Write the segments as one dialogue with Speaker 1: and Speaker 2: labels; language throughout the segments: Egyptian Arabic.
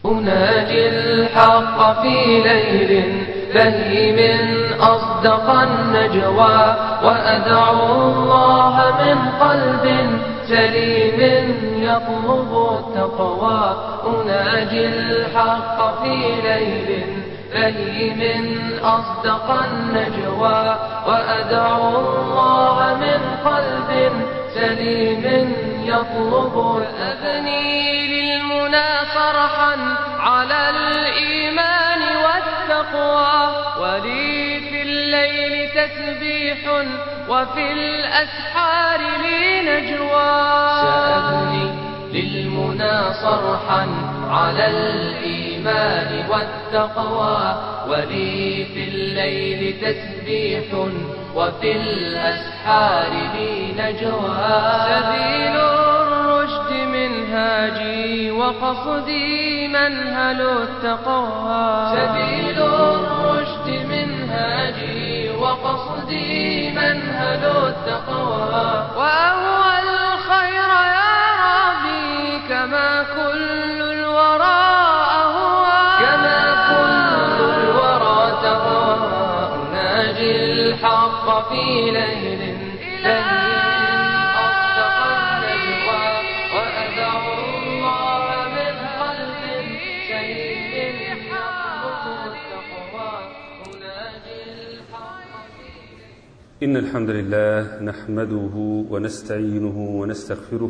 Speaker 1: أناجي الحق في ليل بهيم أصدق النجوى وأدعو الله من قلب سليم يطلب التقوى أناجي الحق في ليل بهيم أصدق النجوى وأدعو الله من قلب سليم يطلب أبني للمنى صرحا على الإيمان والتقوى ولي في الليل تسبيح وفي الأسحار لي نجوى سأبني للمنى صرحا على الإيمان والتقوى ولي في الليل تسبيح وفي الأسحار لي نجوى سبيل الرشد منهاجي وقصدي منهل التقوى سبيل الرشد منهاجي وقصدي منهل التقوى وأهوى الخير يا ربي كما كل الورى أهوى كما كل الورى تهوى أناجي الحق في ليل بهيم أصدق النجوى وأدعو الله من قلب سليم يطلب التقوى أناجي الحق في ليل
Speaker 2: إن الحمد لله نحمده ونستعينه ونستغفره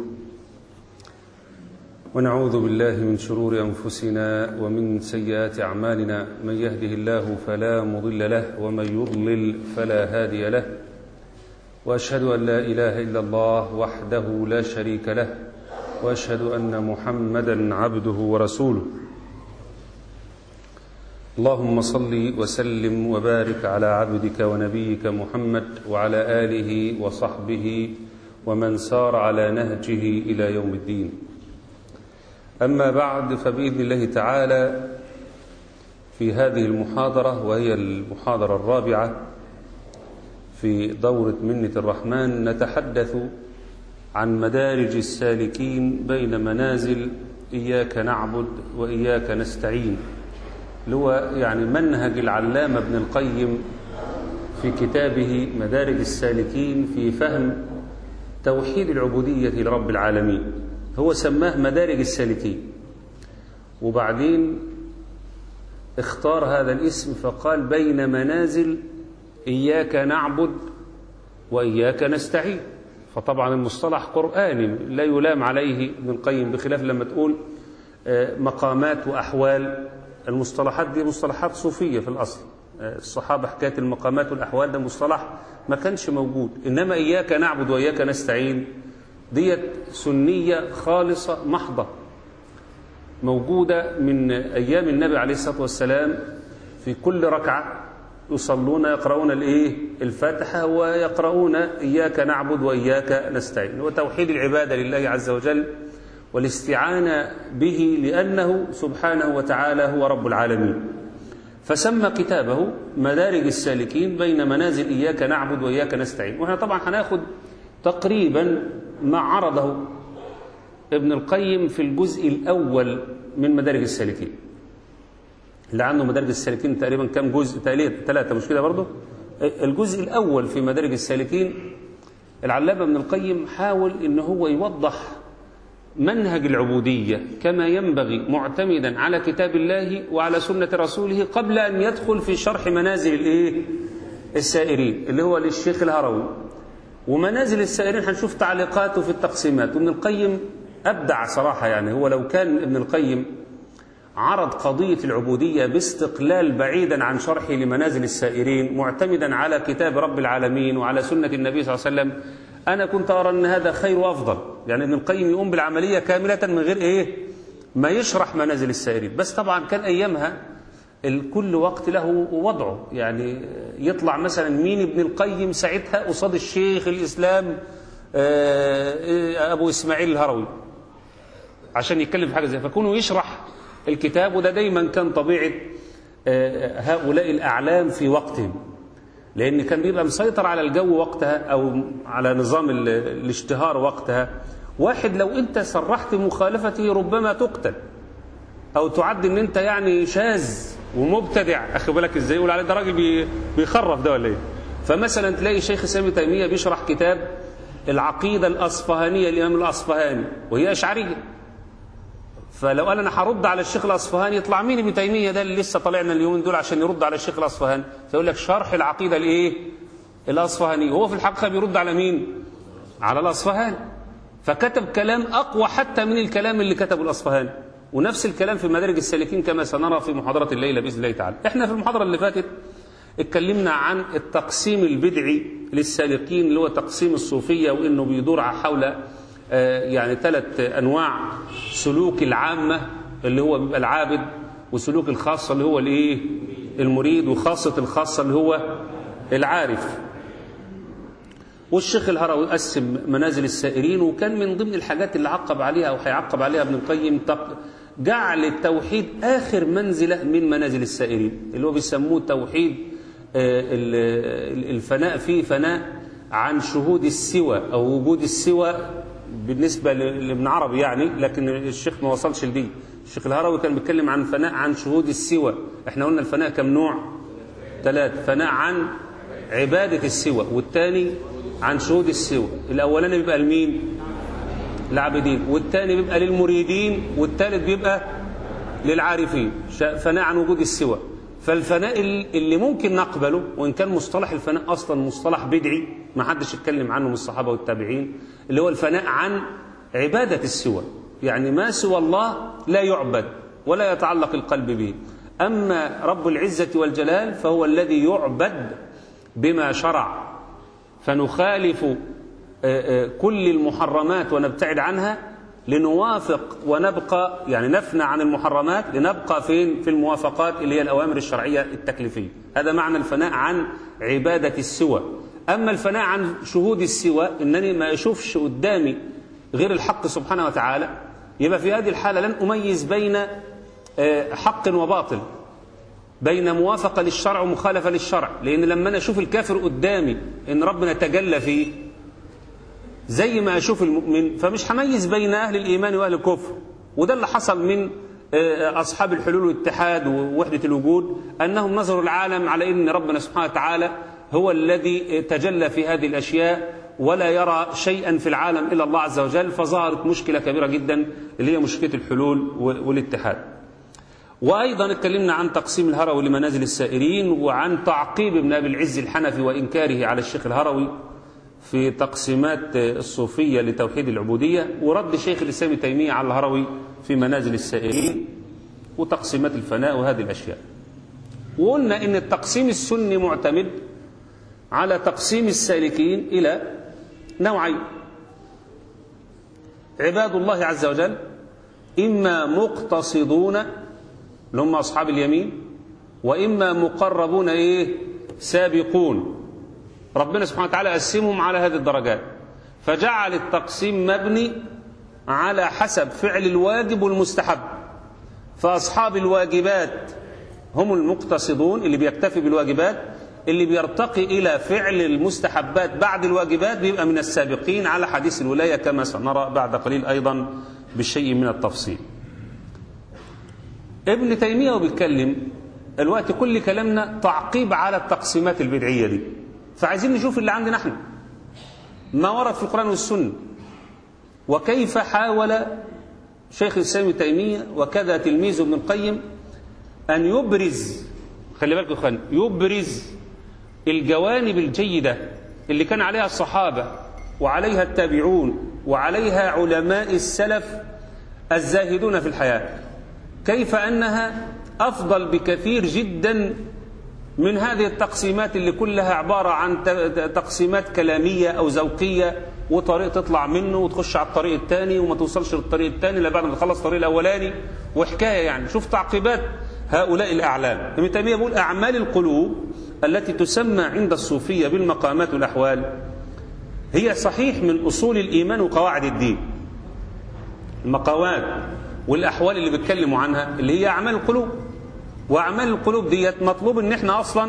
Speaker 2: ونعوذ بالله من شرور أنفسنا ومن سيئات أعمالنا من يهده الله فلا مضل له ومن يضلل فلا هادي له وأشهد أن لا إله إلا الله وحده لا شريك له وأشهد أن محمدا عبده ورسوله اللهم صل وسلم وبارك على عبدك ونبيك محمد وعلى آله وصحبه ومن سار على نهجه إلى يوم الدين أما بعد فبإذن الله تعالى في هذه المحاضرة وهي المحاضرة الرابعة في دورة منة الرحمن نتحدث عن مدارج السالكين بين منازل إياك نعبد وإياك نستعين اللي هو يعني منهج العلامة ابن القيم في كتابه مدارج السالكين في فهم توحيد العبودية لرب العالمين هو سماه مدارج السالكين وبعدين اختار هذا الاسم فقال بين منازل إياك نعبد وإياك نستعين فطبعا المصطلح قرآني لا يلام عليه ابن القيم بخلاف لما تقول مقامات وأحوال المصطلحات دي مصطلحات صوفية في الأصل الصحابة حكاية المقامات والأحوال ده مصطلح ما كانش موجود إنما إياك نعبد وإياك نستعين ديت سنية خالصة محضة موجودة من أيام النبي عليه الصلاة والسلام في كل ركعة يصلون يقرؤون الإيه الفاتحة ويقرؤون إياك نعبد وإياك نستعين وتوحيد العبادة لله عز وجل والاستعانة به لأنه سبحانه وتعالى هو رب العالمين فسمى كتابه مدارج السالكين بين منازل إياك نعبد وإياك نستعين وإحنا طبعا هناخد تقريبا ما عرضه ابن القيم في الجزء الأول من مدارج السالكين اللي عنده مدارج السالكين تقريبا كم جزء ثلاثة مش كده برضه الجزء الأول في مدارج السالكين العلامة ابن القيم حاول ان هو يوضح منهج العبودية كما ينبغي معتمدا على كتاب الله وعلى سنة رسوله قبل أن يدخل في شرح منازل الإيه؟ السائرين اللي هو للشيخ الهروي ومنازل السائرين هنشوف تعليقاته في التقسيمات وابن القيم أبدع صراحة يعني هو لو كان ابن القيم عرض قضية العبودية باستقلال بعيدا عن شرحه لمنازل السائرين معتمدا على كتاب رب العالمين وعلى سنة النبي صلى الله عليه وسلم أنا كنت أرى أن هذا خير وأفضل يعني ابن القيم يقوم بالعملية كاملة من غير إيه ما يشرح منازل السائرين بس طبعا كان أيامها كل وقت له وضعه يعني يطلع مثلا مين ابن القيم ساعتها قصاد الشيخ الإسلام أبو إسماعيل الهروي عشان يتكلم في حاجة زي فكونه يشرح الكتاب وده دايما كان طبيعة هؤلاء الأعلام في وقتهم لأن كان بيبقى مسيطر على الجو وقتها أو على نظام الاشتهار وقتها واحد لو أنت صرحت مخالفته ربما تقتل او تعد ان انت يعني شاذ ومبتدع اخي بالك ازاي يقول عليه ده راجل بي- بيخرف ده ولا ايه فمثلا تلاقي الشيخ الاسلام ابن تيميه بيشرح كتاب العقيده الاصفهانيه الامام الاصفهاني وهي اشعريه فلو قال انا هرد على الشيخ الاصفهاني يطلع مين ابن تيميه ده اللي لسه طالعنا اليومين دول عشان يرد على الشيخ الاصفهاني فيقول لك شرح العقيده الايه الاصفهاني هو في الحقيقه بيرد على مين على الاصفهاني فكتب كلام اقوى حتى من الكلام اللي كتبه الاصفهاني ونفس الكلام في مدارج السالكين كما سنرى في محاضره الليله باذن الله تعالى احنا في المحاضره اللي فاتت اتكلمنا عن التقسيم البدعي للسالكين اللي هو تقسيم الصوفيه وانه بيدور حول آه، يعني ثلاث انواع سلوك العامه اللي هو بيبقى العابد وسلوك الخاصه اللي هو الايه المريد وخاصه الخاصه اللي هو العارف والشيخ الهروي قسم منازل السائرين وكان من ضمن الحاجات اللي عقب عليها او هيعقب عليها ابن القيم تق- جعل التوحيد اخر منزله من منازل السائرين اللي هو بيسموه توحيد آه، ال- ال- الفناء فيه فناء عن شهود السوى او وجود السوى بالنسبه ل- لابن عربي يعني لكن الشيخ ما وصلش لدي الشيخ الهروي كان بيتكلم عن فناء عن شهود السوى احنا قلنا الفناء كم نوع ثلاث فناء عن عبادة السوى والثاني عن شهود السوى الأولاني بيبقى لمين العابدين والثاني بيبقى للمريدين والثالث بيبقى للعارفين ش- فناء عن وجود السوى فالفناء ال- اللي ممكن نقبله وإن كان مصطلح الفناء أصلا مصطلح بدعي ما حدش اتكلم عنه من الصحابة والتابعين اللي هو الفناء عن عبادة السوى يعني ما سوى الله لا يعبد ولا يتعلق القلب به أما رب العزة والجلال فهو الذي يعبد بما شرع فنخالف آه، آه، كل المحرمات ونبتعد عنها لنوافق ونبقى يعني نفنى عن المحرمات لنبقى فين في الموافقات اللي هي الأوامر الشرعية التكليفية هذا معنى الفناء عن عبادة السوى أما الفناء عن شهود السوى إنني ما أشوفش قدامي غير الحق سبحانه وتعالى يبقى في هذه الحالة لن أميز بين آه، حق وباطل بين موافقة للشرع ومخالفة للشرع لأن لما أنا أشوف الكافر قدامي إن ربنا تجلى فيه زي ما أشوف المؤمن فمش هميز بين أهل الإيمان وأهل الكفر وده اللي حصل من آه، أصحاب الحلول والاتحاد ووحدة الوجود أنهم نظروا العالم على أن ربنا سبحانه وتعالى هو الذي تجلى في هذه الأشياء ولا يرى شيئا في العالم إلا الله عز وجل فظهرت مشكلة كبيرة جدا اللي هي مشكلة الحلول والاتحاد وأيضا اتكلمنا عن تقسيم الهروي لمنازل السائرين وعن تعقيب ابن أبي العز الحنفي وإنكاره على الشيخ الهروي في تقسيمات الصوفية لتوحيد العبودية ورد شيخ الإسلام ابن تيمية على الهروي في منازل السائرين وتقسيمات الفناء وهذه الأشياء وقلنا إن التقسيم السني معتمد على تقسيم السالكين إلى نوعين عباد الله عز وجل إما مقتصدون اللي هم أصحاب اليمين وإما مقربون إيه سابقون ربنا سبحانه وتعالى قسمهم على هذه الدرجات فجعل التقسيم مبني على حسب فعل الواجب والمستحب فأصحاب الواجبات هم المقتصدون اللي بيكتفي بالواجبات اللي بيرتقي إلى فعل المستحبات بعد الواجبات بيبقى من السابقين على حديث الولاية كما سنرى بعد قليل أيضا بشيء من التفصيل ابن تيمية وبيتكلم الوقت كل كلامنا تعقيب على التقسيمات البدعية دي فعايزين نشوف اللي عندنا احنا ما ورد في القرآن والسنة وكيف حاول شيخ الإسلام ابن تيمية وكذا تلميذه ابن القيم أن يبرز خلي بالكم يا اخوان يبرز الجوانب الجيدة اللي كان عليها الصحابة وعليها التابعون وعليها علماء السلف الزاهدون في الحياة كيف أنها أفضل بكثير جدا من هذه التقسيمات اللي كلها عبارة عن تقسيمات كلامية أو ذوقية وطريق تطلع منه وتخش على الطريق الثاني وما توصلش للطريق الثاني إلا بعد ما تخلص الطريق الأولاني وحكاية يعني شوف تعقيبات هؤلاء الأعلام ابن تيمية بيقول أعمال القلوب التي تسمى عند الصوفية بالمقامات والأحوال هي صحيح من أصول الإيمان وقواعد الدين المقامات والأحوال اللي بيتكلموا عنها اللي هي أعمال القلوب وأعمال القلوب ديت مطلوب إن إحنا أصلا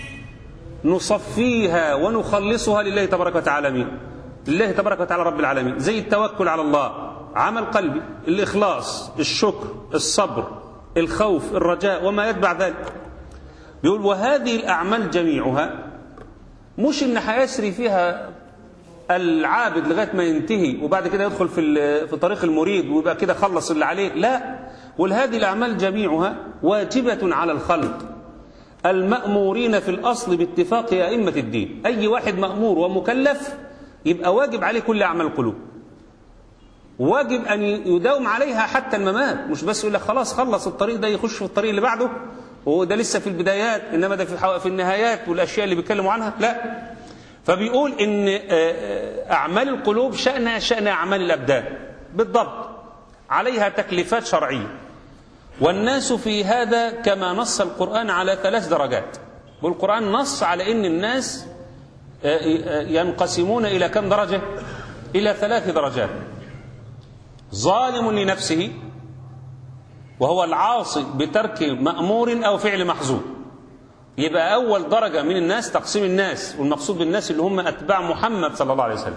Speaker 2: نصفيها ونخلصها لله تبارك وتعالى مين لله تبارك وتعالى رب العالمين زي التوكل على الله عمل قلبي الإخلاص الشكر الصبر الخوف الرجاء وما يتبع ذلك بيقول وهذه الأعمال جميعها مش إن هيسري فيها العابد لغاية ما ينتهي وبعد كده يدخل في في طريق المريد ويبقى كده خلص اللي عليه لا ولهذه الأعمال جميعها واجبة على الخلق المأمورين في الأصل باتفاق أئمة الدين أي واحد مأمور ومكلف يبقى واجب عليه كل أعمال القلوب واجب أن يداوم عليها حتى الممات مش بس يقول لك خلاص خلص الطريق ده يخش في الطريق اللي بعده وده لسه في البدايات إنما ده في في النهايات والأشياء اللي بيتكلموا عنها لا فبيقول إن أعمال القلوب شأنها شأن أعمال الأبدان بالضبط عليها تكليفات شرعية والناس في هذا كما نص القرآن على ثلاث درجات والقرآن نص على إن الناس ينقسمون إلى كم درجة إلى ثلاث درجات ظالم لنفسه وهو العاصي بترك مأمور أو فعل محظور يبقى أول درجة من الناس تقسيم الناس والمقصود بالناس اللي هم أتباع محمد صلى الله عليه وسلم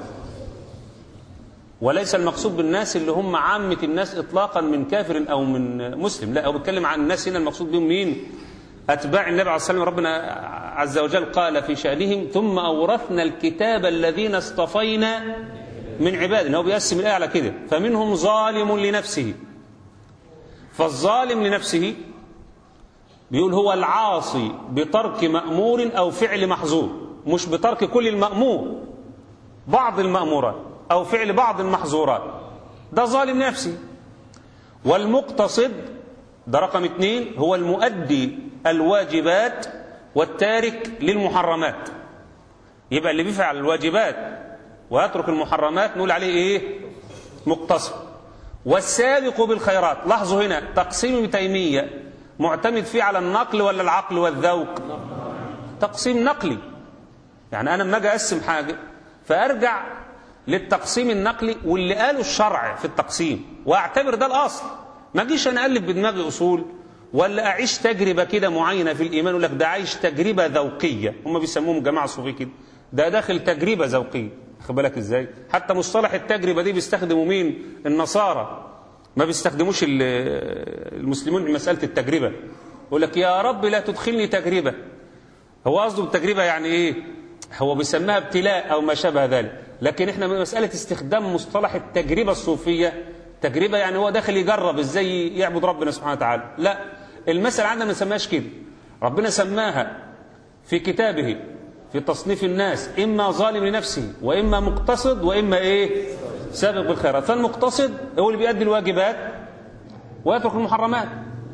Speaker 2: وليس المقصود بالناس اللي هم عامة الناس إطلاقا من كافر أو من مسلم لا هو بيتكلم عن الناس هنا المقصود بهم مين أتباع النبي عليه الصلاة والسلام ربنا عز وجل قال في شأنهم ثم أورثنا الكتاب الذين اصطفينا من عبادنا هو بيقسم الآية على كده فمنهم ظالم لنفسه فالظالم لنفسه بيقول هو العاصي بترك مأمور أو فعل محظور مش بترك كل المأمور بعض المأمورات أو فعل بعض المحظورات ده ظالم نفسه والمقتصد ده رقم اثنين هو المؤدي الواجبات والتارك للمحرمات يبقى اللي بيفعل الواجبات ويترك المحرمات نقول عليه ايه مقتصد والسابق بالخيرات لاحظوا هنا تقسيم ابن تيميه معتمد فيه على النقل ولا العقل والذوق تقسيم نقلي يعني انا لما اجي اقسم حاجه فارجع للتقسيم النقلي واللي قاله الشرع في التقسيم واعتبر ده الاصل ما اجيش انا اقلب بدماغي اصول ولا اعيش تجربه كده معينه في الايمان يقول لك ده عايش تجربه ذوقيه هم بيسموهم جماعه صوفيه كده ده داخل تجربه ذوقيه خد بالك ازاي حتى مصطلح التجربه دي بيستخدموا مين النصارى ما بيستخدموش المسلمون في مساله التجربه يقول لك يا رب لا تدخلني تجربه هو قصده بالتجربه يعني ايه هو بيسميها ابتلاء او ما شابه ذلك لكن احنا من مساله استخدام مصطلح التجربه الصوفيه تجربه يعني هو داخل يجرب ازاي يعبد ربنا سبحانه وتعالى لا المسألة عندنا ما نسميهاش كده ربنا سماها في كتابه في تصنيف الناس إما ظالم لنفسه وإما مقتصد وإما إيه سابق بالخيرات فالمقتصد هو اللي بيؤدي الواجبات ويترك المحرمات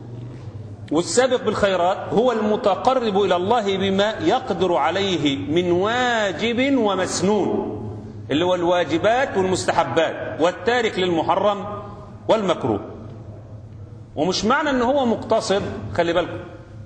Speaker 2: والسابق بالخيرات هو المتقرب إلى الله بما يقدر عليه من واجب ومسنون اللي هو الواجبات والمستحبات والتارك للمحرم والمكروه ومش معنى ان هو مقتصد خلي بالكم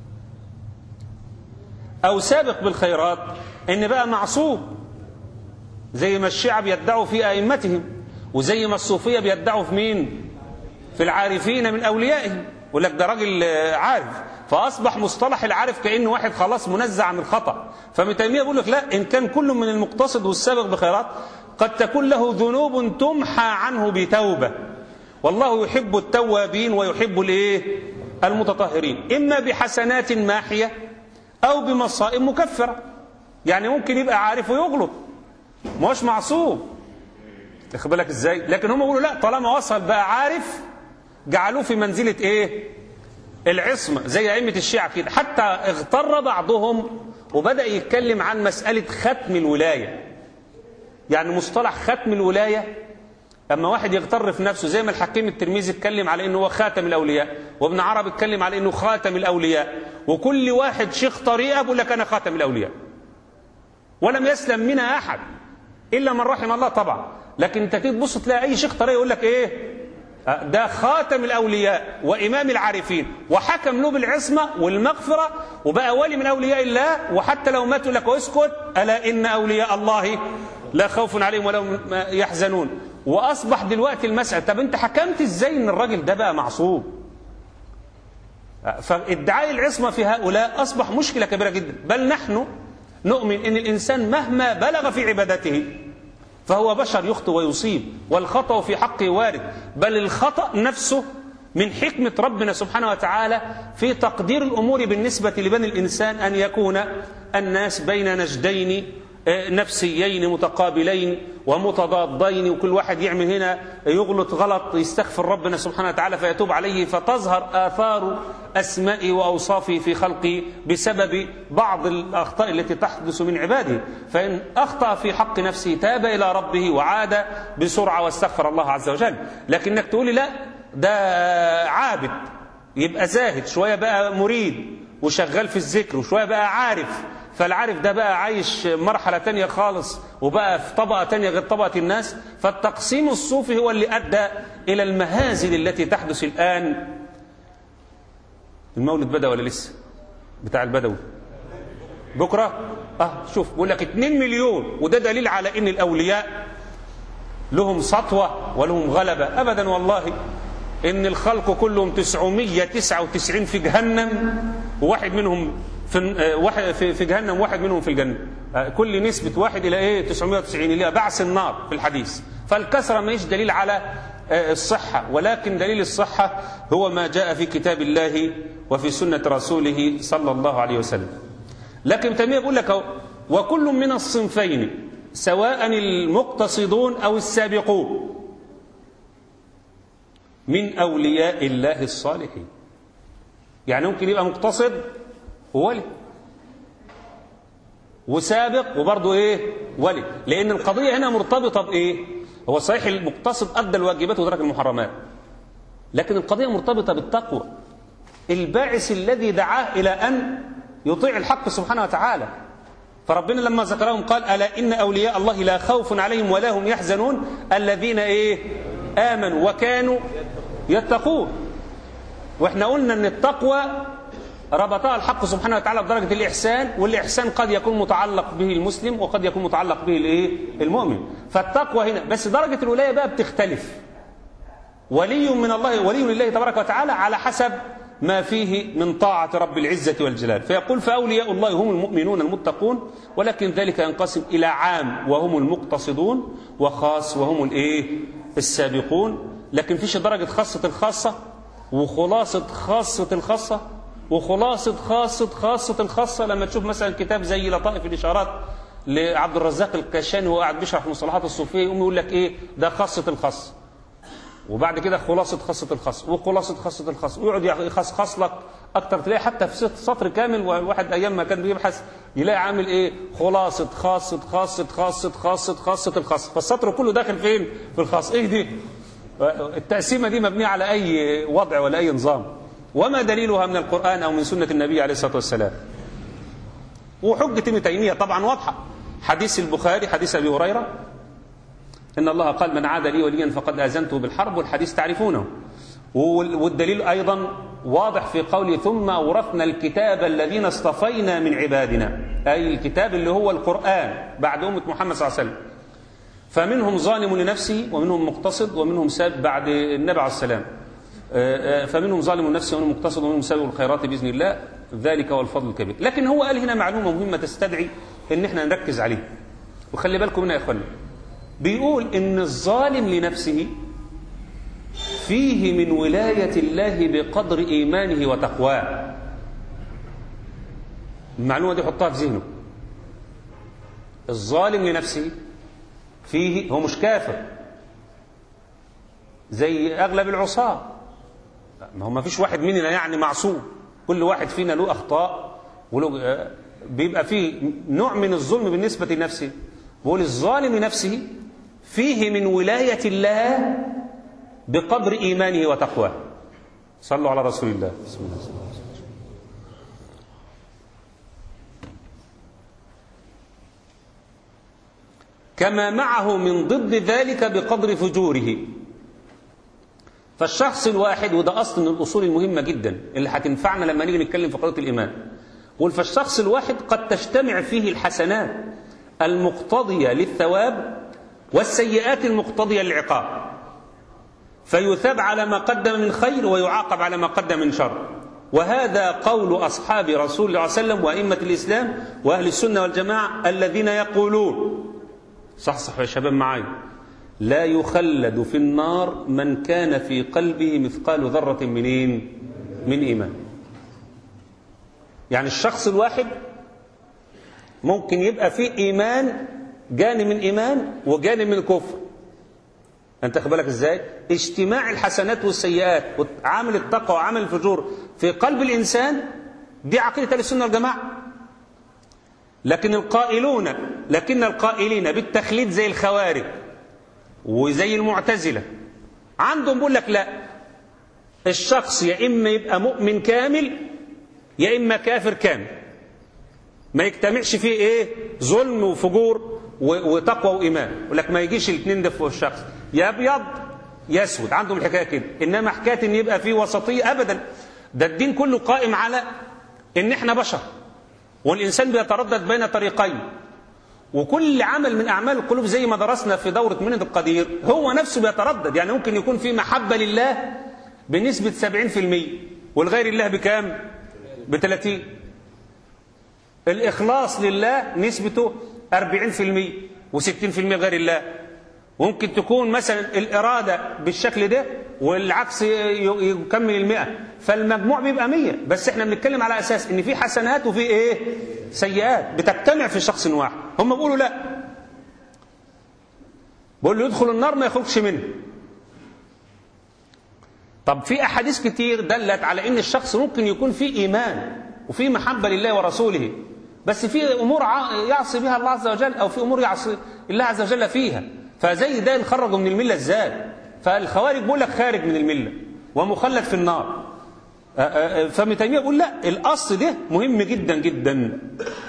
Speaker 2: او سابق بالخيرات ان بقى معصوم زي ما الشيعة بيدعوا في ائمتهم وزي ما الصوفية بيدعوا في مين في العارفين من اوليائهم يقول لك ده راجل عارف فاصبح مصطلح العارف كانه واحد خلاص منزع عن الخطا فابن تيميه بيقول لك لا ان كان كل من المقتصد والسابق بخيرات قد تكون له ذنوب تمحى عنه بتوبه والله يحب التوابين ويحب الايه المتطهرين اما بحسنات ماحيه او بمصائب مكفره يعني ممكن يبقى عارف ويغلط مش معصوم تاخد بالك ازاي لكن هم بيقولوا لا طالما وصل بقى عارف جعلوه في منزله ايه العصمه زي ائمه الشيعه كده حتى اغتر بعضهم وبدا يتكلم عن مساله ختم الولايه يعني مصطلح ختم الولايه اما واحد يغتر في نفسه زي ما الحكيم الترمذي اتكلم على انه هو خاتم الاولياء وابن عرب اتكلم على انه خاتم الاولياء وكل واحد شيخ طريقه بيقول لك انا خاتم الاولياء ولم يسلم منها احد الا من رحم الله طبعا لكن انت تيجي تبص تلاقي اي شيخ طريقه يقول لك ايه ده خاتم الاولياء وامام العارفين وحكم له بالعصمه والمغفره وبقى ولي من اولياء الله وحتى لو ماتوا لك اسكت الا ان اولياء الله لا خوف عليهم ولا هم يحزنون واصبح دلوقتي المسألة طب انت حكمت ازاي ان الراجل ده بقى معصوم فادعاء العصمة في هؤلاء اصبح مشكلة كبيرة جدا بل نحن نؤمن ان الانسان مهما بلغ في عبادته فهو بشر يخطئ ويصيب والخطأ في حقه وارد بل الخطأ نفسه من حكمة ربنا سبحانه وتعالى في تقدير الأمور بالنسبة لبني الإنسان أن يكون الناس بين نجدين نفسيين متقابلين ومتضادين وكل واحد يعمل هنا يغلط غلط يستغفر ربنا سبحانه وتعالى فيتوب عليه فتظهر آثار أسمائه وأوصافه في خلقه بسبب بعض الأخطاء التي تحدث من عباده فإن أخطأ في حق نفسه تاب إلى ربه وعاد بسرعة واستغفر الله عز وجل لكنك تقولي لا ده عابد يبقى زاهد شوية بقى مريد وشغال في الذكر وشوية بقى عارف فالعارف ده بقى عايش مرحلة تانية خالص وبقى في طبقة تانية غير طبقة الناس فالتقسيم الصوفي هو اللي أدى إلى المهازل التي تحدث الآن المولد بدأ ولا لسه بتاع البدوي بكرة اه شوف بقول لك 2 مليون وده دليل على ان الاولياء لهم سطوة ولهم غلبة ابدا والله ان الخلق كلهم 999 في جهنم وواحد منهم في واحد في جهنم واحد منهم في الجنة كل نسبة واحد إلى إيه 990 إلى بعث النار في الحديث فالكسرة مش دليل على الصحة ولكن دليل الصحة هو ما جاء في كتاب الله وفي سنة رسوله صلى الله عليه وسلم لكن تيمية بيقول لك وكل من الصنفين سواء المقتصدون أو السابقون من أولياء الله الصالحين يعني ممكن يبقى مقتصد وولي وسابق وبرضه ايه ولي لان القضيه هنا مرتبطه بايه هو صحيح المقتصد ادى الواجبات وترك المحرمات لكن القضيه مرتبطه بالتقوى الباعث الذي دعاه الى ان يطيع الحق سبحانه وتعالى فربنا لما ذكرهم قال الا ان اولياء الله لا خوف عليهم ولا هم يحزنون الذين ايه امنوا وكانوا يتقون واحنا قلنا ان التقوى ربطها الحق سبحانه وتعالى بدرجة الإحسان والإحسان قد يكون متعلق به المسلم وقد يكون متعلق به الإيه؟ المؤمن فالتقوى هنا بس درجة الولاية بقى بتختلف ولي من الله ولي لله تبارك وتعالى على حسب ما فيه من طاعة رب العزة والجلال فيقول فأولياء الله هم المؤمنون المتقون ولكن ذلك ينقسم إلى عام وهم المقتصدون وخاص وهم الإيه السابقون لكن فيش درجة خاصة الخاصة وخلاصة خاصة الخاصة وخلاصة خاصة خاصة الخاصة لما تشوف مثلا كتاب زي لطائف الإشارات لعبد الرزاق الكشاني وهو قاعد بيشرح مصطلحات الصوفية يقوم يقول لك إيه ده خاصة الخاص وبعد كده خلاصة خاصة الخاص وخلاصة خاصة الخاص ويقعد يخصخص لك أكتر تلاقي حتى في سطر كامل والواحد أيام ما كان بيبحث يلاقي عامل إيه خلاصة خاصة خاصة خاصة خاصة خاصة الخاص فالسطر كله داخل فين في الخاص إيه دي التقسيمة دي مبنية على أي وضع ولا أي نظام وما دليلها من القرآن أو من سنة النبي عليه الصلاة والسلام وحجة ابن تيمية طبعا واضحة حديث البخاري حديث أبي هريرة إن الله قال من عاد لي وليا فقد آذنته بالحرب والحديث تعرفونه والدليل أيضا واضح في قوله ثم أورثنا الكتاب الذين اصطفينا من عبادنا أي الكتاب اللي هو القرآن بعد أمة محمد صلى الله عليه وسلم فمنهم ظالم لنفسه ومنهم مقتصد ومنهم ساب بعد النبي عليه السلام فمنهم ظالم لنفسه ومنهم مقتصد ومنهم سابق الخيرات باذن الله ذلك هو الفضل الكبير لكن هو قال هنا معلومه مهمه تستدعي ان احنا نركز عليه وخلي بالكم منها يا اخوانا بيقول ان الظالم لنفسه فيه من ولايه الله بقدر ايمانه وتقواه المعلومه دي حطها في ذهنه الظالم لنفسه فيه هو مش كافر زي اغلب العصاه ما هو ما فيش واحد مننا يعني معصوم كل واحد فينا له اخطاء وله بيبقى فيه نوع من الظلم بالنسبه لنفسه بقول الظالم لنفسه فيه من ولايه الله بقدر ايمانه وتقواه صلوا على رسول الله بسم الله كما معه من ضد ذلك بقدر فجوره فالشخص الواحد وده اصل من الاصول المهمه جدا اللي هتنفعنا لما نيجي نتكلم في قضيه الايمان قول فالشخص الواحد قد تجتمع فيه الحسنات المقتضيه للثواب والسيئات المقتضيه للعقاب فيثاب على ما قدم من خير ويعاقب على ما قدم من شر وهذا قول اصحاب رسول الله صلى الله عليه وسلم وائمه الاسلام واهل السنه والجماعه الذين يقولون صح صح يا شباب معايا لا يخلد في النار من كان في قلبه مثقال ذرة منين من إيمان يعني الشخص الواحد ممكن يبقى فيه إيمان جانب من إيمان وجانب من كفر أنت خد بالك إزاي اجتماع الحسنات والسيئات وعامل التقوى وعامل الفجور في قلب الإنسان دي عقيدة أهل السنة والجماعة لكن القائلون لكن القائلين بالتخليد زي الخوارج وزي المعتزلة عندهم بيقول لك لا الشخص يا إما يبقى مؤمن كامل يا إما كافر كامل ما يجتمعش فيه إيه ظلم وفجور وتقوى وإيمان يقول لك ما يجيش الاثنين ده في الشخص يا أبيض يا أسود عندهم الحكاية كده إنما حكاية إن يبقى فيه وسطية أبدا ده الدين كله قائم على إن إحنا بشر والإنسان بيتردد بين طريقين وكل عمل من أعمال القلوب زي ما درسنا في دورة منة القدير هو نفسه بيتردد يعني ممكن يكون في محبة لله بنسبة 70% والغير الله بكام؟ ب 30 الإخلاص لله نسبته 40% و60% غير الله ممكن تكون مثلا الإرادة بالشكل ده والعكس يكمل المئة فالمجموع بيبقى مية بس احنا بنتكلم على أساس ان في حسنات وفي ايه سيئات بتجتمع في شخص واحد هم بيقولوا لا بيقول له يدخل النار ما يخرجش منه طب في أحاديث كتير دلت على ان الشخص ممكن يكون فيه إيمان وفيه محبة لله ورسوله بس في أمور يعصي بها الله عز وجل أو في أمور يعصي الله عز وجل فيها فزي ده نخرجه من الملة ازاي فالخوارج بيقول لك خارج من الملة ومخلد في النار فابن تيميه بيقول لا الاصل ده مهم جدا جدا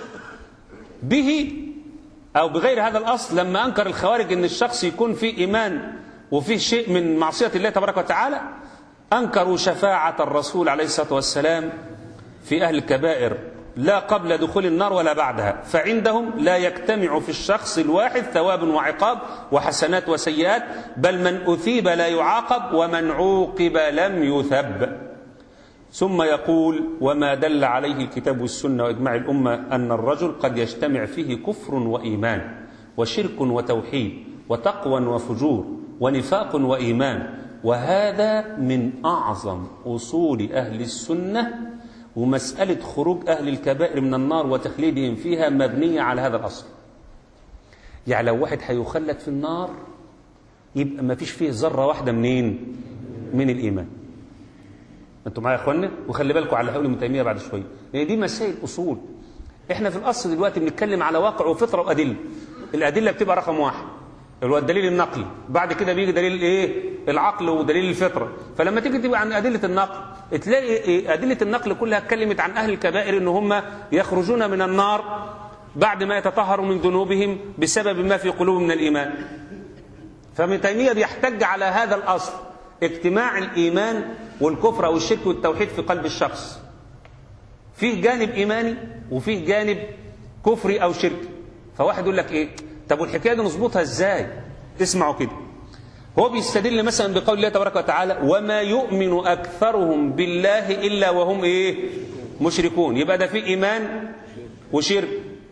Speaker 2: به او بغير هذا الاصل لما انكر الخوارج ان الشخص يكون فيه ايمان وفيه شيء من معصيه الله تبارك وتعالى انكروا شفاعه الرسول عليه الصلاه والسلام في اهل الكبائر لا قبل دخول النار ولا بعدها فعندهم لا يجتمع في الشخص الواحد ثواب وعقاب وحسنات وسيئات بل من أثيب لا يعاقب ومن عوقب لم يثب ثم يقول وما دل عليه الكتاب والسنة وإجماع الأمة أن الرجل قد يجتمع فيه كفر وإيمان وشرك وتوحيد وتقوى وفجور ونفاق وإيمان وهذا من أعظم أصول أهل السنة ومسألة خروج أهل الكبائر من النار وتخليدهم فيها مبنية على هذا الأصل يعني لو واحد هيخلد في النار يبقى ما فيش فيه ذرة واحدة منين من الإيمان انتوا معايا يا اخوانا وخلي بالكم على حول ابن تيميه بعد شويه لان دي مسائل اصول احنا في الاصل دلوقتي بنتكلم على واقع وفطره وادله الادله بتبقى رقم واحد اللي هو الدليل النقلي بعد كده بيجي دليل الايه العقل ودليل الفطره فلما تيجي تبقى عن ادله النقل تلاقي إيه ادله النقل كلها اتكلمت عن اهل الكبائر ان هم يخرجون من النار بعد ما يتطهروا من ذنوبهم بسبب ما في قلوبهم من الايمان فابن تيميه بيحتج على هذا الاصل اجتماع الايمان والكفر او الشرك والتوحيد في قلب الشخص فيه جانب ايماني وفيه جانب كفري او شركي فواحد يقول لك ايه طب والحكايه دي نظبطها ازاي اسمعوا كده هو بيستدل مثلا بقول الله تبارك وتعالى وما يؤمن اكثرهم بالله الا وهم ايه مشركون يبقى ده في ايمان وشرك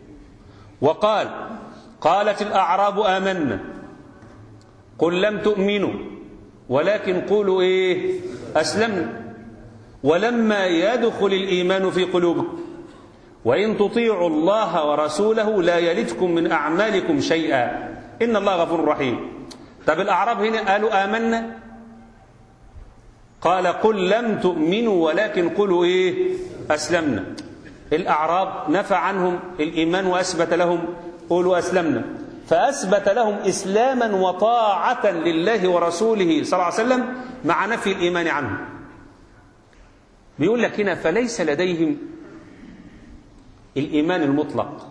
Speaker 2: وقال قالت الاعراب امنا قل لم تؤمنوا ولكن قولوا ايه اسلمنا ولما يدخل الايمان في قلوبكم وان تطيعوا الله ورسوله لا يلدكم من اعمالكم شيئا ان الله غفور رحيم طب الاعراب هنا قالوا امنا قال قل لم تؤمنوا ولكن قولوا ايه اسلمنا الاعراب نفى عنهم الايمان واثبت لهم قولوا اسلمنا فأثبت لهم إسلاما وطاعة لله ورسوله صلى الله عليه وسلم مع نفي الإيمان عنهم بيقول لك هنا فليس لديهم الإيمان المطلق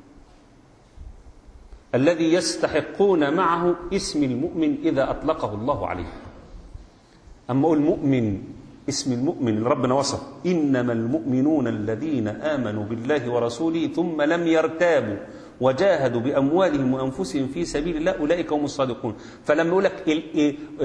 Speaker 2: الذي يستحقون معه اسم المؤمن إذا أطلقه الله عليه أما أقول مؤمن اسم المؤمن اللي ربنا وصف إنما المؤمنون الذين آمنوا بالله ورسوله ثم لم يرتابوا وجاهدوا بأموالهم وأنفسهم في سبيل الله أولئك هم الصادقون فلما يقول لك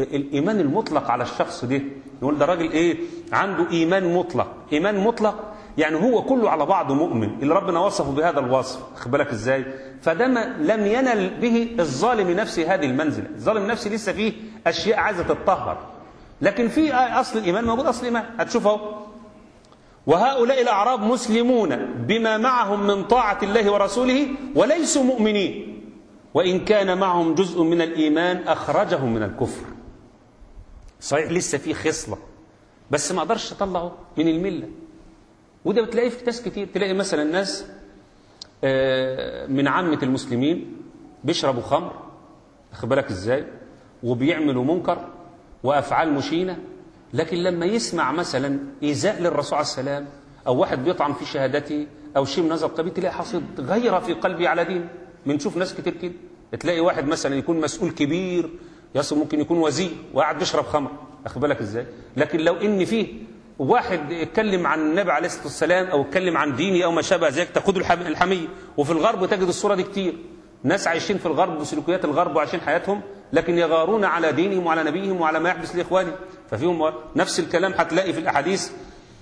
Speaker 2: الإيمان المطلق على الشخص ده يقول ده راجل إيه عنده إيمان مطلق إيمان مطلق يعني هو كله على بعضه مؤمن اللي ربنا وصفه بهذا الوصف خد بالك ازاي فده ما لم ينل به الظالم نفسه هذه المنزله الظالم نفسه لسه فيه اشياء عايزه تتطهر لكن في اصل الايمان موجود اصل الايمان هتشوف اهو وهؤلاء الاعراب مسلمون بما معهم من طاعه الله ورسوله وليسوا مؤمنين وان كان معهم جزء من الايمان اخرجهم من الكفر صحيح لسه في خصله بس ما اقدرش اطلعه من المله وده بتلاقيه في ناس كتير تلاقي مثلا ناس من عامة المسلمين بيشربوا خمر واخد بالك ازاي وبيعملوا منكر وافعال مشينه لكن لما يسمع مثلا ايذاء للرسول عليه السلام او واحد بيطعن في شهادته او شيء من هذا القبيل تلاقي حاصل غيره في قلبي على دين بنشوف ناس كتير كده تلاقي واحد مثلا يكون مسؤول كبير يصل ممكن يكون وزير وقاعد بيشرب خمر واخد بالك ازاي لكن لو ان فيه واحد اتكلم عن النبي عليه الصلاه والسلام او اتكلم عن ديني او ما شابه ذلك تاخذ الحميه وفي الغرب تجد الصوره دي كتير ناس عايشين في الغرب بسلوكيات الغرب وعايشين حياتهم لكن يغارون على دينهم وعلى نبيهم وعلى ما يحدث لاخوانهم ففيهم نفس الكلام هتلاقي في الاحاديث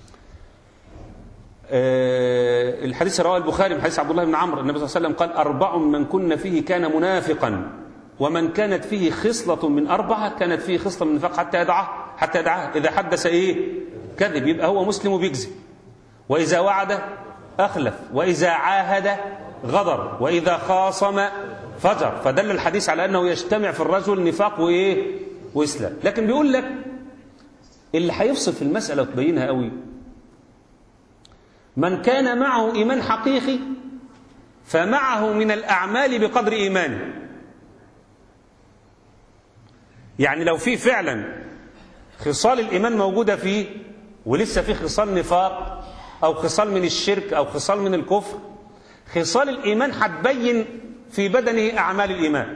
Speaker 2: أه الحديث رواه البخاري من حديث عبد الله بن عمرو النبي صلى الله عليه وسلم قال اربع من كن فيه كان منافقا ومن كانت فيه خصلة من أربعة كانت فيه خصلة من النفاق حتى يدعه حتى يدعه إذا حدث إيه كذب يبقى هو مسلم وبيكذب وإذا وعد أخلف وإذا عاهد غدر وإذا خاصم فجر فدل الحديث على أنه يجتمع في الرجل نفاق وإيه وإسلام لكن بيقول لك اللي هيفصل في المسألة وتبينها قوي من كان معه إيمان حقيقي فمعه من الأعمال بقدر إيمانه يعني لو في فعلا خصال الإيمان موجودة فيه ولسه في خصال نفاق أو خصال من الشرك أو خصال من الكفر خصال الإيمان هتبين في بدنه أعمال الإيمان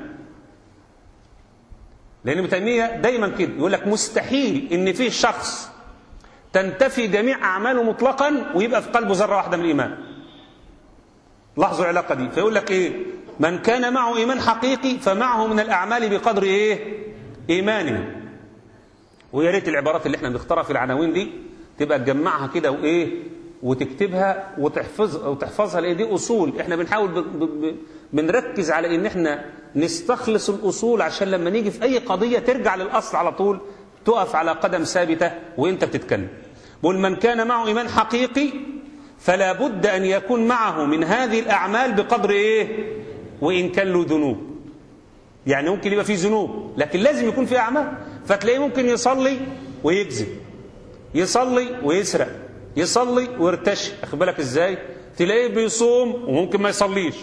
Speaker 2: لأن ابن تيمية دايما كده يقول لك مستحيل إن فيه شخص تنتفي جميع أعماله مطلقا ويبقى في قلبه ذرة واحدة من الإيمان لاحظوا العلاقة دي فيقول لك إيه من كان معه إيمان حقيقي فمعه من الأعمال بقدر إيه إيمانه ويا ريت العبارات اللي احنا بنختارها في العناوين دي تبقى تجمعها كده وايه وتكتبها وتحفظ وتحفظها لان دي اصول احنا بنحاول ب... ب... بنركز على ان احنا نستخلص الاصول عشان لما نيجي في اي قضيه ترجع للاصل على طول تقف على قدم ثابته وانت بتتكلم بقول من كان معه ايمان حقيقي فلا بد ان يكون معه من هذه الاعمال بقدر ايه وان كان له ذنوب يعني ممكن يبقى فيه ذنوب لكن لازم يكون فيه اعمال فتلاقيه ممكن يصلي ويكذب يصلي ويسرق يصلي ويرتشي اخد بالك ازاي تلاقيه بيصوم وممكن ما يصليش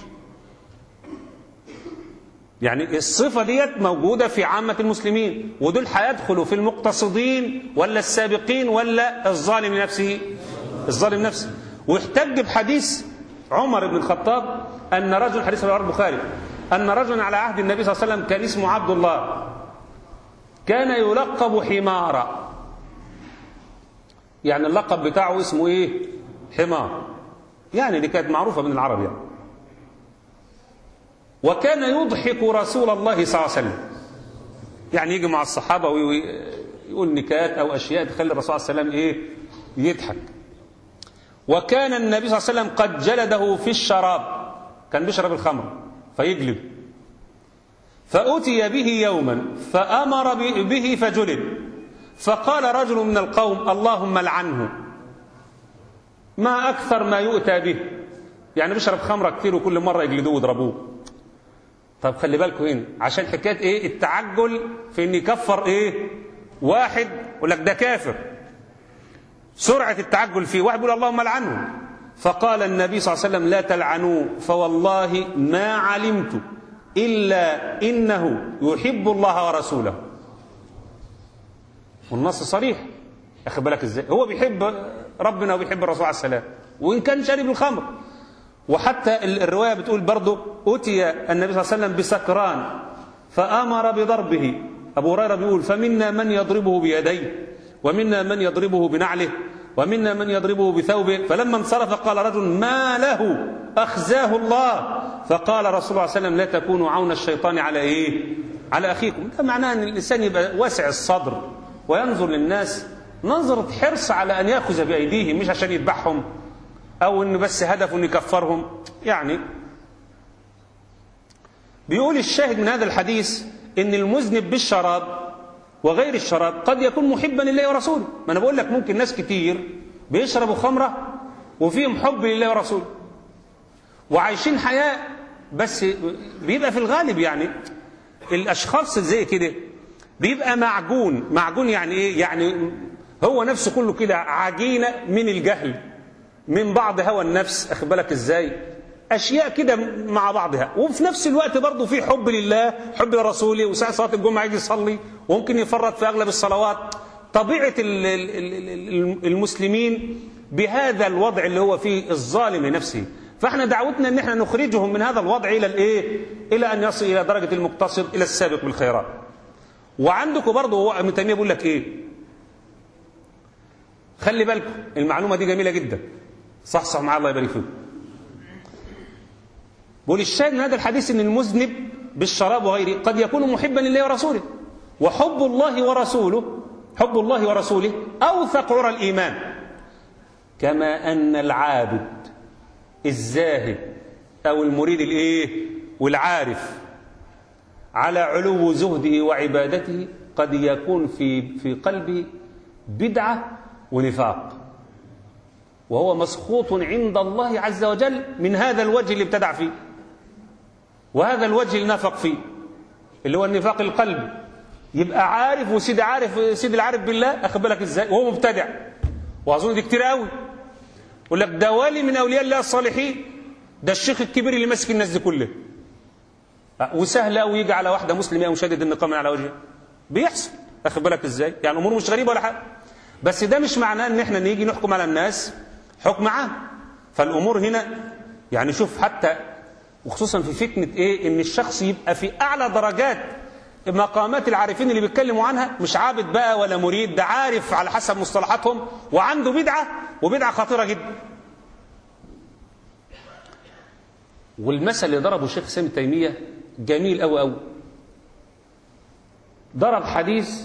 Speaker 2: يعني الصفة ديت موجودة في عامة المسلمين ودول هيدخلوا في المقتصدين ولا السابقين ولا الظالم نفسه الظالم نفسه واحتج بحديث عمر بن الخطاب أن رجل حديث رواه البخاري أن رجلا على عهد النبي صلى الله عليه وسلم كان اسمه عبد الله كان يلقب حمارا يعني اللقب بتاعه اسمه ايه حمار يعني دي كانت معروفة من العرب يعني وكان يضحك رسول الله صلى الله عليه وسلم يعني يجي مع الصحابة ويقول نكات أو أشياء تخلي الرسول صلى الله عليه وسلم إيه يضحك وكان النبي صلى الله عليه وسلم قد جلده في الشراب كان بيشرب الخمر فيجلد فأتي به يوما فأمر به فجلد فقال رجل من القوم اللهم لعنه ما أكثر ما يؤتى به يعني بيشرب خمرة كتير وكل مرة يجلدوه ويضربوه طب خلي بالكم هنا عشان حكاية ايه التعجل في ان يكفر ايه واحد يقول لك ده كافر سرعة التعجل فيه واحد يقول اللهم لعنه فقال النبي صلى الله عليه وسلم لا تلعنوه فوالله ما علمت إلا إنه يحب الله ورسوله والنص صريح أخذ بالك إزاي هو بيحب ربنا وبيحب الرسول عليه السلام وإن كان شارب الخمر وحتى الرواية بتقول برضه أتي النبي صلى الله عليه وسلم بسكران فأمر بضربه أبو هريرة بيقول فمنا من يضربه بيديه ومنا من يضربه بنعله ومنا من يضربه بثوبه فلما انصرف قال رجل ما له أخزاه الله فقال رسول الله صلى الله عليه وسلم لا تكونوا عون الشيطان على إيه على أخيكم ده معناه أن الإنسان يبقى واسع الصدر وينظر للناس نظرة حرص على أن يأخذ بأيديهم مش عشان يذبحهم أو إنه بس هدفه إنه يكفرهم يعني بيقول الشاهد من هذا الحديث إن المذنب بالشراب وغير الشراب قد يكون محبا لله ورسوله ما أنا بقول لك ممكن ناس كتير بيشربوا خمرة وفيهم حب لله ورسوله وعايشين حياة بس بيبقى في الغالب يعني الأشخاص زي كده بيبقى معجون معجون يعني إيه يعني هو نفسه كله كده عجينة من الجهل من بعض هوى النفس أخد بالك إزاي أشياء كده مع بعضها وفي نفس الوقت برضه في حب لله حب لرسوله وساعة صلاة الجمعة يجي يصلي وممكن يفرط في أغلب الصلوات طبيعة المسلمين بهذا الوضع اللي هو فيه الظالم لنفسه فاحنا دعوتنا ان احنا نخرجهم من هذا الوضع الى الايه الى ان يصل الى درجه المقتصد الى السابق بالخيرات وعندكم برضه هو ابن تيميه بيقول لك ايه خلي بالكم المعلومه دي جميله جدا صح صح مع الله يبارك فيكم بيقول الشاهد من هذا الحديث ان المذنب بالشراب وغيره قد يكون محبا لله ورسوله وحب الله ورسوله حب الله ورسوله اوثق عرى الايمان كما ان العابد الزاهد او المريد الايه والعارف على علو زهده وعبادته قد يكون في في قلبه بدعه ونفاق وهو مسخوط عند الله عز وجل من هذا الوجه اللي ابتدع فيه وهذا الوجه اللي نفق فيه اللي هو النفاق القلبي يبقى عارف وسيد عارف سيد العارف بالله اخد بالك ازاي وهو مبتدع واظن دي كتير قوي يقول لك ده ولي من اولياء الله الصالحين ده الشيخ الكبير اللي ماسك الناس دي كلها وسهل قوي يجي على واحده مسلمه وشدد النقاب على وجهها بيحصل اخد بالك ازاي يعني امور مش غريبه ولا حاجه بس ده مش معناه ان احنا نيجي نحكم على الناس حكم عام فالامور هنا يعني شوف حتى وخصوصا في فتنه ايه ان الشخص يبقى في اعلى درجات مقامات العارفين اللي بيتكلموا عنها مش عابد بقى ولا مريد ده عارف على حسب مصطلحاتهم وعنده بدعه وبدعه خطيره جدا والمثل اللي ضربه الشيخ سامي تيميه جميل قوي قوي ضرب حديث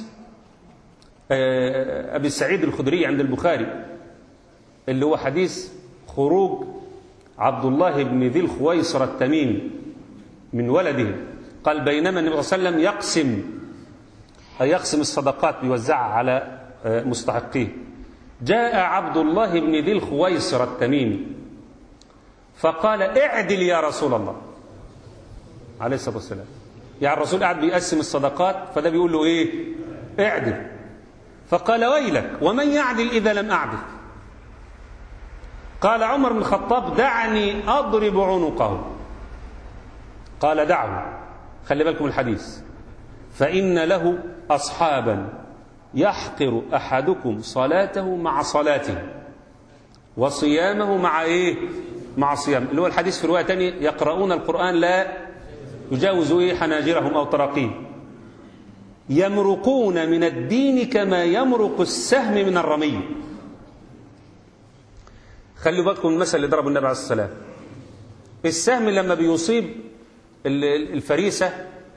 Speaker 2: ابي سعيد الخدري عند البخاري اللي هو حديث خروج عبد الله بن ذي الخويصر التميمي من ولده قال بينما النبي صلى الله عليه وسلم يقسم أي يقسم الصدقات بيوزعها على مستحقيه جاء عبد الله بن ذي الخويصر التميمي فقال اعدل يا رسول الله عليه الصلاة والسلام يعني الرسول قاعد بيقسم الصدقات فده بيقول له ايه اعدل فقال ويلك ومن يعدل إذا لم أعدل قال عمر بن الخطاب دعني أضرب عنقه قال دعه خلي بالكم الحديث فإن له أصحابا يحقر أحدكم صلاته مع صلاته وصيامه مع إيه مع صيام اللي هو الحديث في رواية تانية يقرؤون القرآن لا يجاوز إيه حناجرهم أو تراقيم يمرقون من الدين كما يمرق السهم من الرمي خلوا بالكم المثل اللي ضربه النبي عليه الصلاة والسلام السهم لما بيصيب الفريسة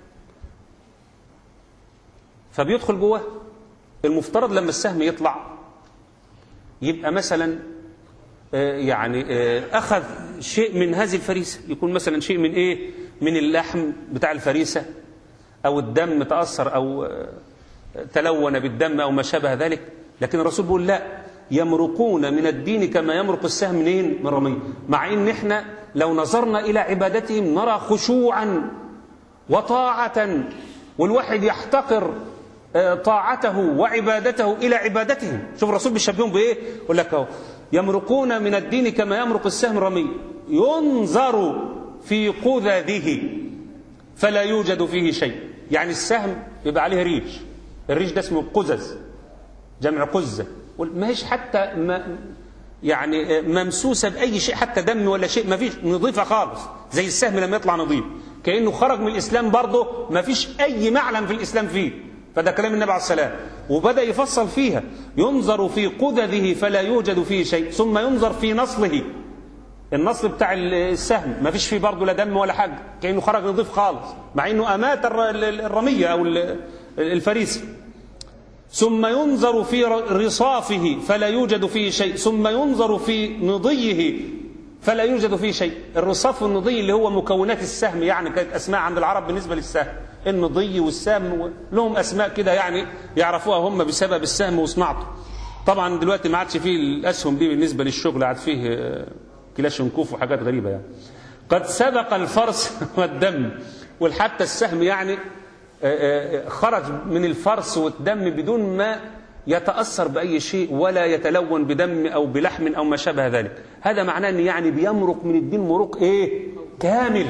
Speaker 2: فبيدخل جواه المفترض لما السهم يطلع يبقى مثلا يعني أخذ شيء من هذه الفريسة يكون مثلا شيء من إيه من اللحم بتاع الفريسة أو الدم تأثر أو تلون بالدم أو ما شابه ذلك لكن الرسول بيقول لا يمرقون من الدين كما يمرق السهم منين من رمي مع ان احنا لو نظرنا الى عبادتهم نرى خشوعا وطاعة والواحد يحتقر طاعته وعبادته الى عبادتهم شوف الرسول بيشبههم بايه يقول لك اهو يمرقون من الدين كما يمرق السهم الرمي ينظر في قذذه فلا يوجد فيه شيء يعني السهم يبقى عليه ريش الريش ده اسمه قزز جمع قزه ما هيش حتى ما يعني ممسوسه باي شيء حتى دم ولا شيء ما فيش نظيفه خالص زي السهم لما يطلع نظيف كانه خرج من الاسلام برضه ما فيش اي معلم في الاسلام فيه فده كلام النبي عليه السلام وبدا يفصل فيها ينظر في قذذه فلا يوجد فيه شيء ثم ينظر في نصله النصل بتاع السهم ما فيش فيه برضه لا دم ولا حاجه كانه خرج نظيف خالص مع انه امات الرميه او الفريسه ثم ينظر في رصافه فلا يوجد فيه شيء ثم ينظر في نضيه فلا يوجد فيه شيء الرصاف والنضي اللي هو مكونات السهم يعني كانت أسماء عند العرب بالنسبة للسهم النضي والسهم لهم أسماء كده يعني يعرفوها هم بسبب السهم وصناعته طبعا دلوقتي ما عادش فيه الأسهم دي بالنسبة للشغل عاد فيه آه، كلاشنكوف وحاجات غريبة يعني قد سبق الفرس والدم وحتى السهم يعني آه، آه، خرج من الفرس والدم بدون ما يتأثر بأي شيء ولا يتلون بدم أو بلحم أو ما شابه ذلك هذا معناه أن يعني بيمرق من الدين مروق إيه كامل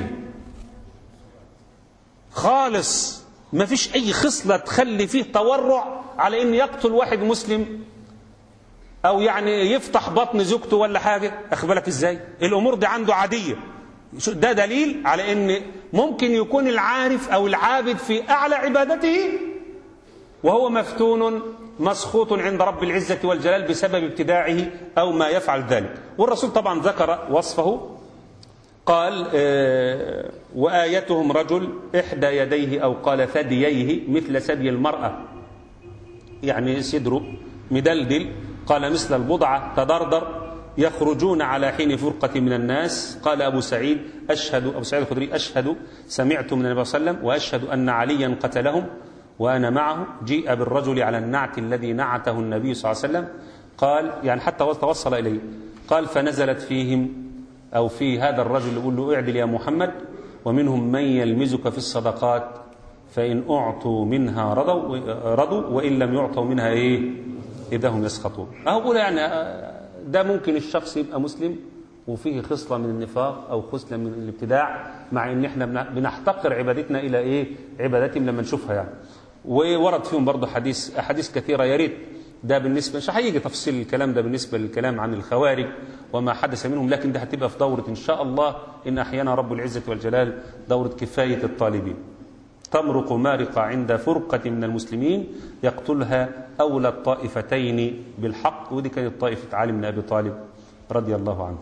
Speaker 2: خالص ما فيش أي خصلة تخلي فيه تورع على أن يقتل واحد مسلم أو يعني يفتح بطن زوجته ولا حاجة أخبرك إزاي الأمور دي عنده عادية شو- ده دليل على أن ممكن يكون العارف أو العابد في أعلى عبادته وهو مفتون مسخوط عند رب العزة والجلال بسبب ابتداعه أو ما يفعل ذلك والرسول طبعا ذكر وصفه قال آه، وآيتهم رجل إحدى يديه أو قال ثدييه مثل ثدي المرأة يعني صدره مدلدل قال مثل البضعة تدردر يخرجون على حين فرقة من الناس قال أبو سعيد أشهد أبو سعيد الخدري أشهد سمعت من النبي صلى الله عليه وسلم وأشهد أن عليا قتلهم وأنا معه جيء بالرجل على النعت الذي نعته النبي صلى الله عليه وسلم قال يعني حتى توصل إليه قال فنزلت فيهم أو في هذا الرجل يقول له اعدل يا محمد ومنهم من يلمزك في الصدقات فإن أعطوا منها رضوا رضوا وإن لم يعطوا منها إيه إذا هم يسخطون أهو بقول يعني آه، ده ممكن الشخص يبقى مسلم وفيه خصلة من النفاق أو خصلة من الابتداع مع إن إحنا بن- بنحتقر عبادتنا إلى إيه عبادتهم لما نشوفها يعني وورد فيهم برضه حديث أحاديث كثيرة يا ريت ده بالنسبة مش هيجي تفصيل الكلام ده بالنسبة للكلام عن الخوارج وما حدث منهم لكن ده هتبقى في دورة إن شاء الله إن أحيانا رب العزة والجلال دورة كفاية الطالبين تمرق مارقة عند فرقة من المسلمين يقتلها أولى الطائفتين بالحق ودي كانت طائفة علي بن أبي طالب رضي الله عنه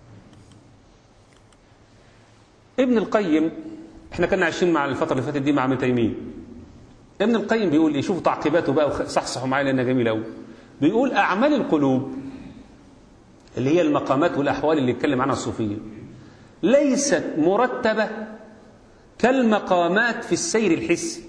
Speaker 2: ابن القيم احنا كنا عايشين مع الفترة اللي فاتت دي مع ابن تيمية ابن القيم بيقول ايه شوفوا تعقيباته بقى وصحصحوا معايا لانها جميله قوي بيقول اعمال القلوب اللي هي المقامات والاحوال اللي يتكلم عنها الصوفيه ليست مرتبه كالمقامات في السير الحسي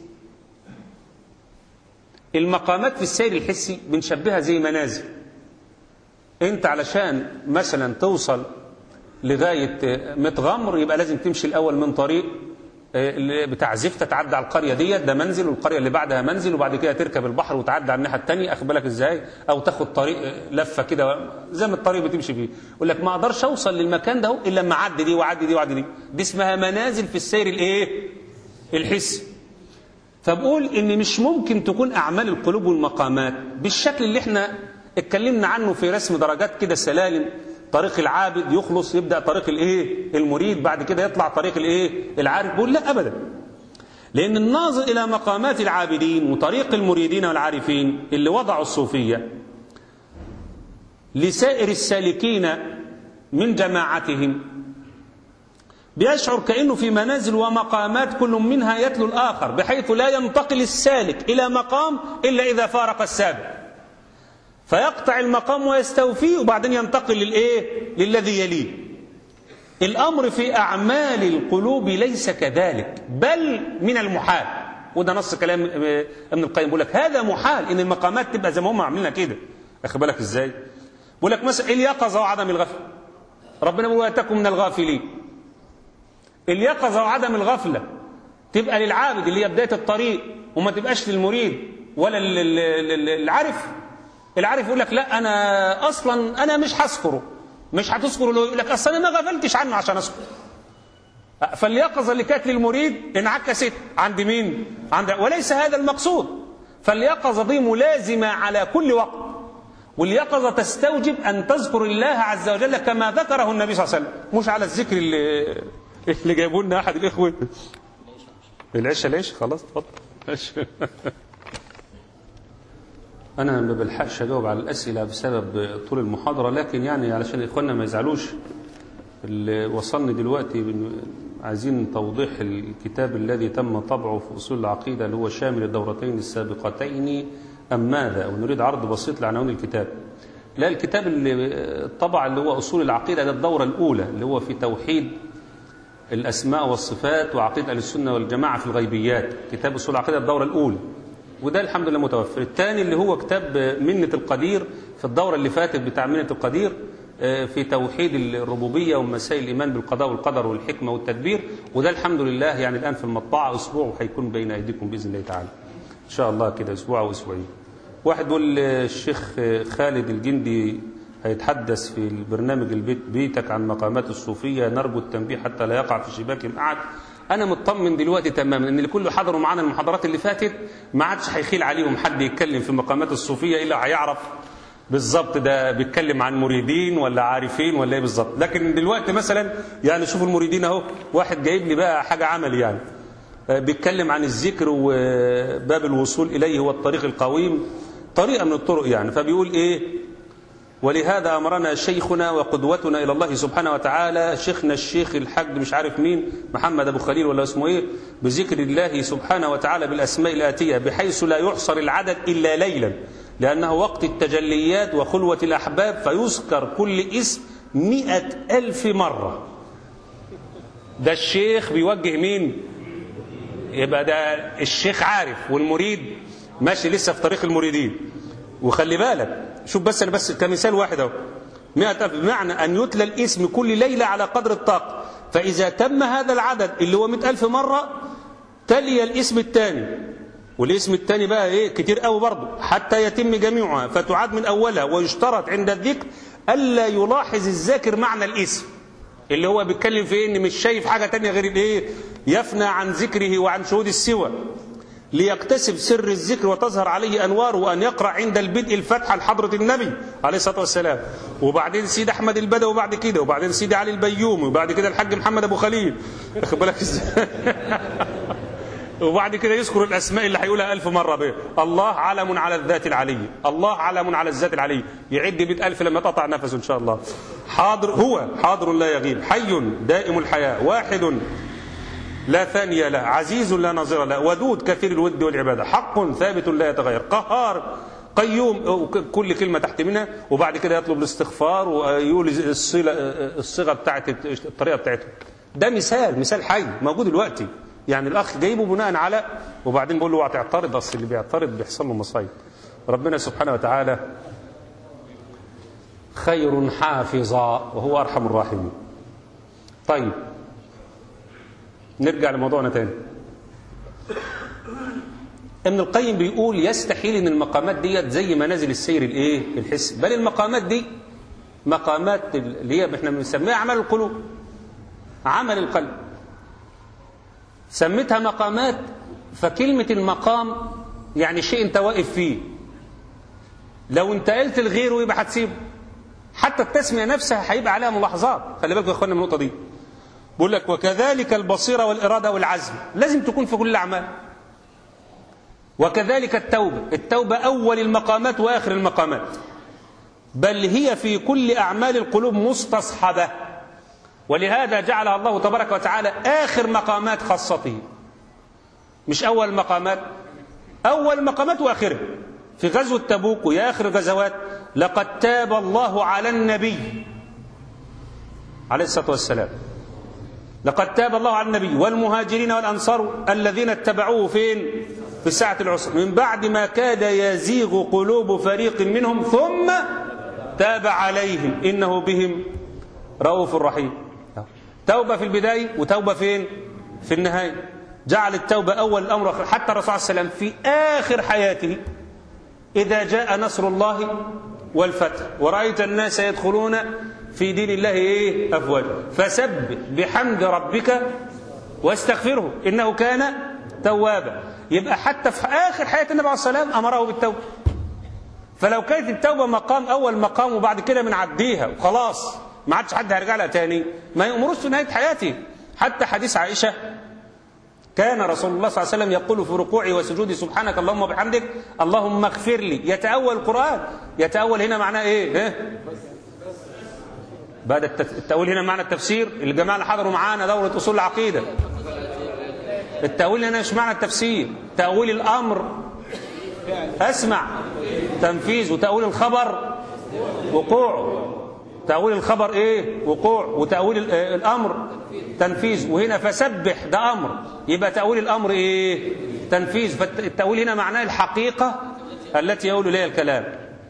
Speaker 2: المقامات في السير الحسي بنشبهها زي منازل انت علشان مثلا توصل لغايه متغمر يبقى لازم تمشي الاول من طريق اللي بتاع زفته تعدي على القريه ديت ده منزل والقريه اللي بعدها منزل وبعد كده تركب البحر وتعدي على الناحيه الثانيه اخد بالك ازاي او تاخد طريق لفه كده زي ما الطريق بتمشي فيه يقول لك ما اقدرش اوصل للمكان ده الا لما اعدي دي واعدي دي واعدي دي دي اسمها منازل في السير الايه الحسي فبقول ان مش ممكن تكون اعمال القلوب والمقامات بالشكل اللي احنا اتكلمنا عنه في رسم درجات كده سلالم طريق العابد يخلص يبدا طريق الايه المريد بعد كده يطلع طريق الايه العارف بقول لا ابدا لان الناظر الى مقامات العابدين وطريق المريدين والعارفين اللي وضعوا الصوفيه لسائر السالكين من جماعتهم بيشعر كأنه في منازل ومقامات كل منها يتلو الآخر بحيث لا ينتقل السالك إلى مقام إلا إذا فارق السابق فيقطع المقام ويستوفيه وبعدين ينتقل للإيه؟ للذي يليه الأمر في أعمال القلوب ليس كذلك بل من المحال وده نص كلام ابن القيم بيقول لك هذا محال ان المقامات تبقى زي ما هم عاملينها كده اخد بالك ازاي بيقول لك مثلا اليقظه وعدم الغفله ربنا بيقول ولا تكن من الغافلين اليقظة وعدم الغفلة تبقى للعابد اللي هي بداية الطريق وما تبقاش للمريد ولا العارف العارف يقول لك لا أنا أصلا أنا مش هذكره مش هتذكره له يقول لك أصلا أنا ما غفلتش عنه عشان أذكره فاليقظة اللي كانت للمريد انعكست عند مين؟ عند وليس هذا المقصود فاليقظة دي ملازمة على كل وقت واليقظة تستوجب أن تذكر الله عز وجل كما ذكره النبي صلى الله عليه وسلم مش على الذكر اللي اللي جايبوا لنا احد الاخوه العشاء ليش خلاص اتفضل انا ما بلحقش اجاوب على الاسئله بسبب طول المحاضره لكن يعني علشان اخواننا ما يزعلوش اللي وصلني دلوقتي عايزين توضيح الكتاب الذي تم طبعه في اصول العقيده اللي هو شامل الدورتين السابقتين ام ماذا ونريد عرض بسيط لعناوين الكتاب لا الكتاب اللي طبع اللي هو أصول العقيدة ده الدورة الأولى اللي هو في توحيد الأسماء والصفات وعقيدة أهل السنة والجماعة في الغيبيات كتاب أصول العقيدة الدورة الأولى وده الحمد لله متوفر الثاني اللي هو كتاب منة القدير في الدورة اللي فاتت بتاع منة القدير في توحيد الربوبية ومسائل الإيمان بالقضاء والقدر والحكمة والتدبير وده الحمد لله يعني الآن في المطبعة أسبوع وهيكون بين أيديكم بإذن الله تعالى إن شاء الله كده أسبوع أو أسبوعين واحد بيقول الشيخ خالد الجندي هيتحدث في البرنامج البيت بيتك عن مقامات الصوفية نرجو التنبيه حتى لا يقع في شباك القعد أنا مطمن دلوقتي تماما إن اللي كله حضروا معانا المحاضرات اللي فاتت ما عادش هيخيل عليهم حد يتكلم في مقامات الصوفية إلا هيعرف بالظبط ده بيتكلم عن مريدين ولا عارفين ولا ايه بالظبط لكن دلوقتي مثلا يعني شوفوا المريدين اهو واحد جايب لي بقى حاجه عمل يعني بيتكلم عن الذكر وباب الوصول اليه هو الطريق القويم طريقه من الطرق يعني فبيقول ايه ولهذا امرنا شيخنا وقدوتنا الى الله سبحانه وتعالى شيخنا الشيخ الحاج مش عارف مين محمد ابو خليل ولا اسمه ايه بذكر الله سبحانه وتعالى بالاسماء الاتيه بحيث لا يحصر العدد الا ليلا لأنه وقت التجليات وخلوة الأحباب فيذكر كل اسم مئة ألف مرة ده الشيخ بيوجه مين يبقى ده الشيخ عارف والمريد ماشي لسه في طريق المريدين وخلي بالك شوف بس أنا بس كمثال واحد اهو مئة ألف بمعنى أن يتلى الاسم كل ليلة على قدر الطاقة فإذا تم هذا العدد اللي هو مئة ألف مرة تلي الاسم الثاني والاسم الثاني بقى ايه كتير قوي برضه حتى يتم جميعها فتعاد من اولها ويشترط عند الذكر الا يلاحظ الذاكر معنى الاسم اللي هو بيتكلم في ان مش شايف حاجه تانية غير الايه يفنى عن ذكره وعن شهود السوى ليكتسب سر الذكر وتظهر عليه انواره وان يقرا عند البدء الفتحه لحضره النبي عليه الصلاه والسلام وبعدين سيدي احمد البدوي وبعد كده وبعدين سيدي علي البيومي وبعد كده الحاج محمد ابو خليل واخد بالك وبعد كده يذكر الأسماء اللي هيقولها ألف مرة به الله علم على الذات العلية الله علم على الذات العلية يعد مئة ألف لما تقطع نفسه إن شاء الله حاضر هو حاضر لا يغيب حي دائم الحياة واحد لا ثاني له عزيز لا نظير له ودود كثير الود والعبادة حق ثابت لا يتغير قهار قيوم كل كلمة تحت منها وبعد كده يطلب الاستغفار ويقول الصيغة الصيغة بتاعت الطريقة بتاعته ده مثال مثال حي موجود دلوقتي يعني الاخ جايبه بناء على وبعدين بقول له اوعى تعترض اصل اللي بيعترض بيحصل له مصايب ربنا سبحانه وتعالى خير حافظا وهو ارحم الراحمين طيب نرجع لموضوعنا تاني ابن القيم بيقول يستحيل ان المقامات ديت زي منازل السير الايه الحس بل المقامات دي مقامات اللي هي احنا بنسميها اعمال القلوب عمل القلب سميتها مقامات فكلمة المقام يعني شيء انت واقف فيه لو انتقلت لغيره يبقى هتسيبه حتى التسمية نفسها هيبقى عليها ملاحظات خلي بالكم يا اخوانا من النقطة دي بقول لك وكذلك البصيرة والإرادة والعزم لازم تكون في كل الأعمال وكذلك التوبة التوبة أول المقامات وآخر المقامات بل هي في كل أعمال القلوب مستصحبة ولهذا جعلها الله تبارك وتعالى آخر مقامات خاصته مش أول مقامات أول مقامات وآخرها في غزوة تبوك ويا آخر الغزوات لقد تاب الله على النبي عليه الصلاة والسلام لقد تاب الله على النبي والمهاجرين والأنصار الذين اتبعوه فين في ساعة العسر من بعد ما كاد يزيغ قلوب فريق منهم ثم تاب عليهم إنه بهم رؤوف رحيم توبة في البداية وتوبة فين في النهاية جعل التوبة أول الأمر حتى الرسول صلى الله عليه وسلم في آخر حياته إذا جاء نصر الله والفتح ورأيت الناس يدخلون في دين الله إيه أفواجا فسبح بحمد ربك واستغفره إنه كان توابا يبقى حتى في آخر حياة النبي عليه الصلاة والسلام أمره بالتوبة فلو كانت التوبة مقام أول مقام وبعد كده بنعديها وخلاص ما عادش حد هيرجع لها تاني ما يأمروش في نهاية حياته حتى حديث عائشة كان رسول الله صلى الله عليه وسلم يقول في ركوعه وسجوده سبحانك اللهم وبحمدك اللهم اغفر لي يتأول القرآن يتأول هنا معناه ايه إيه؟ بعد التأويل هنا معنى التفسير الجماعة اللي حضروا معانا دورة أصول العقيدة التأويل هنا مش معنى التفسير تأويل الأمر أسمع تنفيذ وتأويل الخبر وقوعه تأويل الخبر ايه وقوع وتأويل الامر تنفيذ وهنا فسبح ده امر يبقى تأويل الامر ايه تنفيذ فالتأويل هنا معناه الحقيقة التي يقول اليها الكلام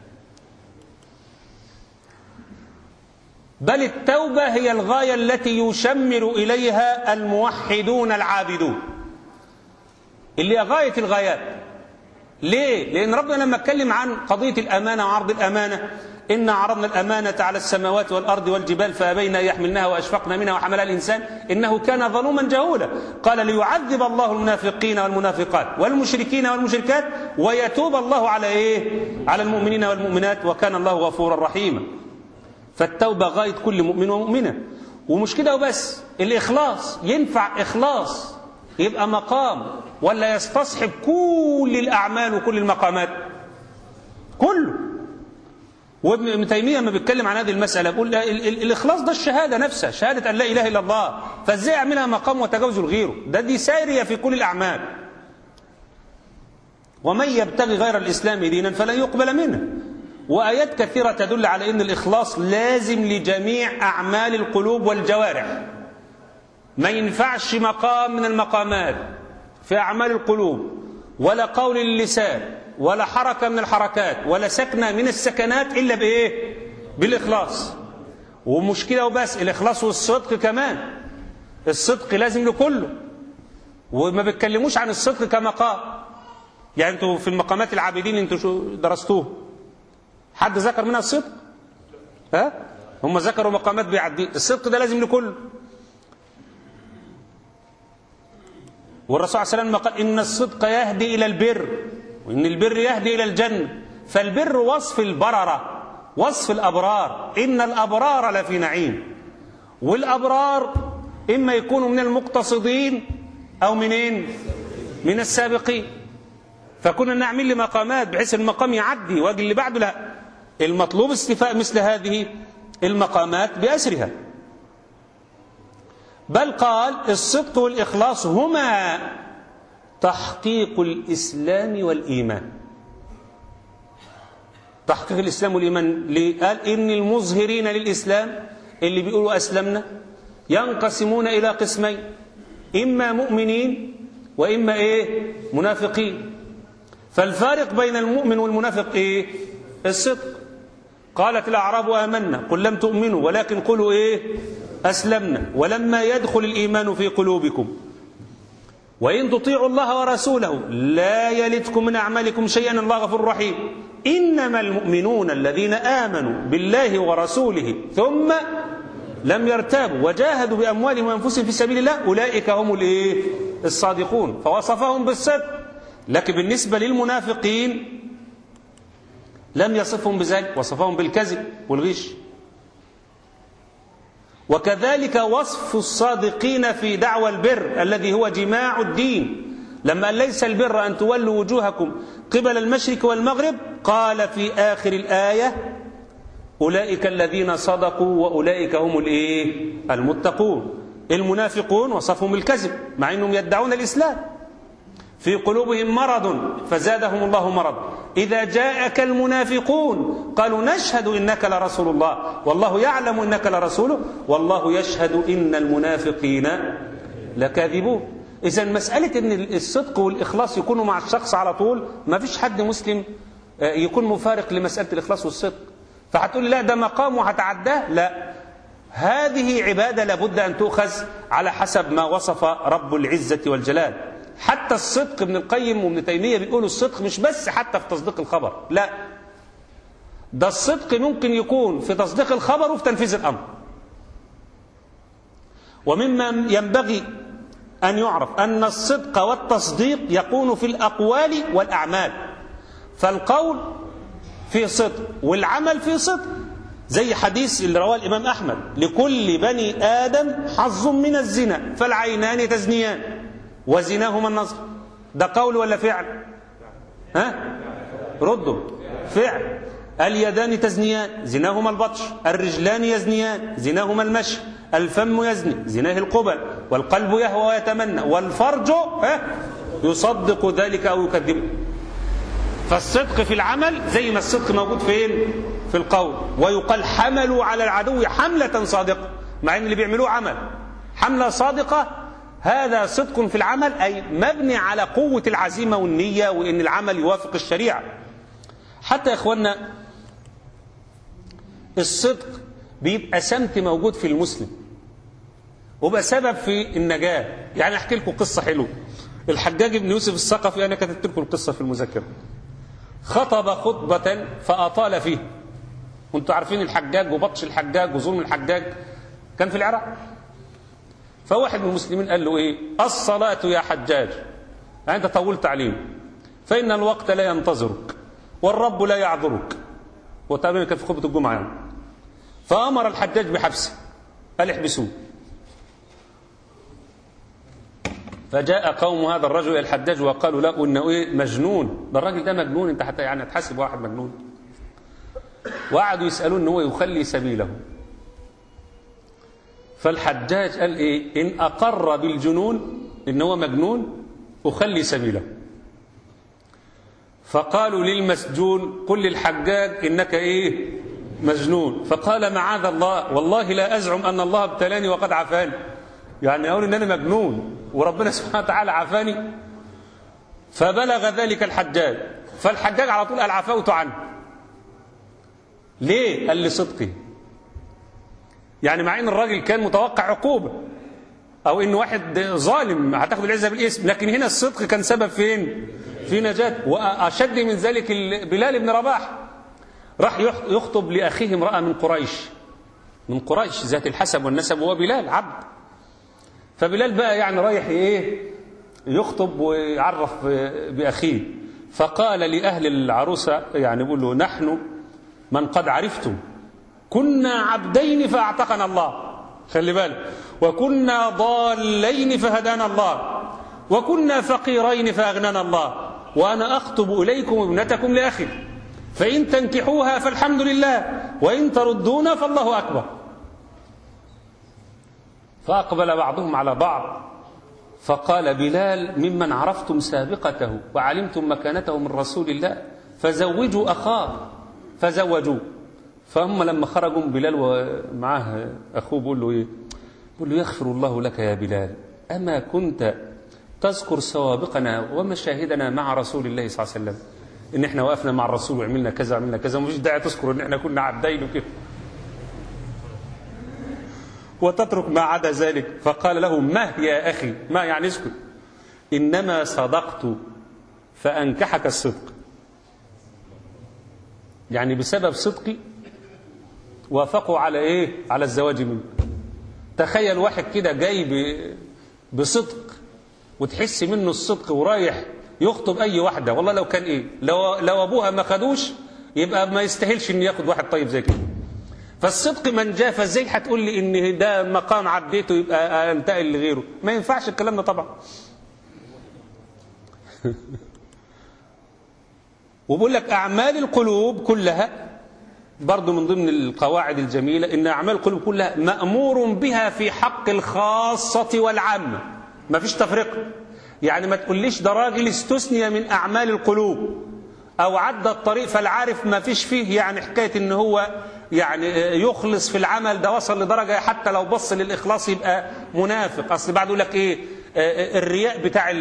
Speaker 2: بل التوبة هي الغاية التي يشمر إليها الموحدون العابدون اللي هي غاية الغايات ليه؟ لأن ربنا لما اتكلم عن قضية الأمانة وعرض الأمانة إنا عرضنا الأمانة على السماوات والأرض والجبال فأبين أن يحملنها وأشفقن منها وحملها الإنسان إنه كان ظلوما جهولا قال ليعذب الله المنافقين والمنافقات والمشركين والمشركات ويتوب الله على إيه؟ على المؤمنين والمؤمنات وكان الله غفورا رحيما فالتوبة غاية كل مؤمن ومؤمنة ومش كده وبس الإخلاص ينفع إخلاص يبقى مقام ولا يستصحب كل الأعمال وكل المقامات كله وابن تيمية لما بيتكلم عن هذه المسألة بيقول ال ال الإخلاص ده الشهادة نفسها شهادة أن لا إله إلا الله فإزاي أعملها مقام وتجاوز لغيره ده دي سارية في كل الأعمال ومن يبتغي غير الإسلام دينا فلن يقبل منه وآيات كثيرة تدل على أن الإخلاص لازم لجميع أعمال القلوب والجوارح ما ينفعش مقام من المقامات في أعمال القلوب ولا قول اللسان ولا حركة من الحركات ولا سكنة من السكنات إلا بإيه بالإخلاص ومشكلة وبس الإخلاص والصدق كمان الصدق لازم لكله وما بيتكلموش عن الصدق كمقام يعني انتوا في المقامات العابدين انتوا شو درستوه حد ذكر منها الصدق ها هم ذكروا مقامات بيعدي الصدق ده لازم لكله والرسول صلى الله عليه وسلم قال إن الصدق يهدي إلى البر وإن البر يهدي إلى الجنة فالبر وصف البررة وصف الأبرار إن الأبرار لفي نعيم والأبرار إما يكونوا من المقتصدين أو منين من السابقين فكنا نعمل لمقامات بحيث المقام يعدي واجي اللي بعده لا المطلوب استيفاء مثل هذه المقامات بأسرها بل قال الصدق والإخلاص هما تحقيق الإسلام والإيمان تحقيق الإسلام والإيمان ليه؟ قال إن المظهرين للإسلام اللي بيقولوا أسلمنا ينقسمون إلى قسمين إما مؤمنين وإما إيه منافقين فالفارق بين المؤمن والمنافق إيه الصدق قالت الأعراب آمنا قل لم تؤمنوا ولكن قولوا إيه أسلمنا ولما يدخل الإيمان في قلوبكم وإن تطيعوا الله ورسوله لا يلدكم من أعمالكم شيئا الله غفور رحيم إنما المؤمنون الذين آمنوا بالله ورسوله ثم لم يرتابوا وجاهدوا بأموالهم وأنفسهم في سبيل الله أولئك هم الإيه الصادقون فوصفهم بالصدق لكن بالنسبة للمنافقين لم يصفهم بذلك وصفهم بالكذب والغش وكذلك وصف الصادقين في دعوى البر الذي هو جماع الدين لما قال ليس البر أن تولوا وجوهكم قبل المشرق والمغرب قال في آخر الآية أولئك الذين صدقوا وأولئك هم الإيه المتقون المنافقون وصفهم الكذب مع أنهم يدعون الإسلام في قلوبهم مرض فزادهم الله مرض إذا جاءك المنافقون قالوا نشهد إنك لرسول الله والله يعلم إنك لرسوله والله يشهد إن المنافقين لكاذبون إذا مسألة أن الصدق والإخلاص يكونوا مع الشخص على طول ما فيش حد مسلم يكون مفارق لمسألة الإخلاص والصدق فهتقول لا ده مقام وهتعداه لا هذه عبادة لابد أن تؤخذ على حسب ما وصف رب العزة والجلال حتى الصدق ابن القيم وابن تيمية بيقولوا الصدق مش بس حتى في تصديق الخبر لا ده الصدق ممكن يكون في تصديق الخبر وفي تنفيذ الأمر ومما ينبغي أن يعرف أن الصدق والتصديق يكون في الأقوال والأعمال فالقول في صدق والعمل في صدق زي حديث اللي رواه الإمام أحمد لكل بني آدم حظ من الزنا فالعينان تزنيان وزناهما النظر ده قول ولا فعل ها ردوا فعل اليدان تزنيان زناهما البطش الرجلان يزنيان زناهما المشي الفم يزني زناه القبل والقلب يهوى ويتمنى والفرج ها يصدق ذلك أو يكذبه فالصدق في العمل زي ما الصدق موجود فين في القول ويقال حملوا على العدو حملة صادقة مع ان اللي بيعملوه عمل حملة صادقة هذا صدق في العمل أي مبني على قوة العزيمة والنية وإن العمل يوافق الشريعة حتى يا إخوانا الصدق بيبقى سمت موجود في المسلم وبقى سبب في النجاة يعني أحكي لكم قصة حلوة الحجاج بن يوسف الثقفي أنا كتبت لكم القصة في المذكرة خطب خطبة فأطال فيه وانتوا عارفين الحجاج وبطش الحجاج وظلم الحجاج كان في العراق فواحد من المسلمين قال له ايه الصلاة يا حجاج يعني انت طولت عليه فإن الوقت لا ينتظرك والرب لا يعذرك وتقريبا كان في خطبة الجمعة يعني فأمر الحجاج بحبسه قال احبسوه فجاء قوم هذا الرجل الى الحجاج وقالوا له انه ايه مجنون ده الراجل ده مجنون انت حتى يعني هتحاسب واحد مجنون وقعدوا يسالوه ان هو يخلي سبيله فالحجاج قال ايه ان اقر بالجنون ان هو مجنون اخلي سبيله فقالوا للمسجون قل للحجاج انك ايه مجنون فقال معاذ الله والله لا ازعم ان الله ابتلاني وقد عافاني يعني اقول ان انا مجنون وربنا سبحانه وتعالى عافاني فبلغ ذلك الحجاج فالحجاج على طول قال عفوت عنه ليه قال لصدقي يعني مع ان الراجل كان متوقع عقوبه او ان واحد ظالم هتاخد العزه بالاسم لكن هنا الصدق كان سبب فين في نجاة واشد من ذلك بلال بن رباح راح يخطب لاخيه امراه من قريش من قريش ذات الحسب والنسب وهو بلال عبد فبلال بقى يعني رايح ايه يخطب ويعرف باخيه فقال لاهل العروسه يعني بيقول له نحن من قد عرفتم كنا عبدين فاعتقنا الله خلي بالك وكنا ضالين فهدانا الله وكنا فقيرين فاغنانا الله وانا اخطب اليكم ابنتكم لاخي فان تنكحوها فالحمد لله وان تردونا فالله اكبر فأقبل بعضهم على بعض فقال بلال ممن عرفتم سابقته وعلمتم مكانته من رسول الله فزوجوا أخاه فزوجوه فهم لما خرجوا بلال ومعاه أخوه بيقول له إيه بيقول له يغفر الله لك يا بلال أما كنت تذكر سوابقنا ومشاهدنا مع رسول الله صلى الله عليه وسلم إن إحنا وقفنا مع الرسول وعملنا كذا وعملنا كذا ومفيش داعي تذكر إن إحنا كنا عبدين وكده وتترك ما عدا ذلك فقال له ما يا أخي ما يعني اسكت إنما صدقت فأنكحك الصدق يعني بسبب صدقي وافقوا على إيه على الزواج منك تخيل واحد كده جاي بصدق وتحس منه الصدق ورايح يخطب أي واحدة والله لو كان إيه لو, لو أبوها ما خدوش يبقى ما يستاهلش إن ياخد واحد طيب زي كده فالصدق من جاء فازاي هتقول لي ان ده مقام عديته يبقى انتقل لغيره ما ينفعش الكلام ده طبعا وبقول لك اعمال القلوب كلها برضو من ضمن القواعد الجميلة ان اعمال القلوب كلها مأمور بها في حق الخاصة والعامة ما فيش تفرقة يعني ما تقوليش ده راجل استثني من اعمال القلوب او عدى الطريق فالعارف ما فيش فيه يعني حكاية ان هو يعني يخلص في العمل ده وصل لدرجة حتى لو بص للإخلاص يبقى منافق أصل بعد يقول لك إيه الرياء بتاع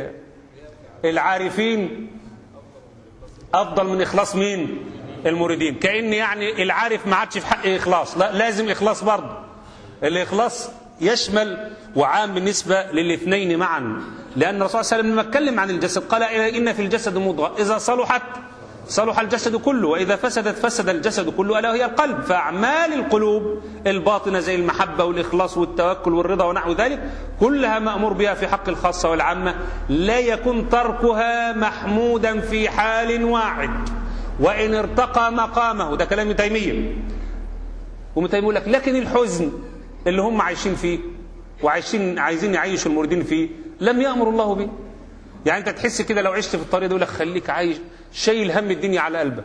Speaker 2: العارفين أفضل من إخلاص مين المريدين كأن يعني العارف ما عادش في حق إخلاص لا لازم إخلاص برضه الإخلاص يشمل وعام بالنسبة للاثنين معا لأن الرسول صلى الله عليه وسلم لما اتكلم عن الجسد قال إن في الجسد مضغة إذا صلحت صلح الجسد كله وإذا فسدت فسد الجسد كله ألا وهي القلب فأعمال القلوب الباطنة زي المحبة والإخلاص والتوكل والرضا ونحو ذلك كلها مأمور بها في حق الخاصة والعامة لا يكون تركها محمودا في حال واحد وإن ارتقى مقامه ده كلام تيمية وابن تيمية يقول لك لكن الحزن اللي هم عايشين فيه وعايشين عايزين يعيشوا الموردين فيه لم يأمر الله به يعني انت تحس كده لو عشت في الطريق ده يقول لك خليك عايش شايل هم الدنيا على قلبك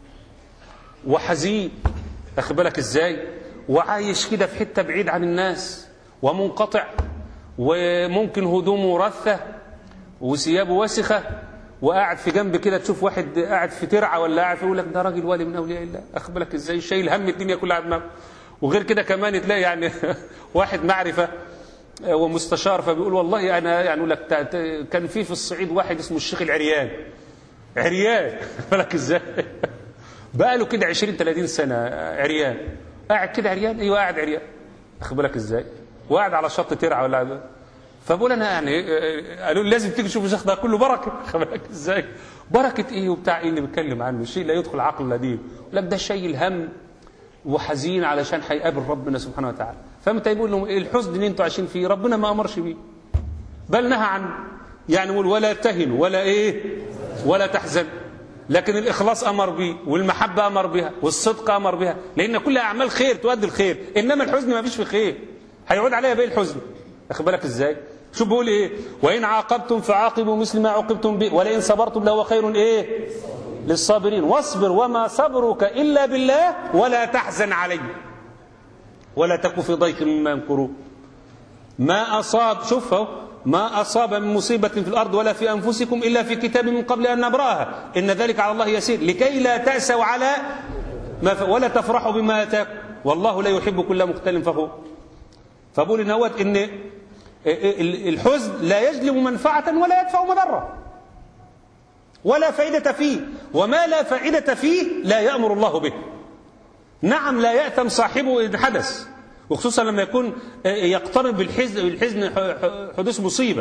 Speaker 2: وحزين اخد بالك ازاي وعايش كده في حته بعيد عن الناس ومنقطع وممكن هدومه رثه وثيابه وسخه وقاعد في جنب كده تشوف واحد قاعد في ترعه ولا قاعد يقول لك ده راجل ولي من اولياء الله اخد بالك ازاي شايل هم الدنيا كلها على دماغه وغير كده كمان تلاقي يعني واحد معرفه ومستشار فبيقول والله انا يعني اقول لك كان في في الصعيد واحد اسمه الشيخ العريان عريان بالك ازاي بقى له كده 20 30 سنه عريان قاعد كده عريان ايوه قاعد عريان اخد بالك ازاي وقاعد على شط ترعه ولا فبقول انا يعني قالوا لي لازم تيجي تشوف الشيخ ده كله بركه اخد بالك ازاي بركه ايه وبتاع ايه اللي بيتكلم عنه شيء لا يدخل عقل لديه لك ده شايل هم وحزين علشان هيقابل ربنا سبحانه وتعالى فمتى يقول لهم الحزن اللي انتوا عايشين فيه ربنا ما امرش بيه بل نهى عنه يعني يقول ولا تهنوا ولا ايه ولا تحزن لكن الاخلاص امر به والمحبه امر بها والصدق امر بها لان كلها اعمال خير تؤدي الخير انما الحزن ما فيش في خير هيعود عليها بايه الحزن واخد بالك ازاي شو بيقول ايه وان عاقبتم فعاقبوا مثل ما عوقبتم به ولئن صبرتم لهو خير ايه للصابرين واصبر وما صبرك الا بالله ولا تحزن عليه ولا تك في ضيق مما يمكرون ما اصاب شوف اهو ما أصاب من مصيبة في الأرض ولا في أنفسكم إلا في كتاب من قبل أن نبرأها إن ذلك على الله يسير لكي لا تأسوا على ما ف... ولا تفرحوا بما أتاكم والله لا يحب كل مختل فخور فبقول إن هوت إن الحزن لا يجلب منفعة ولا يدفع مضرة ولا فائدة فيه وما لا فائدة فيه لا يأمر الله به نعم لا يأتم صاحبه إذ حدث وخصوصا لما يكون يقترب بالحزن بالحزن حدوث مصيبة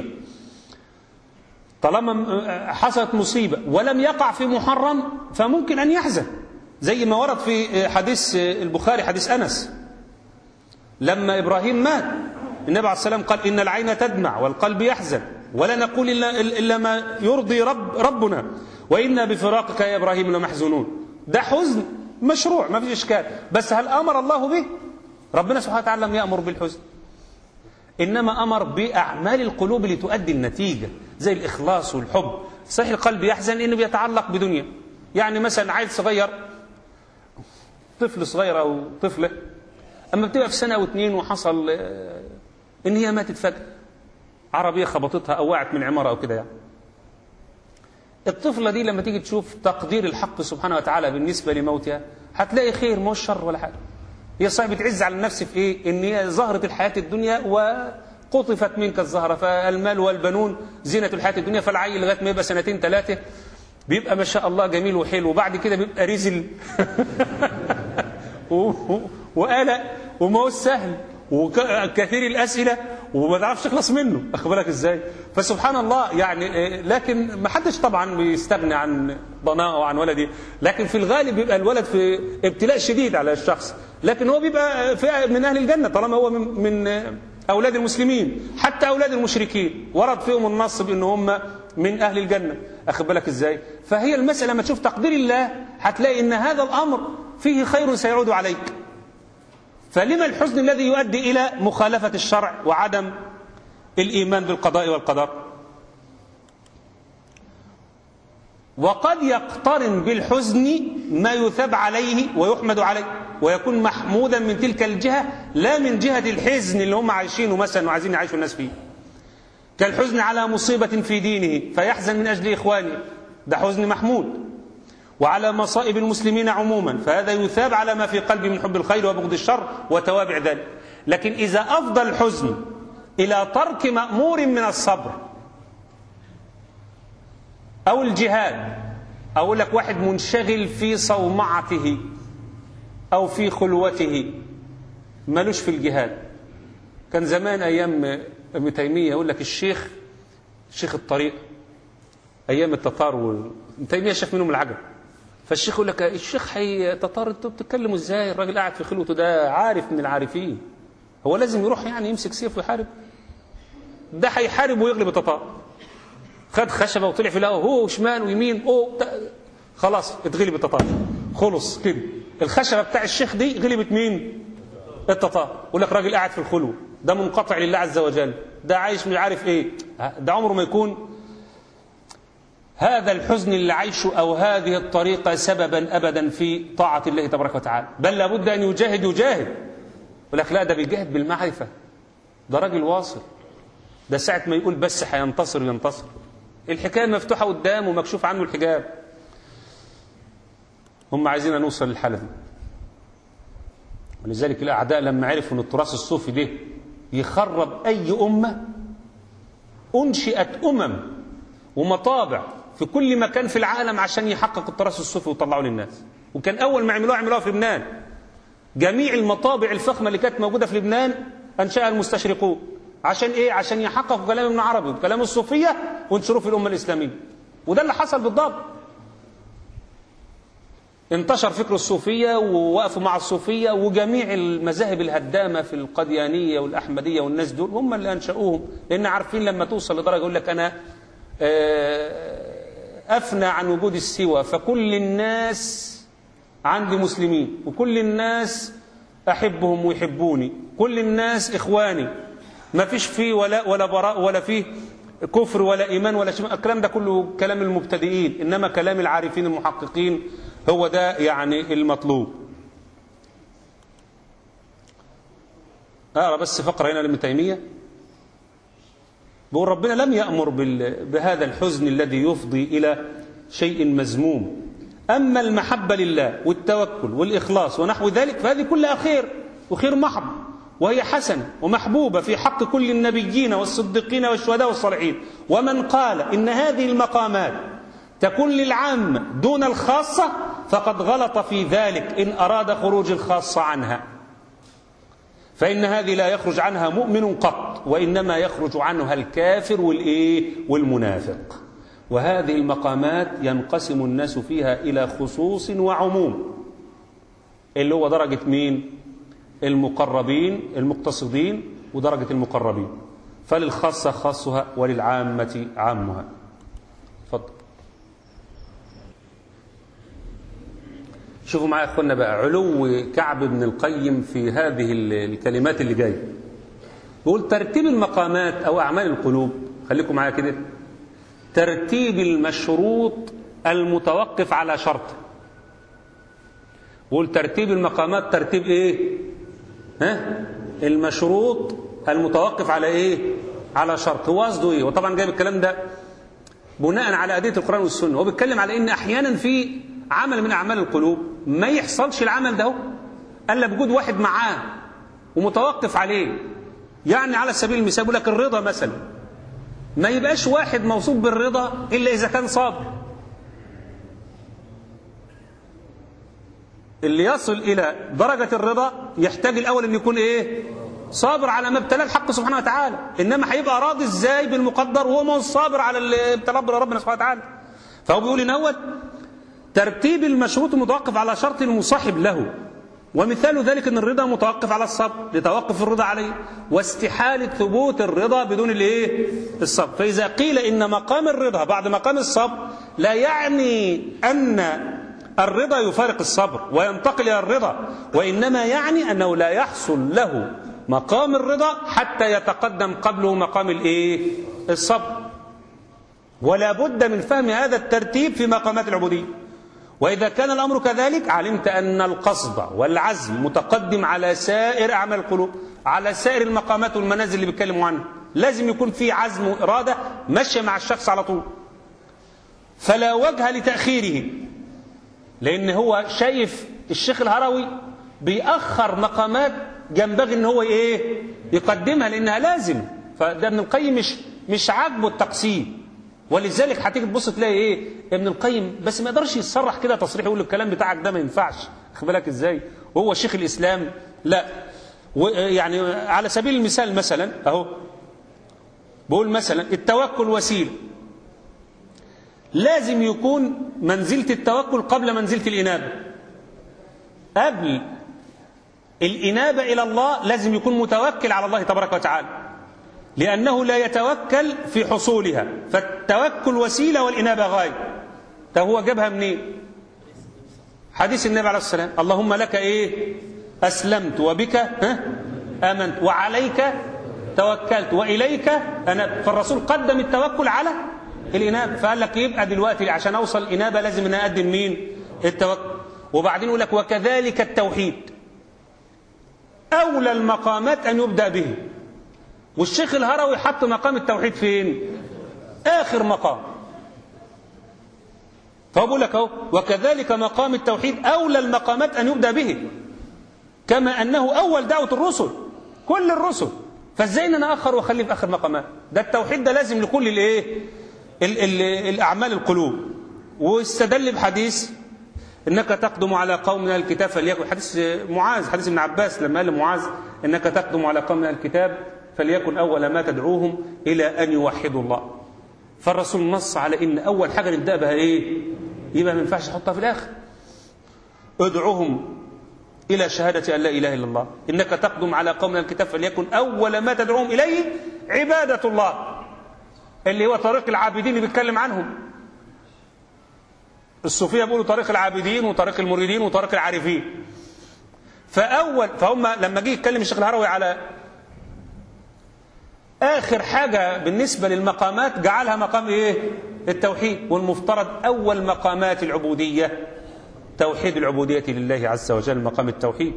Speaker 2: طالما حصلت مصيبة ولم يقع في محرم فممكن أن يحزن زي ما ورد في حديث البخاري حديث أنس لما إبراهيم مات النبي عليه السلام قال إن العين تدمع والقلب يحزن ولا نقول إلا, إلا ما يرضي رب ربنا وإنا بفراقك يا إبراهيم لمحزونون ده حزن مشروع ما فيش إشكال بس هل أمر الله به ربنا سبحانه وتعالى لم يأمر بالحزن إنما أمر بأعمال القلوب اللي تؤدي النتيجة زي الإخلاص والحب صحيح القلب يحزن إنه بيتعلق بدنيا يعني مثلا عيل صغير طفل صغير أو طفلة أما بتبقى في سنة أو اتنين وحصل إن هي ماتت فجأة عربية خبطتها أو وقعت من عمارة أو كده يعني الطفلة دي لما تيجي تشوف تقدير الحق سبحانه وتعالى بالنسبة لموتها هتلاقي خير مش شر ولا حاجة هي صاحبة تعز على النفس في ايه ان هي زهرة الحياة الدنيا وقطفت منك الزهرة فالمال والبنون زينة الحياة الدنيا فالعيل لغاية ما يبقى سنتين ثلاثة بيبقى ما شاء الله جميل وحلو وبعد كده بيبقى رزل وقلق وما هو سهل وكثير الأسئلة وما تعرفش تخلص منه أخد بالك إزاي فسبحان الله يعني لكن ما حدش طبعا بيستغني عن ضناءه وعن ولده لكن في الغالب بيبقى الولد في ابتلاء شديد على الشخص لكن هو بيبقى في من أهل الجنة طالما هو من, من أولاد المسلمين حتى أولاد المشركين ورد فيهم النص بأن هم من أهل الجنة أخد بالك إزاي فهي المسألة ما تشوف تقدير الله هتلاقي أن هذا الأمر فيه خير سيعود عليك فلما الحزن الذي يؤدي إلى مخالفة الشرع وعدم الإيمان بالقضاء والقدر وقد يقترن بالحزن ما يثاب عليه ويحمد عليه ويكون محمودا من تلك الجهة لا من جهة الحزن اللي هم عايشينه مثلا وعايزين يعيشوا الناس فيه كالحزن على مصيبة في دينه فيحزن من أجل إخوانه ده حزن محمود وعلى مصائب المسلمين عموما فهذا يثاب على ما في قلبه من حب الخير وبغض الشر وتوابع ذلك لكن إذا أفضى الحزن إلى ترك مأمور من الصبر أو الجهاد أقول لك واحد منشغل في صومعته أو في خلوته ملوش في الجهاد كان زمان أيام ابن تيمية يقول لك الشيخ شيخ الطريق أيام التتار ابن تيمية شاف منهم العجب فالشيخ يقول لك الشيخ حي تتار انتوا بتتكلموا ازاي الراجل قاعد في خلوته ده عارف من العارفين هو لازم يروح يعني يمسك سيف ويحارب ده هيحارب ويغلب التتار خد خشبه وطلع في الهواء هو وشمال ويمين او خلاص اتغلب التتار خلص كده الخشبه بتاع الشيخ دي غلبت مين التتار يقول لك راجل قاعد في الخلو ده منقطع لله عز وجل ده عايش مش عارف ايه ده عمره ما يكون هذا الحزن اللي عايشه أو هذه الطريقة سببا أبدا في طاعة الله تبارك وتعالى بل لابد أن يجاهد يجاهد يقول لك لا ده بيجاهد بالمعرفة ده راجل واصل ده ساعة ما يقول بس هينتصر ينتصر الحكاية مفتوحة قدام ومكشوف عنه الحجاب هم عايزين نوصل للحالة دي ولذلك الأعداء لما عرفوا أن التراث الصوفي ده يخرب أي أمة أنشئت أمم ومطابع في كل مكان في العالم عشان يحقق التراث الصوفي ويطلعوه للناس وكان أول ما عملوها عملوها في لبنان جميع المطابع الفخمة اللي كانت موجودة في لبنان أنشأها المستشرقون عشان إيه؟ عشان يحققوا كلام ابن عربي وكلام الصوفية وينشروه في الأمة الإسلامية وده اللي حصل بالضبط انتشر فكر الصوفية ووقفوا مع الصوفية وجميع المذاهب الهدامة في القديانية والأحمدية والناس دول هم اللي أنشأوهم لأن عارفين لما توصل لدرجة يقول لك أنا أفنى عن وجود السوى فكل الناس عندي مسلمين وكل الناس أحبهم ويحبوني كل الناس إخواني ما فيش فيه ولا ولا براء ولا فيه كفر ولا إيمان ولا شيء الكلام ده كله كلام المبتدئين إنما كلام العارفين المحققين هو ده يعني المطلوب أقرأ بس فقرة هنا لابن تيمية بيقول ربنا لم يأمر بهذا الحزن الذي يفضي إلى شيء مذموم أما المحبة لله والتوكل والإخلاص ونحو ذلك فهذه كلها خير وخير محض وهي حسنة ومحبوبة في حق كل النبيين والصديقين والشهداء والصالحين ومن قال إن هذه المقامات تكون للعامة دون الخاصة فقد غلط في ذلك إن أراد خروج الخاصة عنها فإن هذه لا يخرج عنها مؤمن قط وإنما يخرج عنها الكافر والإيه والمنافق وهذه المقامات ينقسم الناس فيها إلى خصوص وعموم اللي هو درجة مين المقربين المقتصدين ودرجة المقربين فللخاصة خاصها وللعامة عامها فضل شوفوا معايا اخوانا بقى علو كعب بن القيم في هذه الكلمات اللي جايه يقول ترتيب المقامات او اعمال القلوب خليكم معايا كده ترتيب المشروط المتوقف على شرط يقول ترتيب المقامات ترتيب ايه ها المشروط المتوقف على ايه على شرط هو قصده ايه وطبعا جايب الكلام ده بناء على ادله القران والسنه هو بيتكلم على ان احيانا في عمل من اعمال القلوب ما يحصلش العمل ده الا بوجود واحد معاه ومتوقف عليه يعني على سبيل المثال يقول لك الرضا مثلا ما يبقاش واحد موصوف بالرضا الا اذا كان صابر اللي يصل الى درجه الرضا يحتاج الاول ان يكون ايه صابر على ما ابتلاه الحق سبحانه وتعالى انما هيبقى راضي ازاي بالمقدر وهو ما صابر على اللي ابتلاه ربنا سبحانه وتعالى فهو بيقول ان هو ترتيب المشروط متوقف على شرط مصاحب له ومثال ذلك ان الرضا متوقف على الصبر لتوقف الرضا عليه واستحالة ثبوت الرضا بدون الايه الصبر فإذا قيل إن مقام الرضا بعد مقام الصبر لا يعني أن الرضا يفارق الصبر وينتقل إلى الرضا وإنما يعني أنه لا يحصل له مقام الرضا حتى يتقدم قبله مقام الايه الصبر ولا بد من فهم هذا الترتيب في مقامات العبوديه وإذا كان الأمر كذلك علمت أن القصد والعزم متقدم على سائر أعمال القلوب على سائر المقامات والمنازل اللي بيتكلموا عنها لازم يكون في عزم وإرادة ماشية مع الشخص على طول فلا وجه لتأخيره لأن هو شايف الشيخ الهروي بيأخر مقامات ينبغي ان هو ايه يقدمها لانها لازم فده ابن القيم مش مش عاجبه التقسيم ولذلك هتيجي تبص تلاقي ايه ابن القيم بس ما يقدرش يصرح كده تصريح يقول الكلام بتاعك ده ما ينفعش خد بالك ازاي وهو شيخ الاسلام لا يعني على سبيل المثال مثلا اهو بقول مثلا التوكل وسيله لازم يكون منزله التوكل قبل منزله الانابه قبل الإنابة إلى الله لازم يكون متوكل على الله تبارك وتعالى لأنه لا يتوكل في حصولها فالتوكل وسيلة والإنابة غاية طب هو جابها منين حديث النبي عليه السلام اللهم لك إيه أسلمت وبك ها آمنت وعليك توكلت وإليك أنا فالرسول قدم التوكل على الإنابة فقال لك يبقى دلوقتي عشان أوصل الإنابة لازم أن أقدم مين التوكل وبعدين يقول لك وكذلك التوحيد أولى المقامات أن يبدأ به والشيخ الهروي حط مقام التوحيد فين آخر مقام فهو بيقول لك اهو وكذلك مقام التوحيد اولى المقامات ان يبدا به كما انه اول دعوه الرسل كل الرسل فازاي ان انا اخر واخليه في اخر مقامات ده التوحيد ده لازم لكل الايه ال- ال- الاعمال القلوب واستدل بحديث انك تقدم على قوم من الكتاب فليكن حديث معاذ حديث ابن عباس لما قال لمعاذ انك تقدم على قوم من الكتاب فليكن اول ما تدعوهم الى ان يوحدوا الله فالرسول نص على ان اول حاجه نبدا بها ايه يبقى ما ينفعش نحطها في الاخر ادعوهم الى شهاده ان لا اله الا الله انك تقدم على قوم من الكتاب فليكن اول ما تدعوهم اليه عباده الله اللي هو طريق العابدين اللي بيتكلم عنهم الصوفيه بيقولوا طريق العابدين وطريق المريدين وطريق العارفين فاول فهم لما جه يتكلم الشيخ الهروي على اخر حاجه بالنسبه للمقامات جعلها مقام ايه التوحيد والمفترض اول مقامات العبوديه توحيد العبوديه لله عز وجل مقام التوحيد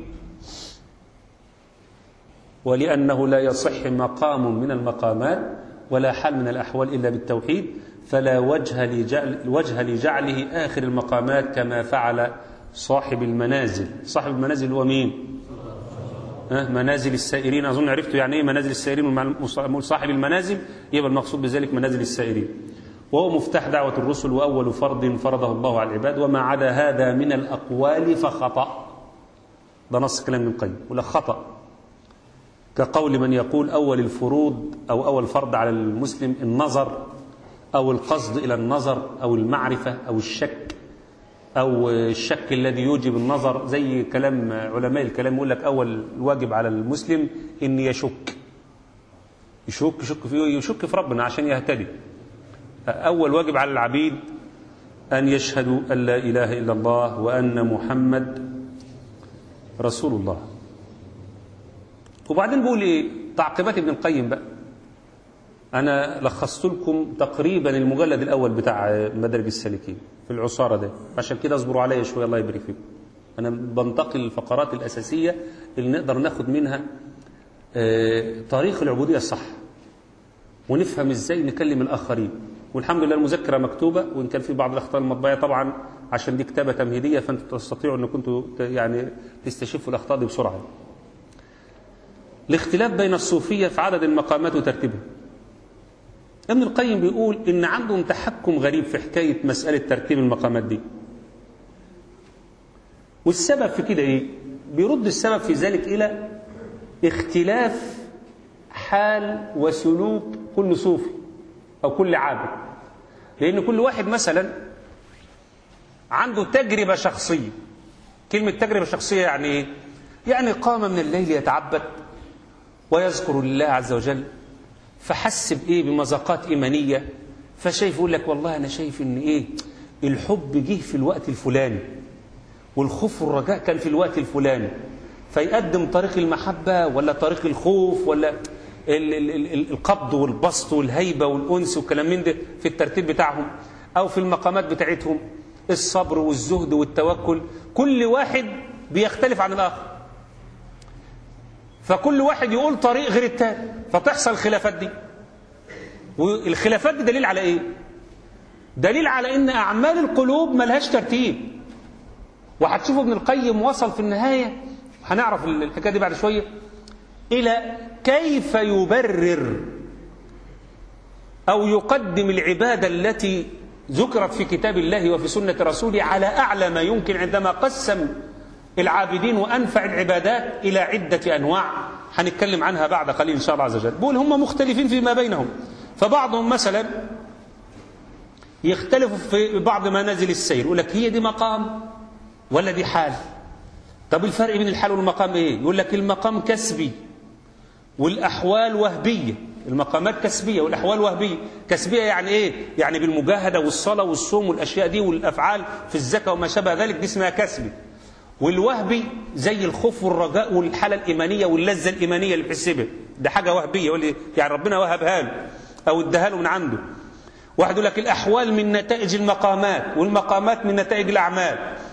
Speaker 2: ولانه لا يصح مقام من المقامات ولا حال من الاحوال الا بالتوحيد فلا وجه لجعل وجه لجعله اخر المقامات كما فعل صاحب المنازل صاحب المنازل هو مين ها منازل السائرين أظن عرفتوا يعني إيه منازل السائرين ومع- صاحب المنازل يبقى المقصود بذلك منازل السائرين وهو مفتاح دعوة الرسل وأول فرض فرضه الله على العباد وما عدا هذا من الأقوال فخطأ ده نص كلام ابن القيم ولا خطأ كقول من يقول أول الفروض أو أول فرض على المسلم النظر أو القصد إلى النظر أو المعرفة أو الشك أو الشك الذي يوجب النظر زي كلام علماء الكلام يقول لك أول واجب على المسلم إن يشك يشك يشك في يشك في ربنا عشان يهتدي أول واجب على العبيد أن يشهدوا أن لا إله إلا الله وأن محمد رسول الله وبعدين بقول إيه تعقيبات ابن القيم بقى أنا لخصت لكم تقريبا المجلد الأول بتاع مدارج السالكين في العصارة ده عشان كده اصبروا عليا شوية الله يبارك فيكم أنا بنتقل الفقرات الأساسية اللي نقدر ناخد منها آه، طريق العبودية الصح ونفهم ازاي نكلم الآخرين والحمد لله المذكرة مكتوبة وإن كان في بعض الأخطاء المطبعية طبعا عشان دي كتابة تمهيدية فأنتوا تستطيعوا أن كنتوا ت- يعني تستشفوا الأخطاء دي بسرعة الاختلاف بين الصوفية في عدد المقامات وترتيبها ابن القيم بيقول إن عندهم تحكم غريب في حكاية مسألة ترتيب المقامات دي والسبب في كده إيه؟ بيرد السبب في ذلك إلى اختلاف حال وسلوك كل صوفي أو كل عابد لأن كل واحد مثلا عنده تجربة شخصية كلمة تجربة شخصية يعني إيه؟ يعني قام من الليل يتعبد ويذكر الله عز وجل فحس بإيه بمذاقات إيمانية فشايف يقول لك والله أنا شايف إن إيه الحب جه في الوقت الفلاني والخوف والرجاء كان في الوقت الفلاني فيقدم طريق المحبة ولا طريق الخوف ولا ال- ال- ال- ال- القبض والبسط والهيبة والأنس والكلام من ده في الترتيب بتاعهم أو في المقامات بتاعتهم الصبر والزهد والتوكل كل واحد بيختلف عن الآخر فكل واحد يقول طريق غير التاني فتحصل الخلافات دي والخلافات دي دليل على ايه دليل على ان اعمال القلوب ملهاش ترتيب وهتشوفوا ابن القيم وصل في النهايه هنعرف الحكايه دي بعد شويه الى كيف يبرر او يقدم العباده التي ذكرت في كتاب الله وفي سنه رسوله على اعلى ما يمكن عندما قسم العابدين وانفع العبادات الى عده انواع هنتكلم عنها بعد قليل ان شاء الله عز وجل بقول هم مختلفين فيما بينهم فبعضهم مثلا يختلفوا في بعض منازل السير يقول لك هي دي مقام ولا دي حال طب الفرق بين الحال والمقام ايه يقول لك المقام كسبي والاحوال وهبيه المقامات كسبيه والاحوال وهبيه كسبيه يعني ايه يعني بالمجاهده والصلاه والصوم والاشياء دي والافعال في الزكاه وما شابه ذلك دي اسمها كسبي والوهبي زي الخوف والرجاء والحاله الايمانيه واللذه الايمانيه اللي بيحس بها ده حاجه وهبيه يقول لي يعني ربنا وهبها له او اداها له من عنده واحد يقول لك الاحوال من نتائج المقامات والمقامات من نتائج الاعمال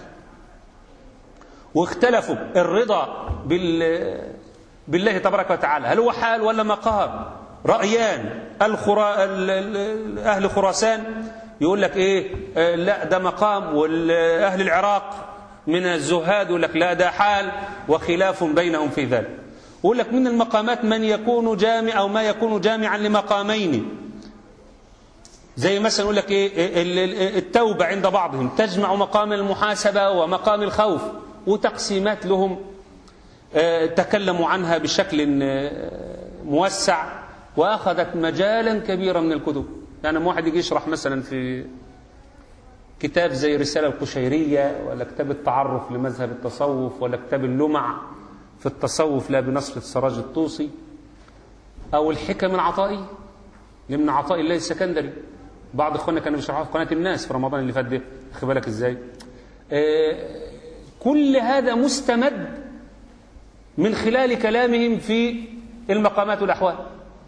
Speaker 2: واختلفوا الرضا بال بالله تبارك وتعالى هل هو حال ولا مقام رأيان الخرا... ال- ال- أهل خراسان يقول لك ايه آه لا ده مقام واهل العراق من الزهاد يقول لك لا ده حال وخلاف بينهم في ذلك يقول لك من المقامات من يكون جامع او ما يكون جامعا لمقامين زي مثلا يقول لك ايه التوبه عند بعضهم تجمع مقام المحاسبه ومقام الخوف وتقسيمات لهم تكلموا عنها بشكل موسع واخذت مجالا كبيرا من الكتب يعني واحد يجي يشرح مثلا في كتاب زي الرسالة القشيرية ولا كتاب التعرف لمذهب التصوف ولا كتاب اللمع في التصوف لا بنصر السراج الطوسي أو الحكم العطائي لابن عطاء الله السكندري بعض اخواننا كانوا بيشرحوها في قناة الناس في رمضان اللي فات ده خد بالك ازاي آه كل هذا مستمد من خلال كلامهم في المقامات والأحوال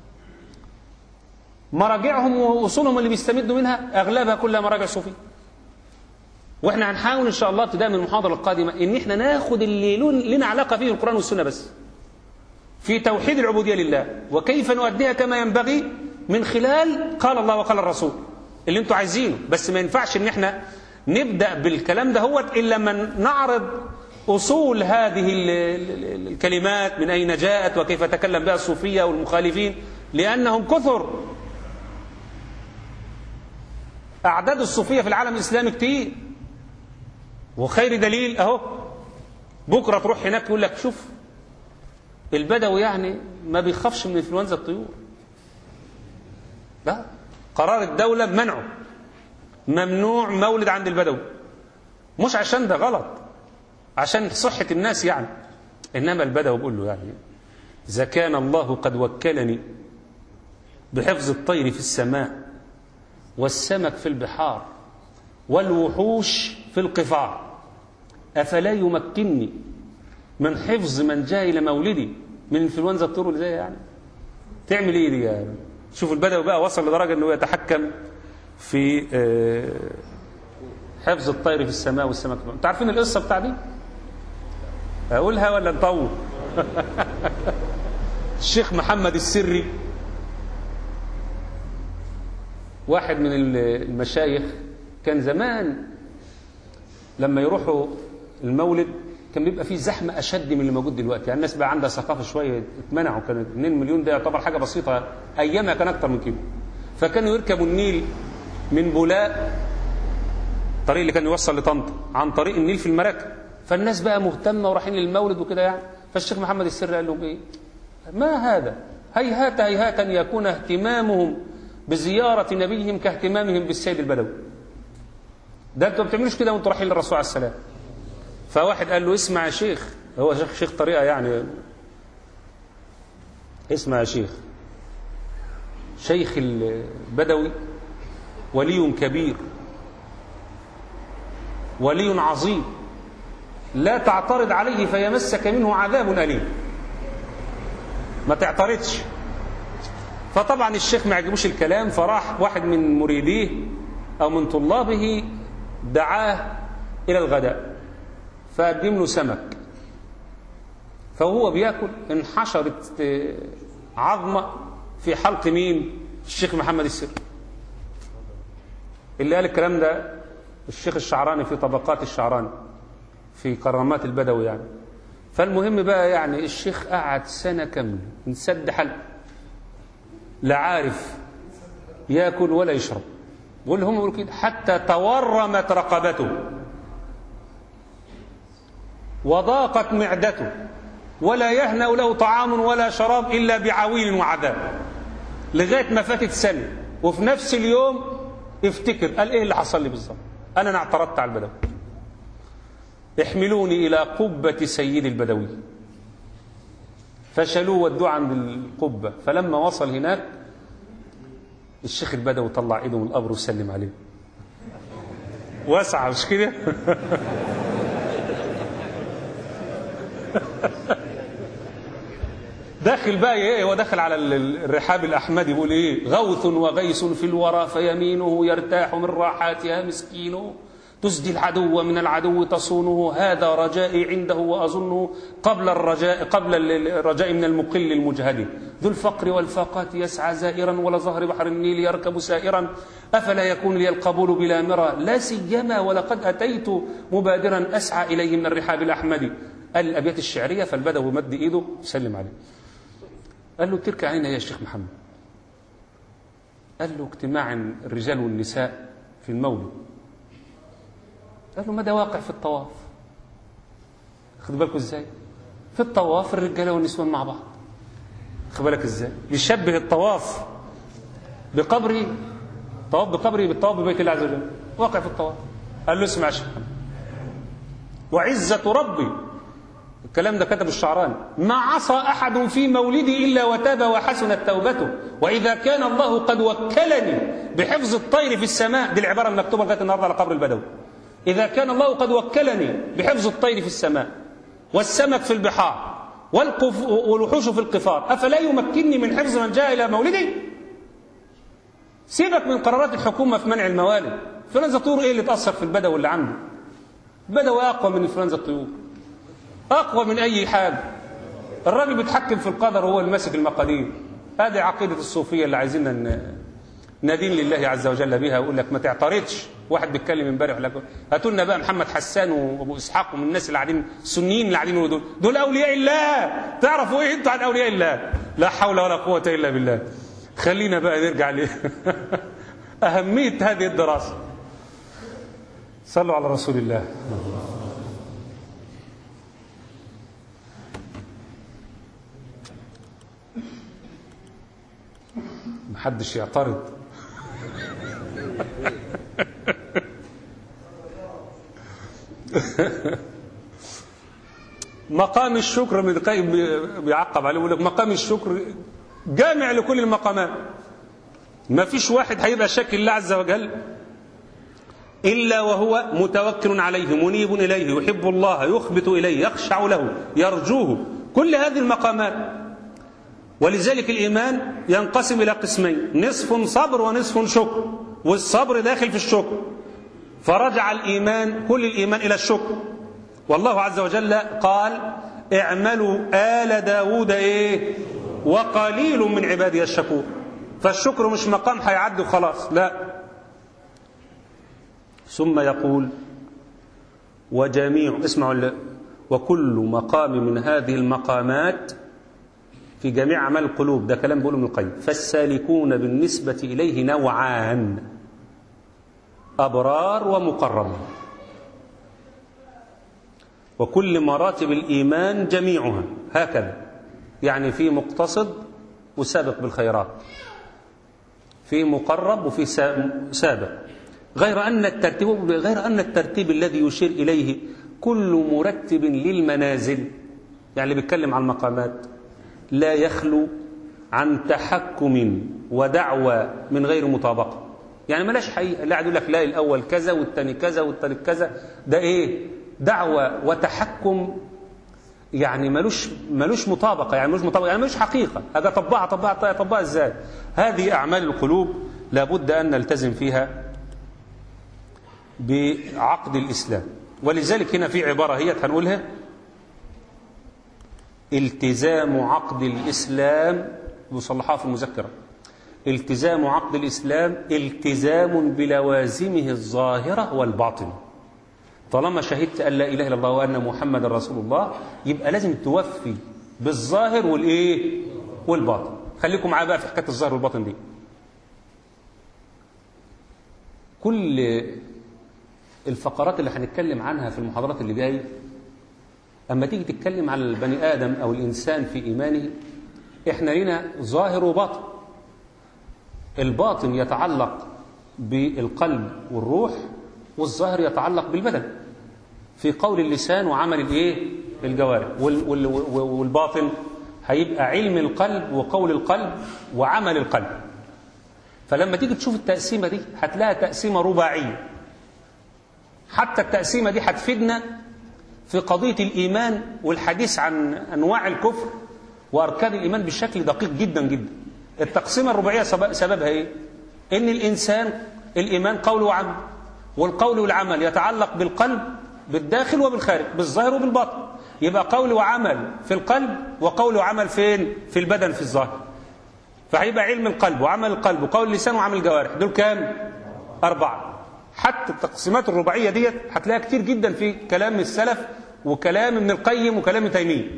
Speaker 2: مراجعهم وأصولهم اللي بيستمدوا منها أغلبها كلها مراجع صوفية واحنا هنحاول ان شاء الله ابتداء من المحاضره القادمه ان احنا ناخد اللي لنا علاقه فيه القران والسنه بس في توحيد العبوديه لله وكيف نؤديها كما ينبغي من خلال قال الله وقال الرسول اللي انتوا عايزينه بس ما ينفعش ان احنا نبدا بالكلام ده هو الا لما نعرض اصول هذه الكلمات من اين جاءت وكيف تكلم بها الصوفيه والمخالفين لانهم كثر اعداد الصوفيه في العالم الاسلامي كتير وخير دليل اهو بكره تروح هناك يقول لك شوف البدوي يعني ما بيخافش من انفلونزا الطيور لا قرار الدوله بمنعه ممنوع مولد عند البدوي مش عشان ده غلط عشان صحة الناس يعني إنما البدوي بيقول له يعني إذا كان الله قد وكلني بحفظ الطير في السماء والسمك في البحار والوحوش في القفار أفلا يمكنني من حفظ من جاء إلى مولدي من انفلونزا الطيور اللي زي يعني تعمل ايه دي يعني شوف البدوي بقى وصل لدرجة انه يتحكم في حفظ الطير في السماء والسمك انت عارفين القصة بتاع دي اقولها ولا نطول الشيخ محمد السري واحد من المشايخ كان زمان لما يروحوا المولد كان بيبقى فيه زحمة أشد من اللي موجود دلوقتي يعني الناس بقى عندها ثقافة شوية اتمنعوا كان 2 مليون ده يعتبر حاجة بسيطة أيامها كان أكتر من كده فكانوا يركبوا النيل من بولاء الطريق اللي كان يوصل لطنطا عن طريق النيل في المراكب فالناس بقى مهتمة ورايحين للمولد وكده يعني فالشيخ محمد السر قال لهم ايه ما هذا هيهات هيهات أن يكون اهتمامهم بزيارة نبيهم كاهتمامهم بالسيد البدوي ده انتوا ما بتعملوش كده وانتوا رايحين للرسول عليه السلام فواحد قال له اسمع يا شيخ هو شيخ شيخ طريقة يعني اسمع يا شيخ شيخ البدوي ولي كبير ولي عظيم لا تعترض عليه فيمسك منه عذاب أليم ما تعترضش فطبعا الشيخ ما عجبوش الكلام فراح واحد من مريديه أو من طلابه دعاه إلى الغداء فقدم له سمك فهو بياكل انحشرت عظمة في حلق مين الشيخ محمد السر اللي قال الكلام ده الشيخ الشعراني في طبقات الشعراني في كرامات البدوي يعني فالمهم بقى يعني الشيخ قعد سنة كاملة نسد حلق لا عارف ياكل ولا يشرب بقول هم يقولوا كده حتى تورمت رقبته وضاقت معدته ولا يهنأ له طعام ولا شراب إلا بعويل وعذاب لغاية ما فاتت سنة وفي نفس اليوم افتكر قال ايه اللي حصل لي بالظبط انا اعترضت على البدوي احملوني الى قبة سيد البدوي فشلوه ودوه عند القبة فلما وصل هناك الشيخ البدوي طلع ايده من القبر وسلم عليه واسعة مش كده داخل بقى ايه هو داخل على الرحاب الاحمدي بيقول ايه غوث وغيث في الورى فيمينه يرتاح من راحاتها مسكينه تسدي العدو من العدو تصونه هذا رجائي عنده وأظنه قبل الرجاء قبل الرجاء من المقل المجهد ذو الفقر والفاقات يسعى زائرا ولا ظهر بحر النيل يركب سائرا أفلا يكون لي القبول بلا مرى لا سيما ولقد أتيت مبادرا أسعى إليه من الرحاب الأحمد الأبيات الشعرية فالبدو مد إيده سلم عليه قال له تلك عين يا شيخ محمد قال له اجتماع الرجال والنساء في المولد قال له ما ده واقع في الطواف خد بالكم ازاي في الطواف الرجاله والنسوان مع بعض خد بالك ازاي يشبه الطواف بقبري طواف بقبري بالطواف ببيت الله عز وجل واقع في الطواف قال له اسمع يا شيخ وعزة ربي الكلام ده كتب الشعراني ما عصى أحد في مولدي إلا وتاب وحسنت توبته وإذا كان الله قد وكلني بحفظ الطير في السماء دي العبارة المكتوبة لغاية النهاردة على قبر البدوي إذا كان الله قد وكلني بحفظ الطير في السماء والسمك في البحار والقف والوحوش في القفار أفلا يمكنني من حفظ من جاء إلى مولدي سيبك من قرارات الحكومة في منع الموالد فلنزا طيور إيه اللي تأثر في البدو اللي عنده بدوي أقوى من إنفلونزا الطيور أقوى من أي حاجة الراجل بيتحكم في القدر وهو اللي ماسك المقادير هذه عقيدة الصوفية اللي عايزين ندين لله عز وجل بها ويقول لك ما تعترضش واحد بيتكلم امبارح يقول لك هاتوا لنا بقى محمد حسان وابو اسحاق ومن الناس اللي قاعدين السنيين اللي قاعدين دول دول اولياء الله تعرفوا ايه انتوا عن اولياء الله لا حول ولا قوه الا بالله خلينا بقى نرجع ل اهميه هذه الدراسه صلوا على رسول الله محدش يعترض مقام الشكر من القيم بيعقب عليه يقول لك مقام الشكر جامع لكل المقامات ما فيش واحد هيبقى شاكر الله عز وجل إلا وهو متوكل عليه منيب إليه يحب الله يخبت إليه يخشع له يرجوه كل هذه المقامات ولذلك الإيمان ينقسم إلى قسمين نصف صبر ونصف شكر والصبر داخل في الشكر فرجع الإيمان كل الإيمان إلى الشكر والله عز وجل قال اعملوا آل داود إيه وقليل من عبادي الشكور فالشكر مش مقام هيعدي وخلاص لا ثم يقول وجميع اسمعوا وكل مقام من هذه المقامات في جميع أعمال القلوب ده كلام بيقوله ابن القيم فالسالكون بالنسبة إليه نوعان أبرار ومقرب وكل مراتب الإيمان جميعها هكذا يعني في مقتصد وسابق بالخيرات في مقرب وفي سابق غير أن الترتيب غير أن الترتيب الذي يشير إليه كل مرتب للمنازل يعني اللي بيتكلم عن المقامات لا يخلو عن تحكم ودعوى من غير مطابقة يعني ملاش حقيقة لا يقول لك لا الأول كذا والثاني كذا والثالث كذا ده إيه دعوة وتحكم يعني ملوش ملوش مطابقة يعني ملوش مطابقة يعني ملوش حقيقة هذا طبقها طبقها طبقها ازاي هذه أعمال القلوب لابد أن نلتزم فيها بعقد الإسلام ولذلك هنا في عبارة هي هنقولها التزام عقد الإسلام يصلحها في المذكرة التزام عقد الإسلام التزام بلوازمه الظاهرة والباطنة طالما شهدت أن لا إله إلا الله وأن محمد رسول الله يبقى لازم توفي بالظاهر والإيه والباطن خليكم معايا بقى في حكاية الظاهر والباطن دي كل الفقرات اللي هنتكلم عنها في المحاضرات اللي جايه أما تيجي تتكلم على البني آدم أو الإنسان في إيمانه إحنا لنا ظاهر وباطن الباطن يتعلق بالقلب والروح والظاهر يتعلق بالبدن في قول اللسان وعمل الايه الجوارح والباطن هيبقى علم القلب وقول القلب وعمل القلب فلما تيجي تشوف التقسيمه دي هتلاقيها تقسيمه رباعيه حتى التقسيمه دي هتفيدنا في قضيه الايمان والحديث عن انواع الكفر واركان الايمان بشكل دقيق جدا جدا التقسيمه الرباعيه سببها ايه ان الانسان الايمان قول وعمل والقول والعمل يتعلق بالقلب بالداخل وبالخارج بالظاهر وبالباطن يبقى قول وعمل في القلب وقول وعمل فين في البدن في الظاهر فهيبقى علم القلب وعمل القلب وقول اللسان وعمل الجوارح دول كام أربعة حتى التقسيمات الرباعية ديت هتلاقيها كتير جدا في كلام السلف وكلام ابن القيم وكلام ابن تيمية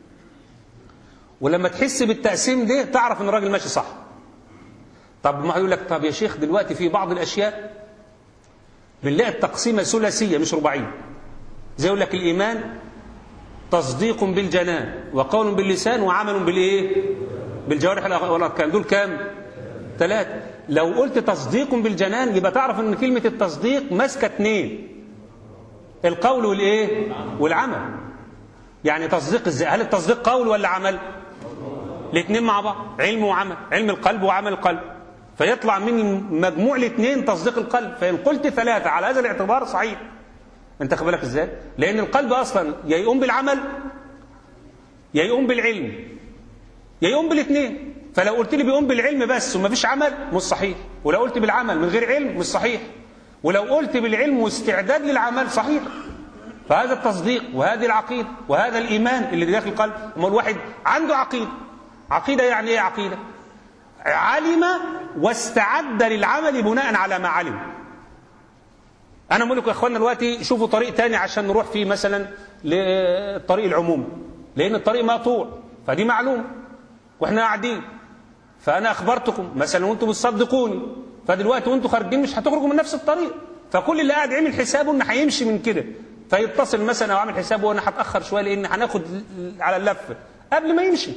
Speaker 2: ولما تحس بالتقسيم ده تعرف ان الراجل ماشي صح طب ما هيقول لك طب يا شيخ دلوقتي في بعض الاشياء بنلاقي التقسيمه ثلاثيه مش رباعيه زي يقول لك الايمان تصديق بالجنان وقول باللسان وعمل بالايه بالجوارح والاركان دول كام ثلاثه لو قلت تصديق بالجنان يبقى تعرف ان كلمه التصديق ماسكه اثنين القول والايه والعمل يعني تصديق ازاي هل التصديق قول ولا عمل الاثنين مع بعض علم وعمل علم القلب وعمل القلب فيطلع من مجموع الاثنين تصديق القلب فإن قلت ثلاثة على هذا الاعتبار صحيح انت خد بالك ازاي لأن القلب أصلا يا يقوم بالعمل يا يقوم بالعلم يا يقوم بالاثنين فلو قلت لي بيقوم بالعلم بس وما فيش عمل مش صحيح ولو قلت بالعمل من غير علم مش صحيح ولو قلت بالعلم واستعداد للعمل صحيح فهذا التصديق وهذه العقيدة وهذا الإيمان اللي داخل القلب أما الواحد عنده عقيدة عقيدة يعني إيه عقيدة علم واستعد للعمل بناء على ما علم أنا بقول لكم يا إخواننا دلوقتي شوفوا طريق تاني عشان نروح فيه مثلا للطريق العمومي لأن الطريق مقطوع فدي معلومة وإحنا قاعدين فأنا أخبرتكم مثلا وأنتم بتصدقوني فدلوقتي وأنتم خارجين مش هتخرجوا من نفس الطريق فكل اللي قاعد عمل حسابه إن هيمشي من كده فيتصل مثلا أو عامل حسابه وأنا هتأخر شوية لأن هناخد على اللفة قبل ما يمشي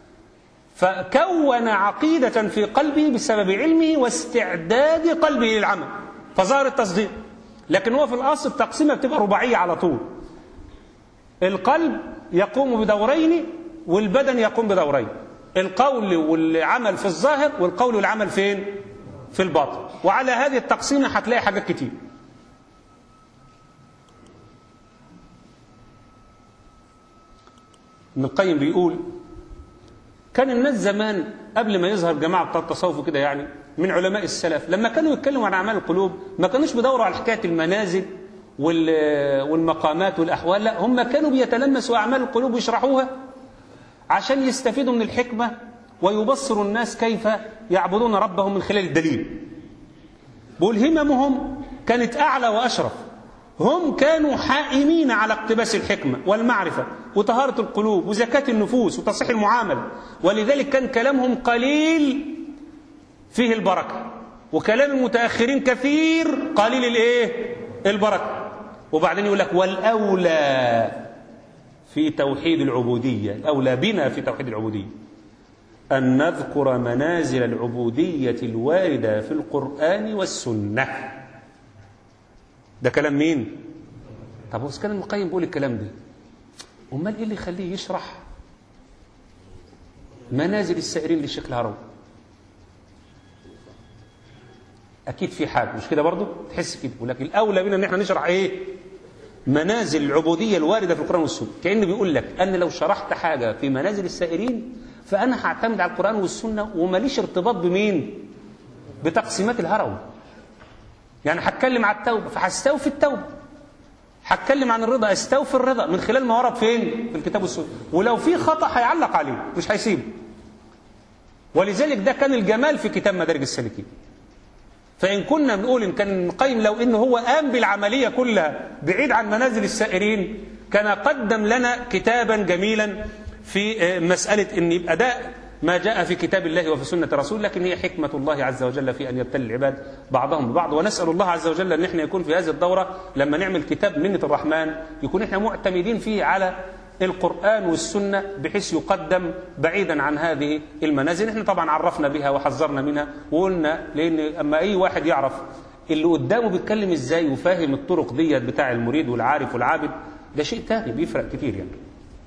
Speaker 2: فكون عقيدة في قلبه بسبب علمه واستعداد قلبه للعمل فظهر التصديق لكن هو في الأصل التقسيمة بتبقى رباعية على طول القلب يقوم بدورين والبدن يقوم بدورين القول والعمل في الظاهر والقول والعمل فين في الباطن وعلى هذه التقسيمة هتلاقي حاجات كتير ابن القيم بيقول كان الناس زمان قبل ما يظهر جماعة بتاع التصوف كده يعني من علماء السلف لما كانوا يتكلموا عن أعمال القلوب ما كانوش بيدوروا على حكاية المنازل والمقامات والأحوال لا هم كانوا بيتلمسوا أعمال القلوب ويشرحوها عشان يستفيدوا من الحكمة ويبصروا الناس كيف يعبدون ربهم من خلال الدليل بقول هممهم كانت أعلى وأشرف هم كانوا حائمين على اقتباس الحكمة والمعرفة وطهارة القلوب وزكاة النفوس وتصحيح المعاملة ولذلك كان كلامهم قليل فيه البركة وكلام المتأخرين كثير قليل الايه البركة وبعدين يقول لك والأولى في توحيد العبودية الأولى بنا في توحيد العبودية أن نذكر منازل العبودية الواردة في القرآن والسنة ده كلام مين طب هو كان المقيم بيقول الكلام ده امال ايه اللي يخليه يشرح منازل السائرين للشيخ الهروي اكيد في حاجه مش كده برضه تحس كده ولكن الاولى بنا ان احنا نشرح ايه منازل العبوديه الوارده في القران والسنه كانه بيقول لك ان لو شرحت حاجه في منازل السائرين فانا هعتمد على القران والسنه وماليش ارتباط بمين بتقسيمات الهروي يعني هتكلم على التوبة فهستوفي التوبة هتكلم عن الرضا استوفي الرضا من خلال ما ورد فين في الكتاب والسنة ولو في خطأ هيعلق عليه مش هيسيبه ولذلك ده كان الجمال في كتاب مدارج السالكين فإن كنا بنقول إن كان قيم لو إنه هو قام بالعملية كلها بعيد عن منازل السائرين كان قدم لنا كتابا جميلا في مسألة إن يبقى ده ما جاء في كتاب الله وفي سنة رسول لكن هي حكمة الله عز وجل في أن يبتلي العباد بعضهم ببعض ونسأل الله عز وجل أن احنا يكون في هذه الدورة لما نعمل كتاب منة الرحمن يكون احنا معتمدين فيه على القرآن والسنة بحيث يقدم بعيدا عن هذه المنازل احنا طبعا عرفنا بها وحذرنا منها وقلنا لأن أما أي واحد يعرف اللي قدامه بيتكلم ازاي وفاهم الطرق ديت بتاع المريد والعارف والعابد ده شيء تاني بيفرق كتير يعني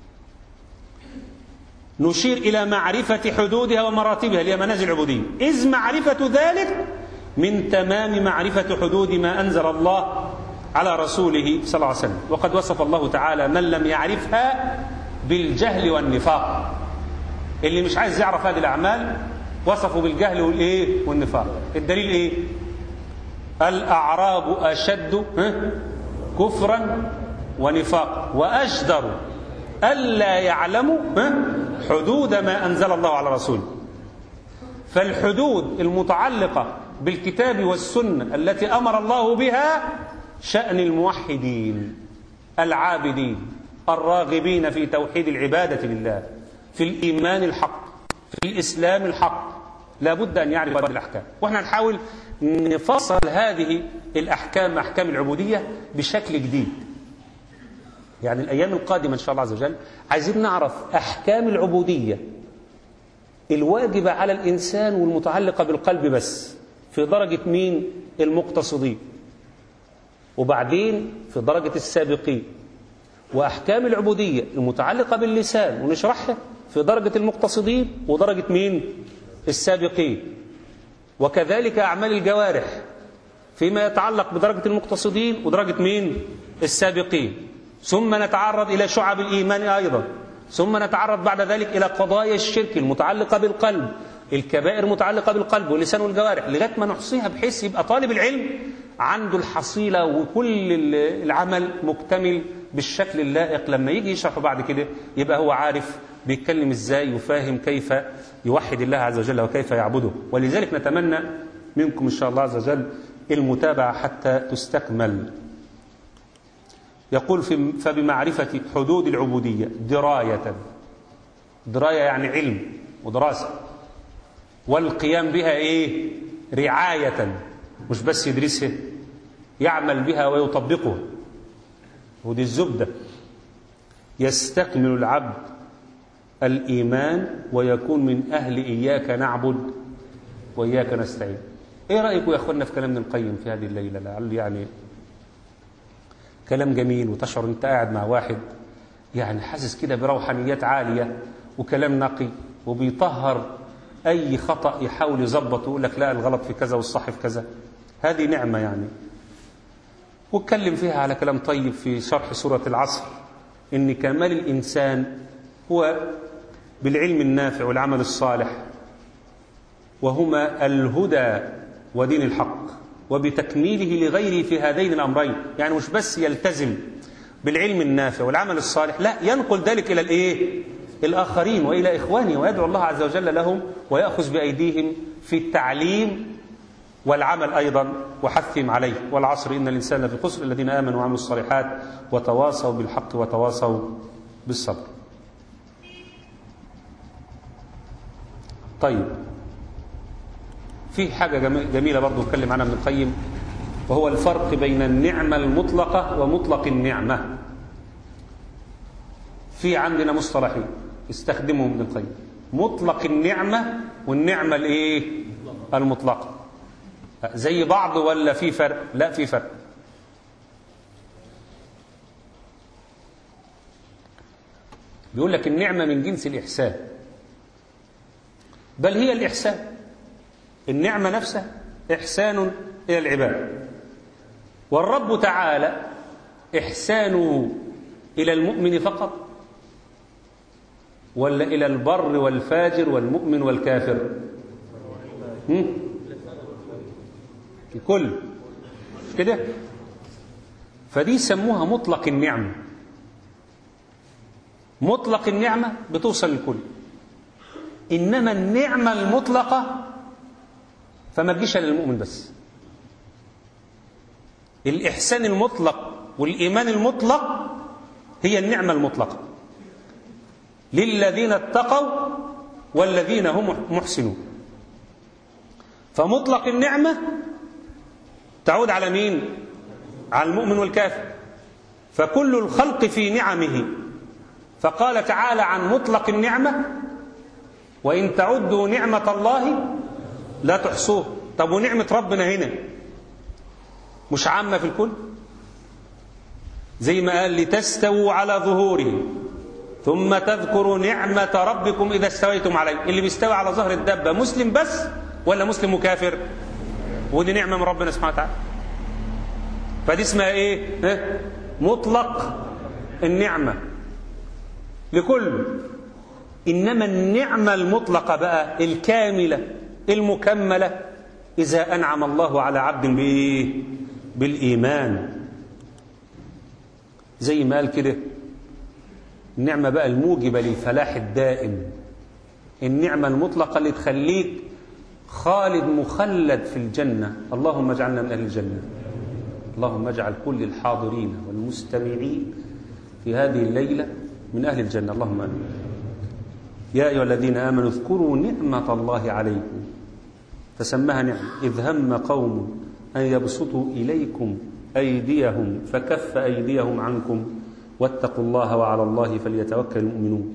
Speaker 2: نشير إلى معرفة حدودها ومراتبها اللي هي منازل العبودية إذ معرفة ذلك من تمام معرفة حدود ما أنزل الله على رسوله صلى الله عليه وسلم وقد وصف الله تعالى من لم يعرفها بالجهل والنفاق اللي مش عايز يعرف هذه الأعمال وصفوا بالجهل والإيه والنفاق الدليل إيه الأعراب أشد كفرا ونفاقا وأجدر ألا يعلموا حدود ما أنزل الله على رسوله فالحدود المتعلقة بالكتاب والسنة التي أمر الله بها شأن الموحدين العابدين الراغبين في توحيد العبادة لله في الإيمان الحق في الإسلام الحق لا بد أن يعرف هذه الأحكام وإحنا نحاول نفصل هذه الأحكام أحكام العبودية بشكل جديد يعني الأيام القادمة إن شاء الله عز وجل عايزين نعرف أحكام العبودية الواجبة على الإنسان والمتعلقة بالقلب بس في درجة مين المقتصدين وبعدين في درجة السابقين وأحكام العبودية المتعلقة باللسان ونشرحها في درجة المقتصدين ودرجة مين السابقين وكذلك أعمال الجوارح فيما يتعلق بدرجة المقتصدين ودرجة مين السابقين ثم نتعرض إلى شعب الإيمان أيضا ثم نتعرض بعد ذلك إلى قضايا الشرك المتعلقة بالقلب الكبائر متعلقة بالقلب واللسان والجوارح لغاية ما نحصيها بحيث يبقى طالب العلم عنده الحصيلة وكل العمل مكتمل بالشكل اللائق لما يجي يشرحه بعد كده يبقى هو عارف بيتكلم ازاي وفاهم كيف يوحد الله عز وجل وكيف يعبده ولذلك نتمنى منكم إن شاء الله عز وجل المتابعة حتى تستكمل يقول في فبمعرفة حدود العبودية دراية دراية يعني علم ودراسة والقيام بها ايه رعاية مش بس يدرسها يعمل بها ويطبقها ودي الزبدة يستكمل العبد الإيمان ويكون من أهل إياك نعبد وإياك نستعين إيه رأيكم يا أخوانا في كلام ابن القيم في هذه الليلة لعل يعني كلام جميل وتشعر أنت قاعد مع واحد يعني حاسس كده بروحانيات عالية وكلام نقي وبيطهر أي خطأ يحاول يظبط ويقول لك لا الغلط في كذا والصح في كذا هذه نعمة يعني واتكلم فيها على كلام طيب في شرح سورة العصر إن كمال الإنسان هو بالعلم النافع والعمل الصالح وهما الهدى ودين الحق وبتكميله لغيره في هذين الأمرين يعني مش بس يلتزم بالعلم النافع والعمل الصالح لا ينقل ذلك إلى الإيه؟ الآخرين وإلى إخوانه ويدعو الله عز وجل لهم ويأخذ بأيديهم في التعليم والعمل أيضا وحثهم عليه والعصر إن الإنسان لفي خسر الذين آمنوا وعملوا الصالحات وتواصوا بالحق وتواصوا بالصبر طيب في حاجة جميلة برضو اتكلم عنها ابن القيم وهو الفرق بين النعمة المطلقة ومطلق النعمة في عندنا مصطلحين استخدمهم ابن القيم مطلق النعمة والنعمة الايه المطلقة زي بعض ولا في فرق لا في فرق بيقول لك النعمة من جنس الإحسان بل هي الإحسان النعمة نفسها إحسان إلى العباد والرب تعالى إحسانه إلى المؤمن فقط ولا إلى البر والفاجر والمؤمن والكافر الكل كده فدي سموها مطلق النعمة مطلق النعمة بتوصل للكل إنما النعمة المطلقة فما تجيش للمؤمن بس الإحسان المطلق والإيمان المطلق هي النعمة المطلقة للذين اتقوا والذين هم محسنون فمطلق النعمة تعود على مين على المؤمن والكافر فكل الخلق في نعمه فقال تعالى عن مطلق النعمة وإن تعدوا نعمة الله لا تحصوه طب ونعمة ربنا هنا مش عامة في الكل زي ما قال لتستووا على ظهوره ثم تذكروا نعمة ربكم إذا استويتم عليه اللي بيستوي على ظهر الدبة مسلم بس ولا مسلم وكافر ودي نعمة من ربنا سبحانه وتعالى فدي اسمها ايه ها؟ مطلق النعمة لكل إنما النعمة المطلقة بقى الكاملة المكملة إذا أنعم الله على عبد بإيه؟ بالإيمان زي ما قال كده النعمة بقى الموجبة للفلاح الدائم النعمة المطلقة اللي تخليك خالد مخلد في الجنة اللهم اجعلنا من أهل الجنة اللهم اجعل كل الحاضرين والمستمعين في هذه الليلة من أهل الجنة اللهم آمين يا أيها الذين آمنوا اذكروا نعمة الله عليكم فسماها نعمة إذ هم قوم أن يبسطوا إليكم أيديهم فكف أيديهم عنكم واتقوا الله وعلى الله فليتوكل المؤمنون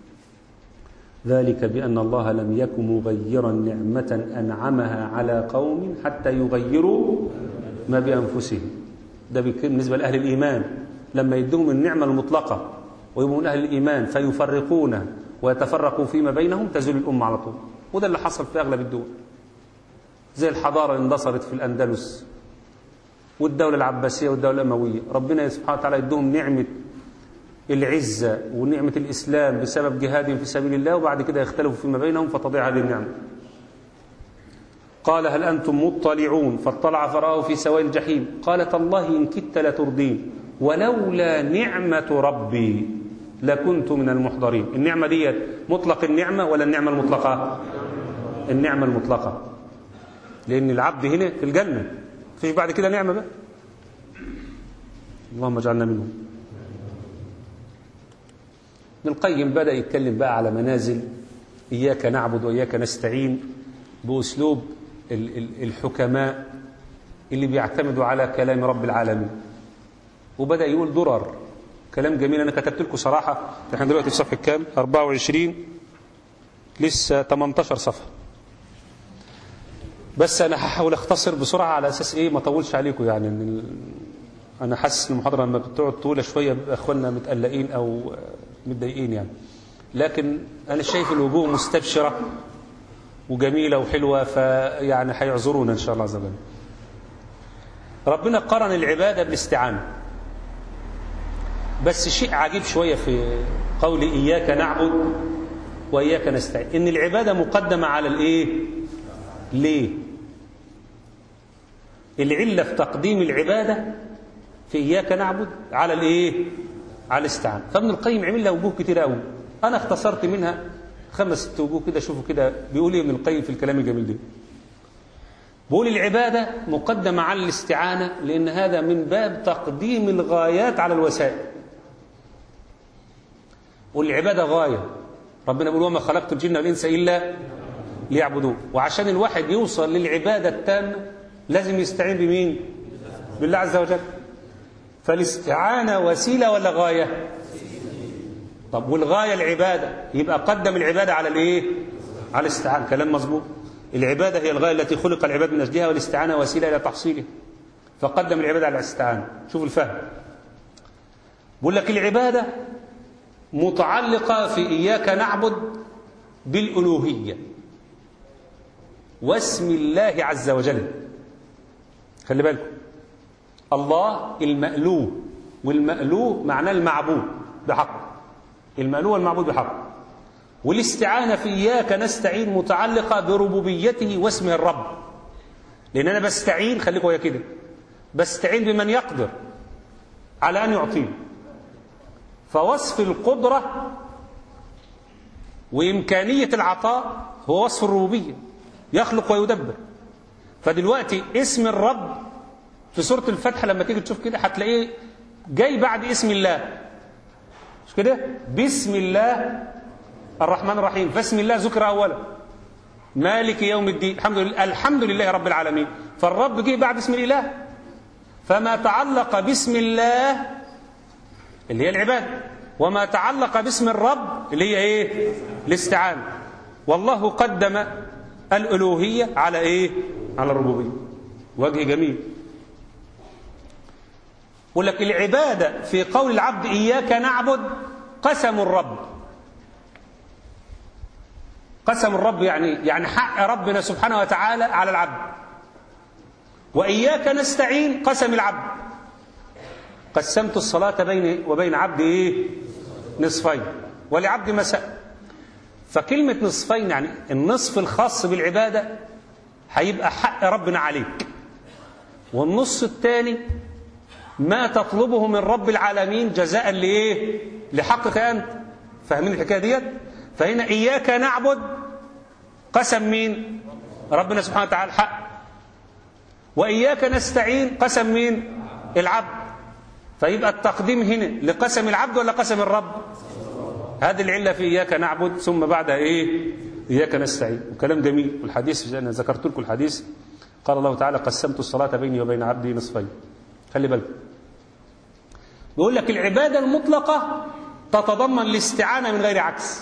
Speaker 2: ذلك بأن الله لم يكن مغيرا نعمة أنعمها على قوم حتى يغيروا ما بأنفسهم ده بالنسبة لأهل الإيمان لما يدوهم النعمة المطلقة ويبقوا من أهل الإيمان فيفرقون ويتفرقوا فيما بينهم تزول الأمة على طول وده اللي حصل في أغلب الدول زي الحضارة اللي اندثرت في الأندلس والدولة العباسية والدولة الأموية ربنا سبحانه وتعالى يدوهم نعمة العزة ونعمة الإسلام بسبب جهادهم في سبيل الله وبعد كده يختلفوا فيما بينهم فتضيع هذه النعمة قال هل أنتم مطلعون فاطلع فرآه في سواء الجحيم قال تالله إن كدت لتردين ولولا نعمة ربي لكنت من المحضرين النعمة دي مطلق النعمة ولا النعمة المطلقة النعمة المطلقة لأن العبد هنا في الجنة فيش بعد كده نعمة بقى اللهم اجعلنا منهم ابن القيم بدأ يتكلم بقى على منازل إياك نعبد وإياك نستعين بأسلوب الحكماء اللي بيعتمدوا على كلام رب العالمين وبدأ يقول درر كلام جميل أنا كتبت لكم صراحة احنا دلوقتي في صفحة كام 24 لسه 18 صفحة بس أنا هحاول أختصر بسرعة على أساس إيه ما أطولش عليكم يعني إن أنا حاسس المحاضرة لما بتقعد طولة شوية أخواننا متقلقين أو متضايقين يعني لكن أنا شايف الوجوه مستبشرة وجميلة وحلوة فيعني هيعذرونا إن شاء الله عز وجل ربنا قرن العبادة بالاستعانة بس شيء عجيب شوية في قول إياك نعبد وإياك نستعين إن العبادة مقدمة على الإيه ليه العلة في تقديم العبادة في إياك نعبد على الإيه على الاستعانة فابن القيم عمل لها وجوه كتير قوي أنا اختصرت منها خمس ست وجوه كده شوفوا كده بيقول ايه ابن القيم في الكلام الجميل ده بيقول العبادة مقدمة على الاستعانة لأن هذا من باب تقديم الغايات على الوسائل والعبادة غاية ربنا بيقول وما خلقت الجن والإنس إلا ليعبدون وعشان الواحد يوصل للعبادة التامة لازم يستعين بمين بالله عز وجل فالاستعانة وسيلة ولا غاية طب والغاية العبادة يبقى قدم العبادة على الايه على الاستعانة كلام مظبوط العبادة هي الغاية التي خلق العباد من أجلها والاستعانة وسيلة إلى تحصيلها فقدم العبادة على الاستعانة شوف الفهم بقول لك العبادة متعلقة في إياك نعبد بالألوهية واسم الله عز وجل خلي بالكم الله المألوه والمألوه معناه المعبود بحق المألوه والمعبود بحق والاستعانة في إياك نستعين متعلقة بربوبيته واسمه الرب لأن أنا بستعين خليكم ويا كده بستعين بمن يقدر على أن يعطيني فوصف القدرة وإمكانية العطاء هو وصف الربوبية يخلق ويدبر فدلوقتي اسم الرب في سورة الفتح لما تيجي تشوف كده هتلاقيه جاي بعد اسم الله مش كده بسم الله الرحمن الرحيم فاسم الله ذكر أولا مالك يوم الدين الحمد لله الحمد لله رب العالمين فالرب جه بعد اسم الإله فما تعلق باسم الله اللي هي العبادة وما تعلق باسم الرب اللي هي ايه الاستعانة والله قدم الألوهية على ايه على الربوبية وجه جميل يقول لك العبادة في قول العبد إياك نعبد قسم الرب قسم الرب يعني يعني حق ربنا سبحانه وتعالى على العبد وإياك نستعين قسم العبد قسمت الصلاة بين وبين عبد إيه نصفين ولعبد مساء فكلمة نصفين يعني النصف الخاص بالعبادة هيبقى حق ربنا عليك والنص الثاني ما تطلبه من رب العالمين جزاء لايه لحقك انت فاهمين الحكايه ديت فهنا اياك نعبد قسم مين ربنا سبحانه وتعالى حق واياك نستعين قسم مين العبد فيبقى التقديم هنا لقسم العبد ولا قسم الرب هذه العله في اياك نعبد ثم بعدها ايه اياك نستعين وكلام جميل والحديث انا ذكرت لكم الحديث قال الله تعالى قسمت الصلاه بيني وبين عبدي نصفين خلي بالك بيقول لك العبادة المطلقة تتضمن الاستعانة من غير عكس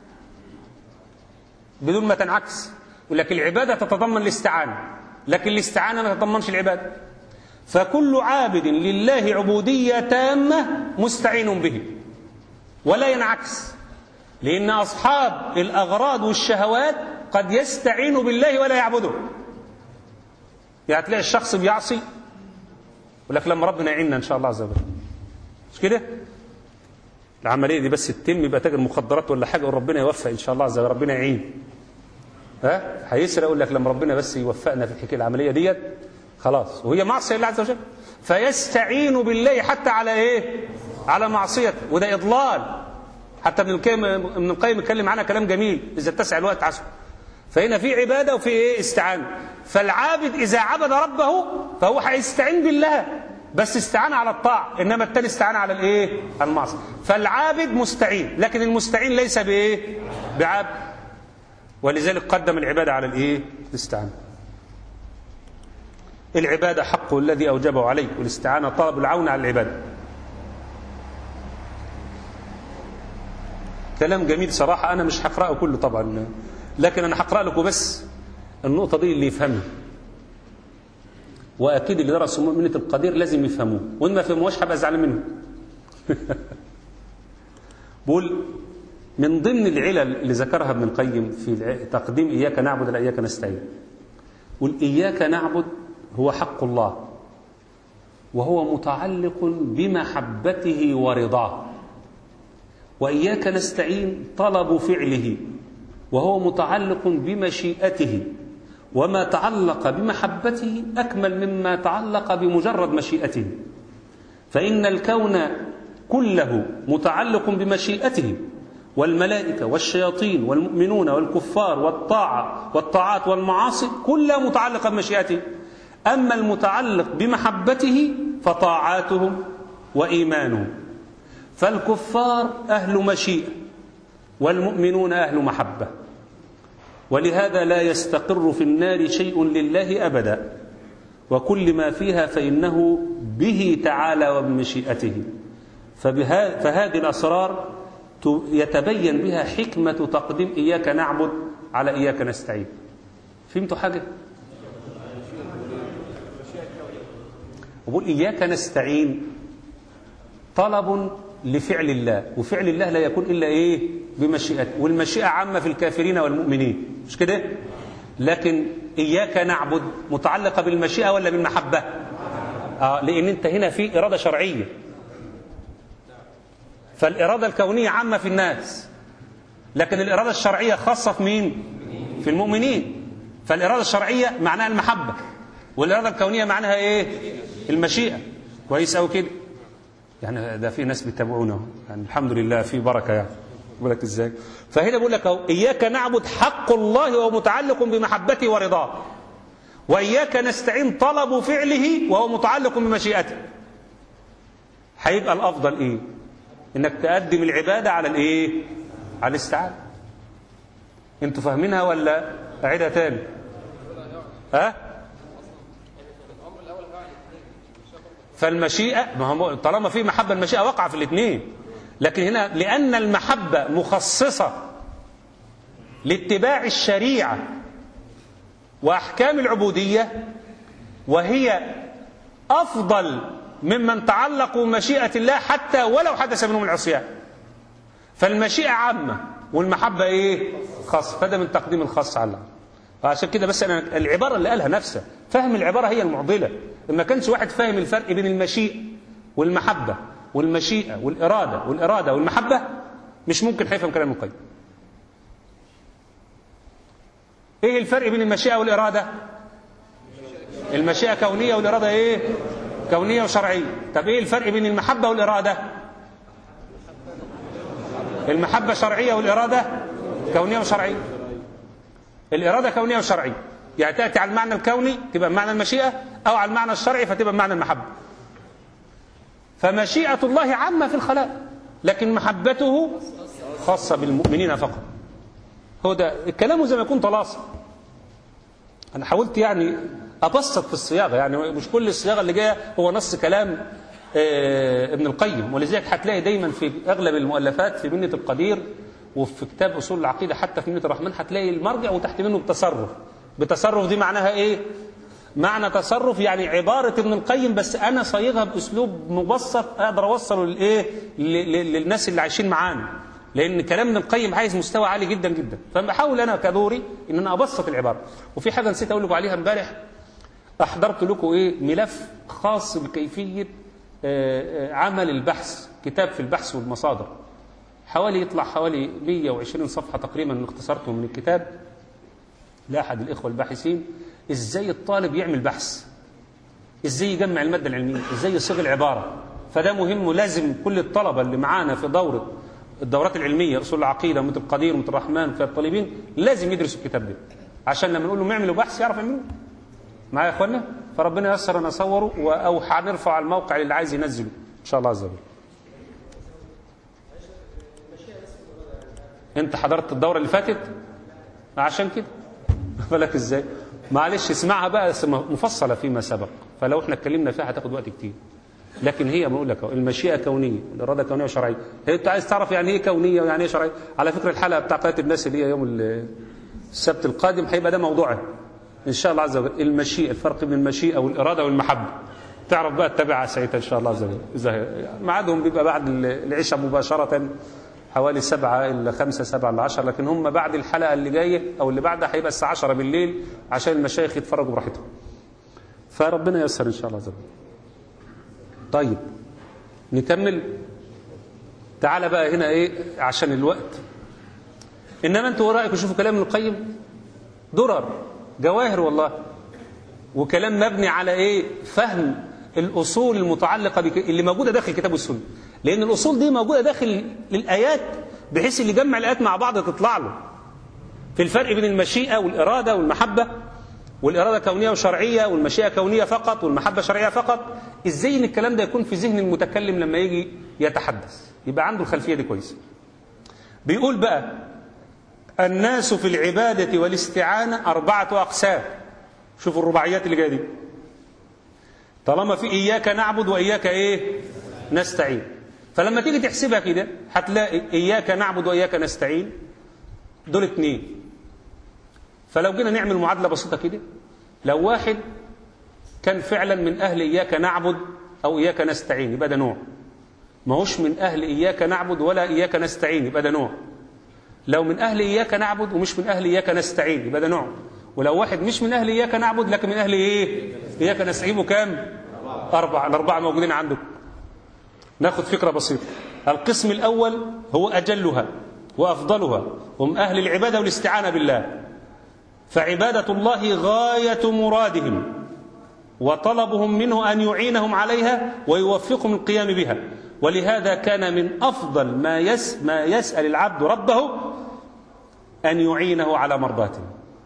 Speaker 2: بدون ما تنعكس يقول لك العبادة تتضمن الاستعانة لكن الاستعانة ما تتضمنش العبادة فكل عابد لله عبودية تامة مستعين به ولا ينعكس لأن أصحاب الأغراض والشهوات قد يستعين بالله ولا يعبده يعني تلاقي الشخص بيعصي يقول لك لما ربنا يعيننا إن شاء الله عز وجل مش كده العمليه دي بس تتم يبقى تاجر مخدرات ولا حاجه وربنا يوفق ان شاء الله عز وجل ربنا يعين ها هيسرق يقول لك لما ربنا بس يوفقنا في الحكايه العمليه ديت خلاص وهي معصيه لله عز وجل فيستعين بالله حتى على ايه على معصيته وده اضلال حتى ابن القيم ابن القيم اتكلم عنها كلام جميل اذا اتسع الوقت عسر فهنا في عباده وفي ايه استعانه فالعابد اذا عبد ربه فهو هيستعين بالله بس استعان على الطاعة إنما التاني استعان على الإيه؟ المعصية فالعابد مستعين لكن المستعين ليس بإيه؟ بعبد ولذلك قدم العبادة على الإيه؟ الاستعانة العبادة حقه الذي أوجبه عليه والاستعانة طلب العون على العبادة كلام جميل صراحة أنا مش هقرأه كله طبعا لكن أنا هقرأ لكم بس النقطة دي اللي يفهمها واكيد اللي درسوا مؤمنة القدير لازم يفهموه وان ما فهموهاش هبقى زعلان منهم بقول من ضمن العلل اللي ذكرها ابن القيم في تقديم اياك نعبد لا اياك نستعين قل اياك نعبد هو حق الله وهو متعلق بمحبته ورضاه واياك نستعين طلب فعله وهو متعلق بمشيئته وما تعلق بمحبته أكمل مما تعلق بمجرد مشيئته فإن الكون كله متعلق بمشيئته والملائكة والشياطين والمؤمنون والكفار والطاعة والطاعات والمعاصي كلها متعلقة بمشيئته أما المتعلق بمحبته فطاعاتهم وإيمانهم فالكفار أهل مشيئة والمؤمنون أهل محبة ولهذا لا يستقر في النار شيء لله أبدا وكل ما فيها فإنه به تعالى وبمشيئته فهذه الأسرار يتبين بها حكمة تقديم إياك نعبد على إياك نستعين فهمتوا حاجة؟ وبقول إياك نستعين طلب لفعل الله وفعل الله لا يكون إلا إيه بمشيئته والمشيئة عامة في الكافرين والمؤمنين مش كده لكن إياك نعبد متعلقة بالمشيئة ولا بالمحبة آه لأن أنت هنا في إرادة شرعية فالإرادة الكونية عامة في الناس لكن الإرادة الشرعية خاصة في مين في المؤمنين فالإرادة الشرعية معناها المحبة والإرادة الكونية معناها إيه المشيئة كويس أو كده يعني ده في ناس بيتابعونه يعني الحمد لله في بركه يعني بقول لك ازاي فهنا بقول لك اهو اياك نعبد حق الله وهو متعلق بمحبته ورضاه واياك نستعين طلب فعله وهو متعلق بمشيئته هيبقى الافضل ايه انك تقدم العباده على الايه على الاستعانه انتوا فاهمينها ولا اعيدها تاني ها فالمشيئة ما هو طالما في محبة المشيئة وقع في الاثنين لكن هنا لأن المحبة مخصصة لاتباع الشريعة وأحكام العبودية وهي أفضل ممن تعلقوا بمشيئة الله حتى ولو حدث منهم العصيان فالمشيئة عامة والمحبة إيه خاصة فده من تقديم الخاص على الله عشان كده بس أنا العبارة اللي قالها نفسها فهم العبارة هي المعضلة ما كانش واحد فاهم الفرق بين المشيئة والمحبة والمشيئة والإرادة والإرادة والمحبة مش ممكن هيفهم كلام القيم ايه الفرق بين المشيئة والإرادة المشيئة كونية والإرادة ايه كونية وشرعية طب ايه الفرق بين المحبة والإرادة المحبة شرعية والإرادة كونية وشرعية الإرادة كونية وشرعية يعني تأتي على المعنى الكوني تبقى بمعنى المشيئة أو على المعنى الشرعي فتبقى بمعنى المحبة فمشيئة الله عامة في الخلائق لكن محبته خاصة بالمؤمنين فقط هو ده الكلام زي ما يكون طلاسم أنا حاولت يعني أبسط في الصياغة يعني مش كل الصياغة اللي جاية هو نص كلام آه، ابن القيم ولذلك هتلاقي دايما في أغلب المؤلفات في منة القدير وفي كتاب أصول العقيدة حتى في منة الرحمن هتلاقي المرجع وتحت منه بتصرف بتصرف دي معناها إيه؟ معنى تصرف يعني عبارة ابن القيم بس أنا صيغها بأسلوب مبسط أقدر أوصله للإيه؟ ل- ل- للناس اللي عايشين معانا لأن كلام ابن القيم عايز مستوى عالي جدا جدا فبحاول أنا كدوري إن أنا أبسط العبارة وفي حاجة نسيت أقول لكم عليها امبارح أحضرت لكم إيه ملف خاص بكيفية آه، آه، عمل البحث كتاب في البحث والمصادر حوالي يطلع حوالي 120 صفحة تقريبا من اختصرته من الكتاب لأحد الإخوة الباحثين إزاي الطالب يعمل بحث إزاي يجمع المادة العلمية إزاي يصيغ العبارة فده مهم ولازم كل الطلبة اللي معانا في دورة الدورات العلمية أصول العقيدة مثل القدير مثل الرحمن في الطالبين لازم يدرسوا الكتاب ده عشان لما نقول لهم اعملوا بحث يعرف يعملوه معايا يا اخوانا فربنا ييسر ان اصوره و- او هنرفع على الموقع اللي عايز ينزله ان شاء الله عز وجل انت حضرت الدوره اللي فاتت عشان كده بالك ازاي معلش اسمعها بقى بس مفصله فيما سبق فلو احنا اتكلمنا فيها هتاخد وقت كتير لكن هي بقول لك أهو، المشيئه كونيه والاراده كونيه وشرعيه هي انت عايز تعرف يعني ايه كونيه ويعني ايه شرعيه على فكره الحلقه بتاع قناه الناس اللي هي يوم ال- السبت القادم هيبقى ده موضوعها ان شاء الله عز وجل المشيئه الفرق بين المشيئه والاراده والمحبه تعرف بقى تتابعها ساعتها ان شاء الله عز وجل إذا ميعادهم بيبقى بعد العشاء مباشره حوالي سبعة إلا خمسة سبعة إلا عشر لكن هم بعد الحلقة اللي جاية أو اللي بعدها هيبقى الساعة عشرة بالليل عشان المشايخ يتفرجوا براحتهم فربنا ييسر إن شاء الله عز وجل طيب نكمل تعالى بقى هنا إيه عشان الوقت إنما أنتوا ورائكم شوفوا كلام ابن القيم درر جواهر والله وكلام مبني على ايه فهم الاصول المتعلقه بك اللي موجوده داخل الكتاب والسنه لان الاصول دي موجوده داخل الايات بحيث اللي يجمع الايات مع بعض تطلع له في الفرق بين المشيئه والاراده والمحبه والاراده كونيه وشرعيه والمشيئه كونيه فقط والمحبه شرعيه فقط ازاي ان الكلام ده يكون في ذهن المتكلم لما يجي يتحدث يبقى عنده الخلفيه دي كويسه بيقول بقى الناس في العباده والاستعانه اربعه اقسام شوفوا الرباعيات اللي جايه دي طالما في اياك نعبد واياك ايه نستعين فلما تيجي تحسبها كده هتلاقي اياك نعبد واياك نستعين دول اتنين فلو جينا نعمل معادله بسيطه كده لو واحد كان فعلا من اهل اياك نعبد او اياك نستعين يبقى ده نوع ما هوش من اهل اياك نعبد ولا اياك نستعين يبقى ده نوع لو من اهل اياك نعبد ومش من اهل اياك نستعين يبقى ده نوع ولو واحد مش من اهل اياك نعبد لكن من اهل ايه اياك نستعين كام اربعه الاربعه موجودين عندك ناخذ فكره بسيطه القسم الاول هو اجلها وافضلها هم اهل العباده والاستعانه بالله فعباده الله غايه مرادهم وطلبهم منه ان يعينهم عليها ويوفقهم القيام بها ولهذا كان من افضل ما يس ما يسال العبد ربه ان يعينه على مرضاته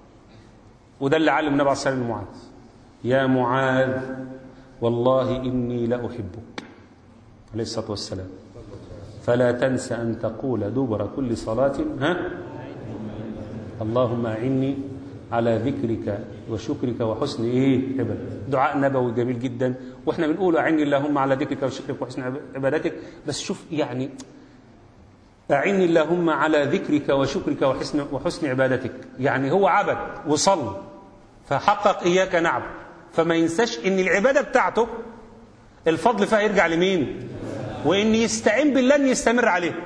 Speaker 2: وده اللي علم النبي عليه الصلاه والسلام معاذ يا معاذ والله اني لاحبك عليه الصلاه والسلام فلا تنس ان تقول دبر كل صلاه ها اللهم اعني على ذكرك وشكرك وحسن ايه عبادتك دعاء نبوي جميل جدا واحنا بنقول اعني اللهم على ذكرك وشكرك وحسن عبادتك بس شوف يعني أعني اللهم على ذكرك وشكرك وحسن, وحسن عبادتك يعني هو عبد وصل فحقق إياك نعبد فما ينساش إن العبادة بتاعته الفضل فيها يرجع لمين وإن يستعين بالله أن يستمر عليه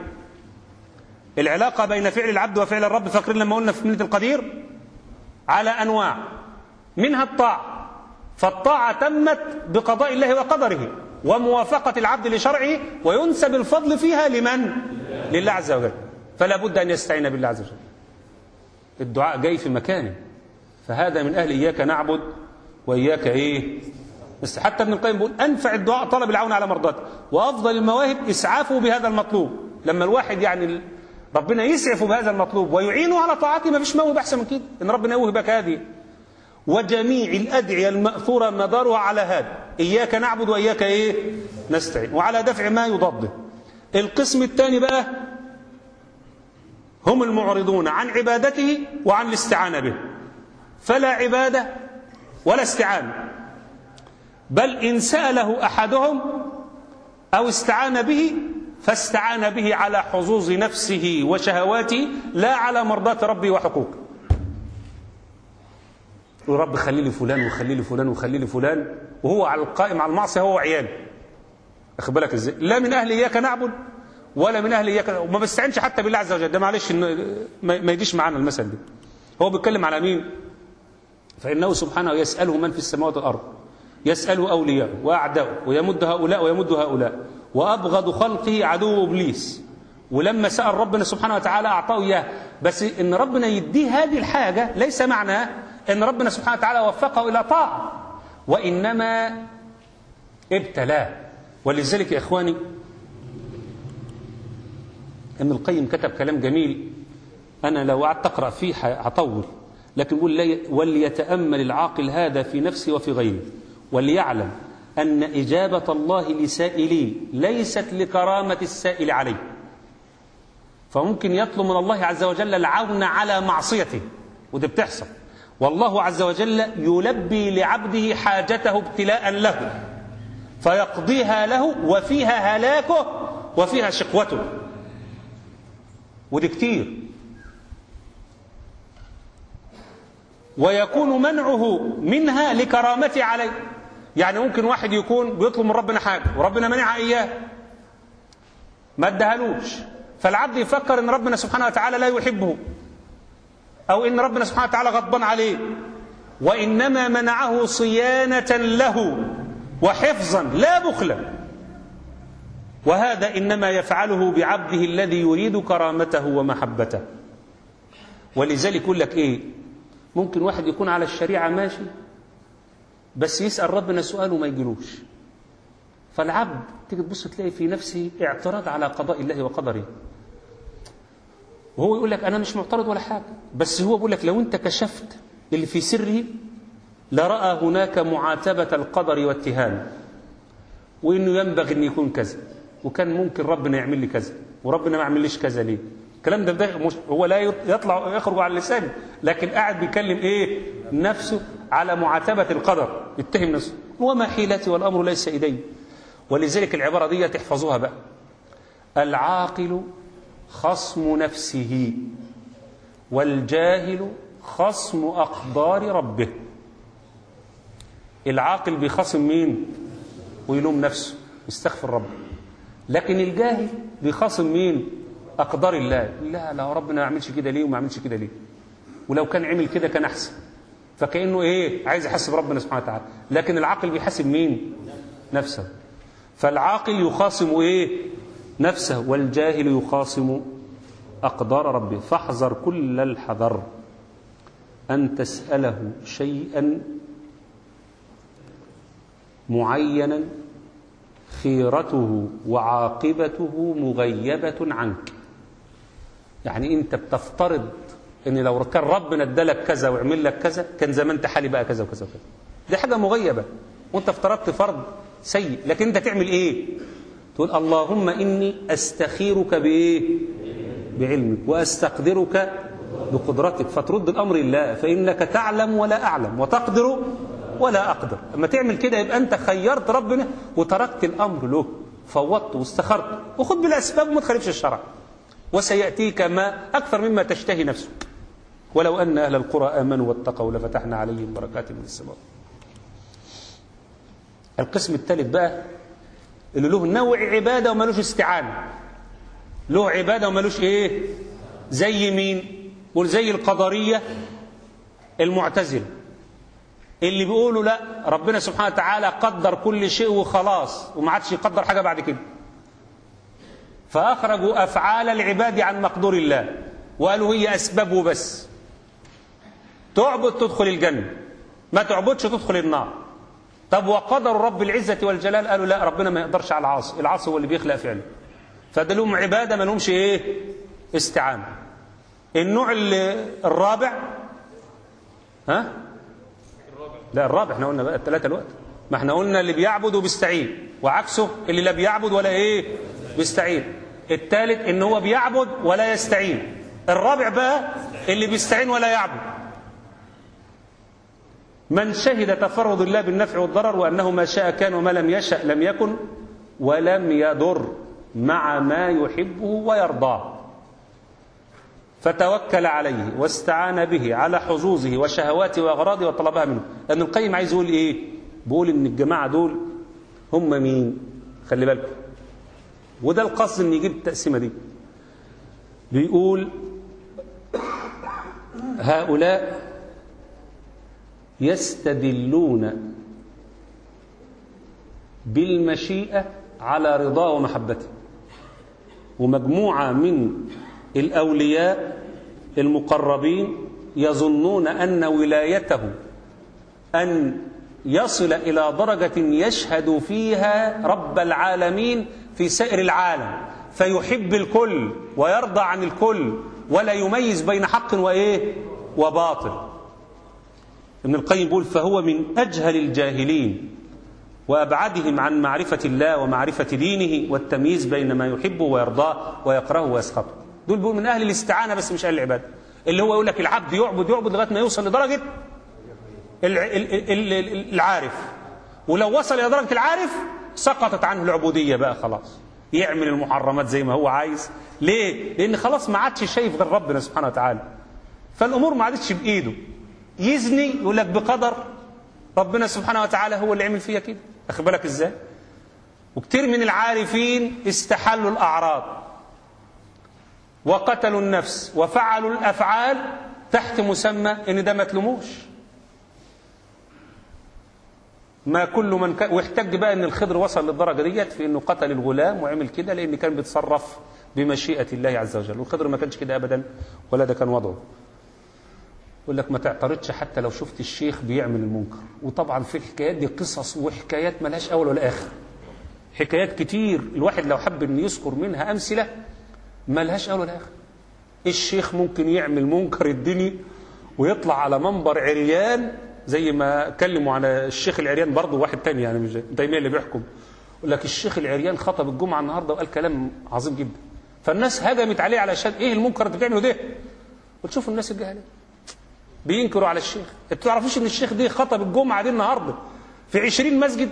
Speaker 2: العلاقة بين فعل العبد وفعل الرب فاكرين لما قلنا في منة القدير على أنواع منها الطاعة فالطاعة تمت بقضاء الله وقدره وموافقة العبد لشرعه وينسب الفضل فيها لمن؟ لله عز وجل فلا بد أن يستعين بالله عز وجل الدعاء جاي في مكانه فهذا من أهل إياك نعبد وإياك إيه بس حتى ابن القيم بيقول أنفع الدعاء طلب العون على مرضاته وأفضل المواهب إسعافه بهذا المطلوب لما الواحد يعني ربنا يسعفه بهذا المطلوب ويعينه على طاعته ما فيش موهبة أحسن من كده إن ربنا يوهبك هذه وجميع الأدعية المأثورة مدارها على هذا إياك نعبد وإياك إيه نستعين وعلى دفع ما يضده القسم الثاني بقى هم المعرضون عن عبادته وعن الاستعانة به فلا عبادة ولا استعانة بل إن سأله أحدهم أو استعان به فاستعان به على حظوظ نفسه وشهواته لا على مرضاة ربه وحقوقه ورب خلي لي فلان وخلي لي فلان وخلي لي فلان وهو على القائم على المعصية هو وعياله اخد بالك ازاي لا من اهل اياك نعبد ولا من اهل اياك وما بستعينش حتى بالله عز وجل ده معلش ما يجيش معانا المثل ده هو بيتكلم على مين فانه سبحانه يساله من في السماوات والارض يساله اولياءه واعداؤه ويمد هؤلاء ويمد هؤلاء وابغض خلقه عدو ابليس ولما سال ربنا سبحانه وتعالى اعطاه اياه بس ان ربنا يديه هذه الحاجه ليس معناه ان ربنا سبحانه وتعالى وفقه الى طاعه وانما ابتلاه ولذلك يا إخواني ابن القيم كتب كلام جميل أنا لو قعدت أقرأ فيه هطول لكن يقول وليتأمل العاقل هذا في نفسه وفي غيره وليعلم أن إجابة الله لسائليه ليست لكرامة السائل عليه فممكن يطلب من الله عز وجل العون على معصيته وده بتحصل والله عز وجل يلبي لعبده حاجته ابتلاء له فيقضيها له وفيها هلاكه وفيها شقوته ودي كتير ويكون منعه منها لكرامته عليه يعني ممكن واحد يكون بيطلب من ربنا حاجة وربنا منعها إياه ما ادهالوش فالعبد يفكر ان ربنا سبحانه وتعالى لا يحبه او ان ربنا سبحانه وتعالى غضبان عليه وانما منعه صيانه له وحفظا لا بخلا وهذا انما يفعله بعبده الذي يريد كرامته ومحبته ولذلك يقول لك ايه ممكن واحد يكون على الشريعه ماشي بس يسال ربنا سؤال وما يجيلوش فالعبد تيجي تبص تلاقي في نفسه اعتراض على قضاء الله وقدره وهو يقول لك انا مش معترض ولا حاجه بس هو بيقول لك لو انت كشفت اللي في سره لراى هناك معاتبه القدر واتهام وانه ينبغي ان يكون كذا وكان ممكن ربنا يعمل لي كذا وربنا ما عمليش كذا ليه الكلام ده, ده مش هو لا يطلع يخرج على اللسان لكن قاعد بيكلم ايه نفسه على معاتبه القدر يتهم نفسه وما حيلتي والامر ليس الي ولذلك العباره دي تحفظوها بقى العاقل خصم نفسه والجاهل خصم أقدار ربه العاقل بيخصم مين ويلوم نفسه يستغفر ربه لكن الجاهل بيخصم مين أقدار الله لا لا ربنا ما يعملش كده ليه وما يعملش كده ليه ولو كان عمل كده كان أحسن فكأنه إيه عايز يحسب ربنا سبحانه وتعالى لكن العاقل بيحاسب مين نفسه فالعاقل يخاصم إيه نفسه والجاهل يخاصم أقدار ربه فاحذر كل الحذر أن تسأله شيئا معينا خيرته وعاقبته مغيبة عنك يعني أنت بتفترض أن لو كان ربنا ادالك كذا وعمل لك كذا كان زمان تحالي بقى كذا وكذا وكذا دي حاجة مغيبة وأنت افترضت فرض سيء لكن أنت تعمل إيه تقول اللهم إني أستخيرك بإيه بعلمك وأستقدرك بقدرتك فترد الأمر لله فإنك تعلم ولا أعلم وتقدر ولا أقدر لما تعمل كده يبقى أنت خيرت ربنا وتركت الأمر له فوضت واستخرت وخذ بالأسباب وما تخالفش الشرع وسيأتيك ما أكثر مما تشتهي نفسك ولو أن أهل القرى آمنوا واتقوا لفتحنا عليهم بركات من السماء القسم الثالث بقى اللي له نوع عبادة ومالوش استعانة له عبادة ومالوش ايه زي مين قول زي القدرية المعتزلة اللي بيقولوا لا ربنا سبحانه وتعالى قدر كل شيء وخلاص وما عادش يقدر حاجة بعد كده فأخرجوا أفعال العباد عن مقدور الله وقالوا هي أسباب وبس تعبد تدخل الجنة ما تعبدش تدخل النار طب وقدر رب العزة والجلال قالوا لا ربنا ما يقدرش على العاصي العاصي هو اللي بيخلق فعله فده لهم عبادة ما لهمش ايه استعانة النوع الرابع ها لا الرابع احنا قلنا بقى الثلاثة الوقت ما احنا قلنا اللي بيعبد وبيستعين وعكسه اللي لا بيعبد ولا ايه بيستعين الثالث ان هو بيعبد ولا يستعين الرابع بقى اللي بيستعين ولا يعبد من شهد تفرد الله بالنفع والضرر وانه ما شاء كان وما لم يشأ لم يكن ولم يضر مع ما يحبه ويرضاه فتوكل عليه واستعان به على حظوظه وشهواته واغراضه وطلبها منه لان القيم عايز يقول ايه بيقول ان الجماعه دول هم مين خلي بالكم وده القصد ان يجيب التقسيمه دي بيقول هؤلاء يستدلون بالمشيئه على رضاه ومحبته ومجموعه من الاولياء المقربين يظنون ان ولايته ان يصل الى درجه يشهد فيها رب العالمين في سائر العالم فيحب الكل ويرضى عن الكل ولا يميز بين حق وايه وباطل ابن القيم يقول فهو من اجهل الجاهلين وابعدهم عن معرفه الله ومعرفه دينه والتمييز بين ما يحبه ويرضاه ويكرهه ويسخطه دول بيقول من اهل الاستعانه بس مش اهل العباده اللي هو يقول لك العبد يعبد يعبد لغايه ما يوصل لدرجه العارف ولو وصل الى درجه العارف سقطت عنه العبوديه بقى خلاص يعمل المحرمات زي ما هو عايز ليه لان خلاص ما عادش شايف غير ربنا سبحانه وتعالى فالامور ما عادتش بايده يزني يقول لك بقدر ربنا سبحانه وتعالى هو اللي عمل فيا كده اخد بالك ازاي وكتير من العارفين استحلوا الاعراض وقتلوا النفس وفعلوا الافعال تحت مسمى ان ده ما تلوموش ما كل من كان واحتج بقى ان الخضر وصل للدرجه ديت في انه قتل الغلام وعمل كده لان كان بيتصرف بمشيئه الله عز وجل والخضر ما كانش كده ابدا ولا ده كان وضعه يقول لك ما تعترضش حتى لو شفت الشيخ بيعمل المنكر وطبعا في الحكايات دي قصص وحكايات ملهاش اول ولا اخر حكايات كتير الواحد لو حب ان يذكر منها امثله ملهاش اول ولا اخر الشيخ ممكن يعمل منكر الدنيا ويطلع على منبر عريان زي ما كلموا على الشيخ العريان برضه واحد تاني يعني مش تيميه اللي بيحكم يقول لك الشيخ العريان خطب الجمعه النهارده وقال كلام عظيم جدا فالناس هجمت عليه علشان ايه المنكر اللي بتعمله ده وتشوفوا الناس الجهله بينكروا على الشيخ انتوا تعرفوش ان الشيخ دي خطب الجمعه دي النهارده في عشرين مسجد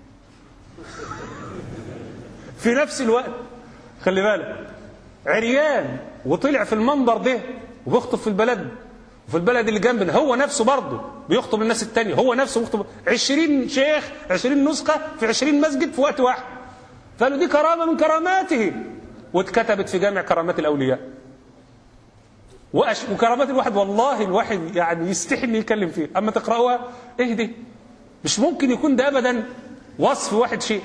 Speaker 2: في نفس الوقت خلي بالك عريان وطلع في المنبر ده وبيخطب في البلد وفي البلد اللي جنبنا هو نفسه برضه بيخطب الناس التانية هو نفسه بيخطب 20 شيخ 20 نسخة في 20 مسجد في وقت واحد قالوا دي كرامة من كراماته واتكتبت في جامع كرامات الأولياء وأش... وكرامات الواحد والله الواحد يعني يستحي انه يتكلم فيه اما تقراوها ايه دي مش ممكن يكون ده ابدا وصف واحد شيخ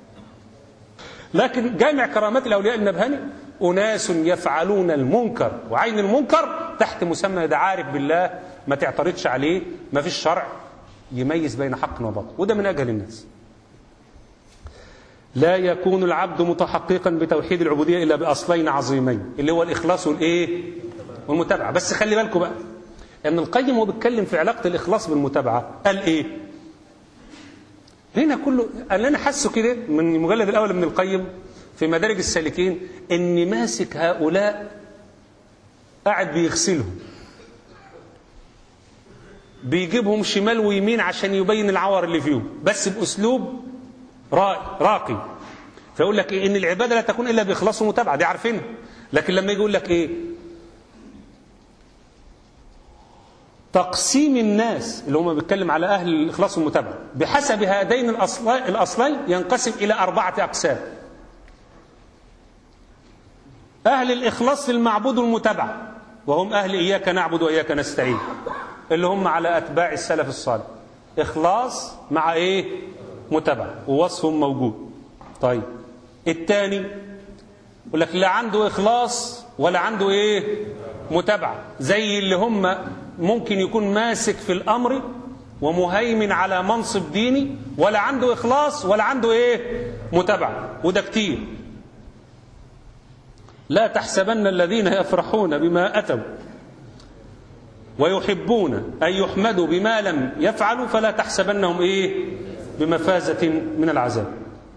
Speaker 2: لكن جامع كرامات الاولياء النبهاني اناس يفعلون المنكر وعين المنكر تحت مسمى ده عارف بالله ما تعترضش عليه ما فيش شرع يميز بين حق وباطل وده من اجهل الناس لا يكون العبد متحققا بتوحيد العبوديه الا باصلين عظيمين اللي هو الاخلاص والايه والمتابعه بس خلي بالكم بقى ان القيم وهو بيتكلم في علاقه الاخلاص بالمتابعه قال ايه هنا كله اللي انا حاسه كده من المجلد الاول من القيم في مدارج السالكين ان ماسك هؤلاء قاعد بيغسلهم بيجيبهم شمال ويمين عشان يبين العور اللي فيهم بس باسلوب راقي فيقول لك إيه ان العباده لا تكون الا باخلاص ومتابعه دي عارفينها لكن لما يجي يقول لك ايه تقسيم الناس اللي هم بيتكلم على اهل الاخلاص والمتابعه بحسب هذين الاصلين ينقسم الى اربعه اقسام اهل الاخلاص في المعبود والمتابعه وهم اهل اياك نعبد واياك نستعين اللي هم على اتباع السلف الصالح اخلاص مع ايه متابعه ووصفهم موجود طيب الثاني يقول لك لا عنده اخلاص ولا عنده ايه متابعه زي اللي هم ممكن يكون ماسك في الأمر ومهيمن على منصب ديني ولا عنده إخلاص ولا عنده إيه متابعة وده كتير لا تحسبن الذين يفرحون بما أتوا ويحبون أن يحمدوا بما لم يفعلوا فلا تحسبنهم إيه بمفازة من العذاب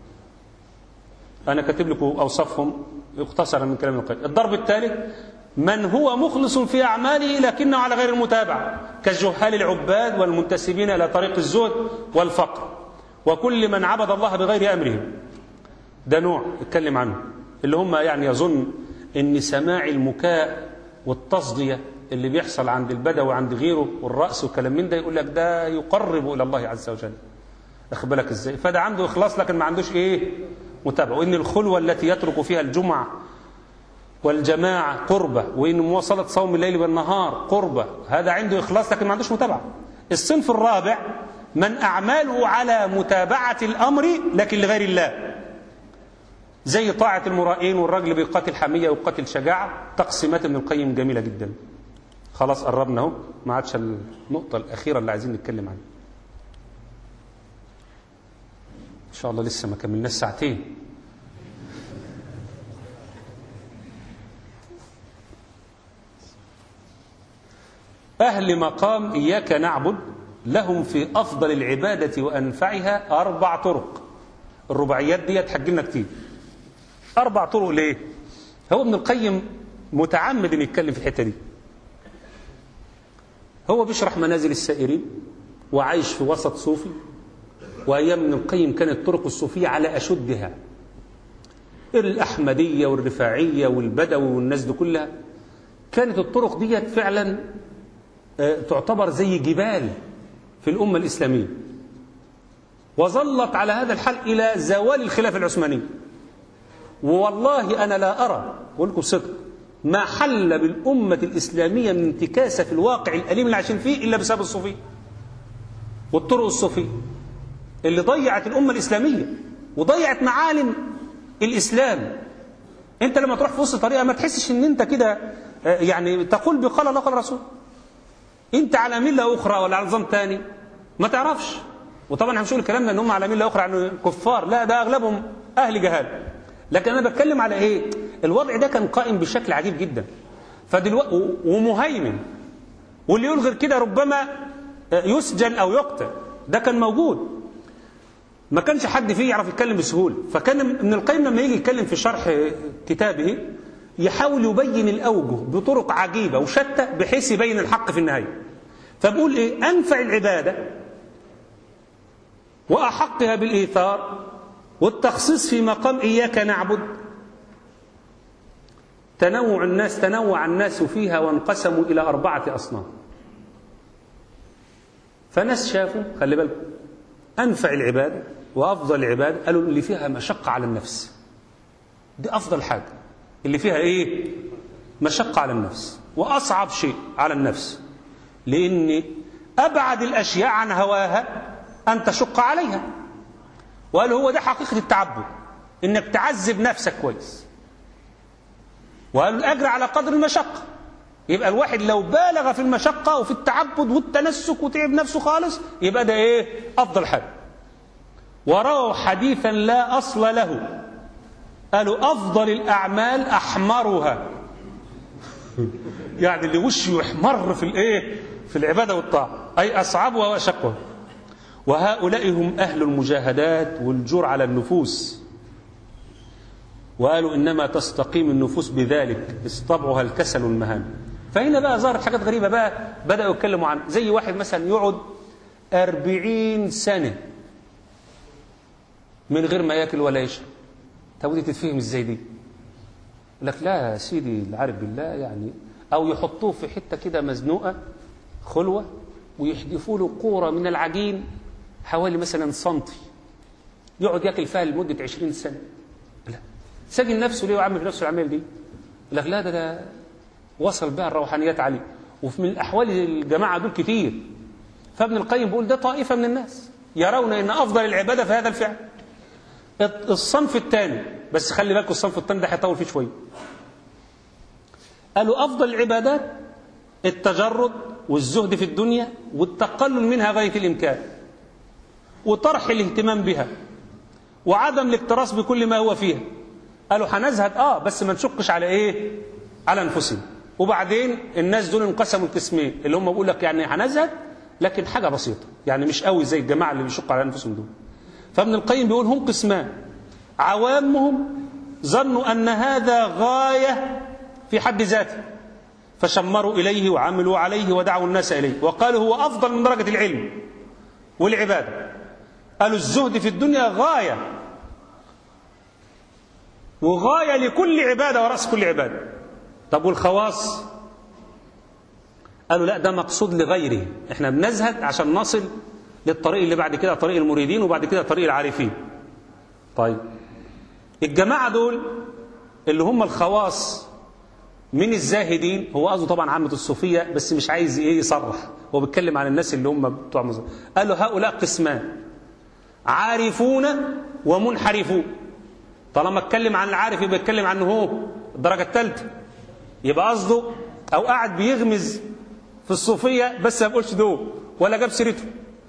Speaker 2: أنا كاتب لكم أوصافهم اختصرا من كلام القيم الضرب الثالث من هو مخلص في أعماله لكنه على غير المتابعة كالجهال العباد والمنتسبين إلى طريق الزهد والفقر وكل من عبد الله بغير أمره ده نوع اتكلم عنه اللي هم يعني يظن ان سماع المكاء والتصدية اللي بيحصل عند البدوي وعند غيره والرأس وكلام من ده يقول لك ده يقرب إلى الله عز وجل أخد بالك إزاي فده عنده إخلاص لكن ما عندوش إيه متابعة وإن الخلوة التي يترك فيها الجمعة والجماعة قربة وإن مواصلة صوم الليل والنهار قربة هذا عنده إخلاص لكن ما عندوش متابعة الصنف الرابع من أعماله على متابعة الأمر لكن لغير الله زي طاعة المرائين والرجل بيقاتل حمية ويقاتل شجاعة تقسيمات ابن القيم جميلة جدا خلاص قربنا اهو ما عادش النقطة الأخيرة اللي عايزين نتكلم عنها إن شاء الله لسه ما كملناش ساعتين أهل مقام إياك نعبد لهم في أفضل العبادة وأنفعها أربع طرق الرباعيات دي تحج لنا كتير أربع طرق ليه هو ابن القيم متعمد ان يتكلم في الحتة دي هو بيشرح منازل السائرين وعايش في وسط صوفي وأيام ابن القيم كانت الطرق الصوفية على أشدها الأحمدية والرفاعية والبدوي والناس دي كلها كانت الطرق دي فعلا تعتبر زي جبال في الأمة الإسلامية وظلت على هذا الحال إلى زوال الخلافة العثمانية والله أنا لا أرى أقول لكم صدق ما حل بالأمة الإسلامية من انتكاسة في الواقع الأليم اللي عايشين فيه إلا بسبب الصوفية والطرق الصوفية اللي ضيعت الأمة الإسلامية وضيعت معالم الإسلام أنت لما تروح في وسط طريقة ما تحسش إن أنت كده يعني تقول بقال الله قال الرسول أنت على ملة أخرى ولا على نظام تاني ما تعرفش وطبعا احنا مش نقول الكلام ده ان هم على مله اخرى عن كفار لا ده اغلبهم اهل جهال لكن انا بتكلم على ايه الوضع ده كان قائم بشكل عجيب جدا فدلوقتي ومهيمن واللي يقول غير كده ربما يسجن او يقتل ده كان موجود ما كانش حد فيه يعرف يتكلم بسهوله فكان ابن القيم لما يجي يتكلم في شرح كتابه يحاول يبين الاوجه بطرق عجيبه وشتى بحيث يبين الحق في النهايه فبقول ايه انفع العباده وأحقها بالإيثار والتخصيص في مقام إياك نعبد تنوع الناس تنوع الناس فيها وانقسموا إلى أربعة أصناف فناس شافوا خلي بالكم أنفع العبادة وأفضل العبادة قالوا اللي فيها مشقة على النفس دي أفضل حاجة اللي فيها إيه مشقة على النفس وأصعب شيء على النفس لأن أبعد الأشياء عن هواها أن تشق عليها وقال هو ده حقيقة التعبد إنك تعذب نفسك كويس وقال الأجر على قدر المشقة يبقى الواحد لو بالغ في المشقة وفي التعبد والتنسك وتعب نفسه خالص يبقى ده إيه أفضل حاجة ورووا حديثا لا أصل له قالوا أفضل الأعمال أحمرها يعني اللي وشه يحمر في الإيه في العبادة والطاعة أي أصعبها وأشقها وهؤلاء هم أهل المجاهدات والجور على النفوس وقالوا إنما تستقيم النفوس بذلك استطبعها الكسل والمهان فهنا بقى ظهرت حاجات غريبة بقى بدأوا يتكلموا عن زي واحد مثلا يقعد أربعين سنة من غير ما ياكل ولا يشرب طب ودي تتفهم ازاي دي يقول لك لا يا سيدي العارف بالله يعني او يحطوه في حته كده مزنوقه خلوه ويحدفوا له قوره من العجين حوالي مثلا سنتي يقعد ياكل فيها لمده 20 سنه لا سجن نفسه ليه وعمل في نفسه العمل دي يقول لك لا ده ده وصل بها الروحانيات عليه وفي من احوال الجماعه دول كتير فابن القيم بيقول ده طائفه من الناس يرون ان افضل العباده في هذا الفعل الصنف الثاني بس خلي بالكم الصنف الثاني ده هيطول فيه شويه قالوا افضل العبادات التجرد والزهد في الدنيا والتقلل منها غاية الإمكان وطرح الاهتمام بها وعدم الاكتراث بكل ما هو فيها قالوا هنزهد اه بس ما نشقش على ايه على انفسنا وبعدين الناس دول انقسموا القسمين اللي هم بيقول لك يعني هنزهد لكن حاجه بسيطه يعني مش قوي زي الجماعه اللي بيشقوا على انفسهم دول فابن القيم بيقول هم قسمان عوامهم ظنوا ان هذا غايه في حد ذاته فشمروا اليه وعملوا عليه ودعوا الناس اليه وقالوا هو افضل من درجه العلم والعباده قالوا الزهد في الدنيا غايه وغايه لكل عباده وراس كل عباده طب والخواص قالوا لا ده مقصود لغيره احنا بنزهد عشان نصل للطريق اللي بعد كده طريق المريدين وبعد كده طريق العارفين طيب الجماعه دول اللي هم الخواص من الزاهدين هو قصده طبعا عامة الصوفية بس مش عايز ايه يصرح هو بيتكلم عن الناس اللي هم بتوع مزار قالوا هؤلاء قسمان عارفون ومنحرفون طالما اتكلم عن العارف يبقى اتكلم عنه هو الدرجة الثالثة يبقى قصده او قاعد بيغمز في الصوفية بس ما بيقولش دول ولا جاب سيرته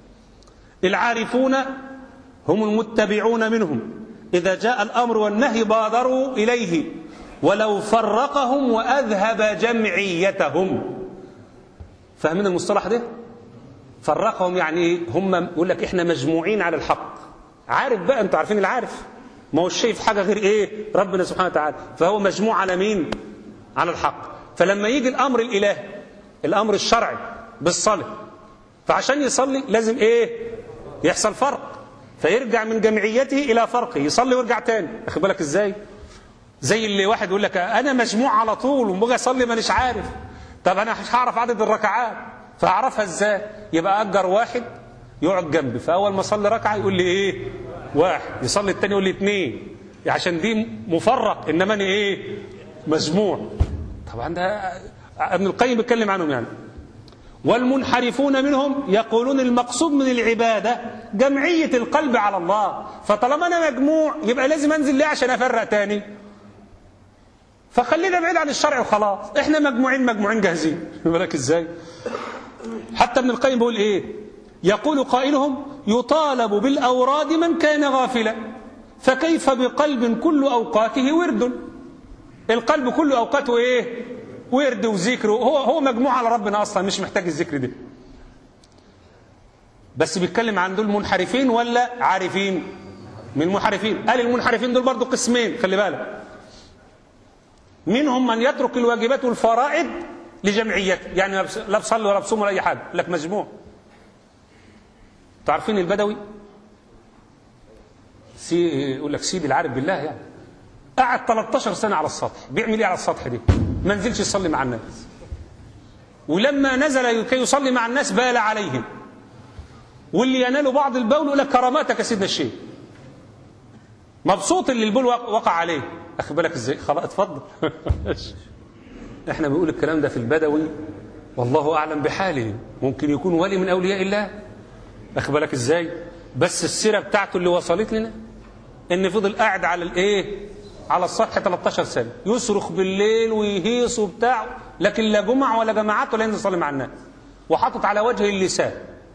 Speaker 2: العارفون هم المتبعون منهم إذا جاء الأمر والنهي بادروا إليه ولو فرقهم وأذهب جمعيتهم فاهمين المصطلح ده فرقهم يعني ايه هم يقول لك احنا مجموعين على الحق عارف بقى انتوا عارفين العارف ما هو شايف حاجه غير ايه ربنا سبحانه وتعالى فهو مجموع على مين على الحق فلما يجي الامر الالهي الامر الشرعي بالصلاه فعشان يصلي لازم ايه يحصل فرق فيرجع من جمعيته الى فرقه يصلي ويرجع تاني واخد بالك ازاي زي اللي واحد يقول لك انا مجموع على طول وباجي اصلي مانيش عارف طب انا مش هعرف عدد الركعات فاعرفها ازاي يبقى اجر واحد يقعد جنبي فاول ما اصلي ركعه يقول لي ايه واحد يصلي الثاني يقول لي اثنين عشان دي مفرق انما انا ايه مجموع طبعا ده ابن القيم بيتكلم عنهم يعني والمنحرفون منهم يقولون المقصود من العبادة جمعية القلب على الله فطالما أنا مجموع يبقى لازم أنزل ليه عشان أفرق تاني فخلينا بعيد عن الشرع وخلاص احنا مجموعين مجموعين جاهزين بالك ازاي حتى ابن القيم بيقول ايه يقول قائلهم يطالب بالأوراد من كان غافلا فكيف بقلب كل أوقاته ورد القلب كل أوقاته ايه ورد وذكر هو هو مجموع على ربنا اصلا مش محتاج الذكر ده بس بيتكلم عن دول منحرفين ولا عارفين من المنحرفين قال المنحرفين دول برضو قسمين خلي بالك منهم من يترك الواجبات والفرائض لجمعيته يعني لا بصلي ولا بصوم ولا اي حاجه لك مجموع تعرفين البدوي سي يقول لك سيدي العارف بالله يعني قعد 13 سنه على السطح بيعمل ايه على السطح دي ما نزلش يصلي مع الناس ولما نزل كي يصلي مع الناس بال عليهم واللي ينال بعض البول يقول لك كراماتك يا سيدنا الشيخ مبسوط اللي البول وقع عليه اخد بالك ازاي خلاص اتفضل احنا بنقول الكلام ده في البدوي والله اعلم بحاله ممكن يكون ولي من اولياء الله اخد بالك ازاي بس السيره بتاعته اللي وصلت لنا ان فضل قاعد على الايه على السطح 13 سنة يصرخ بالليل ويهيص وبتاع لكن لا جمع ولا جماعات ولا ينزل يصلي مع الناس وحاطط على وجه اللسان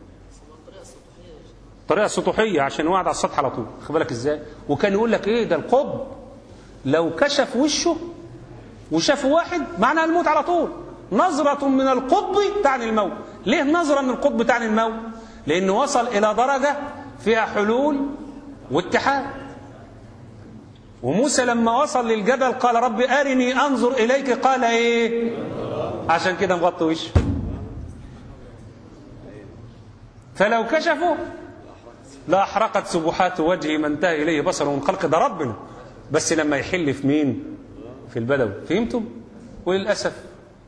Speaker 2: طريقة سطوحية عشان قاعد على السطح على طول خد بالك ازاي وكان يقول لك ايه ده القب لو كشف وشه وشاف واحد معناها الموت على طول نظرة من القطب تعني الموت ليه نظرة من القطب تعني الموت لأنه وصل إلى درجة فيها حلول واتحاد وموسى لما وصل للجبل قال رب أرني أنظر إليك قال إيه عشان كده مغطي وشه فلو كشفوا لأحرقت سبحات وجهه ما انتهى إليه بصره من خلق ده ربنا بس لما يحل في مين في البدو فهمتم وللأسف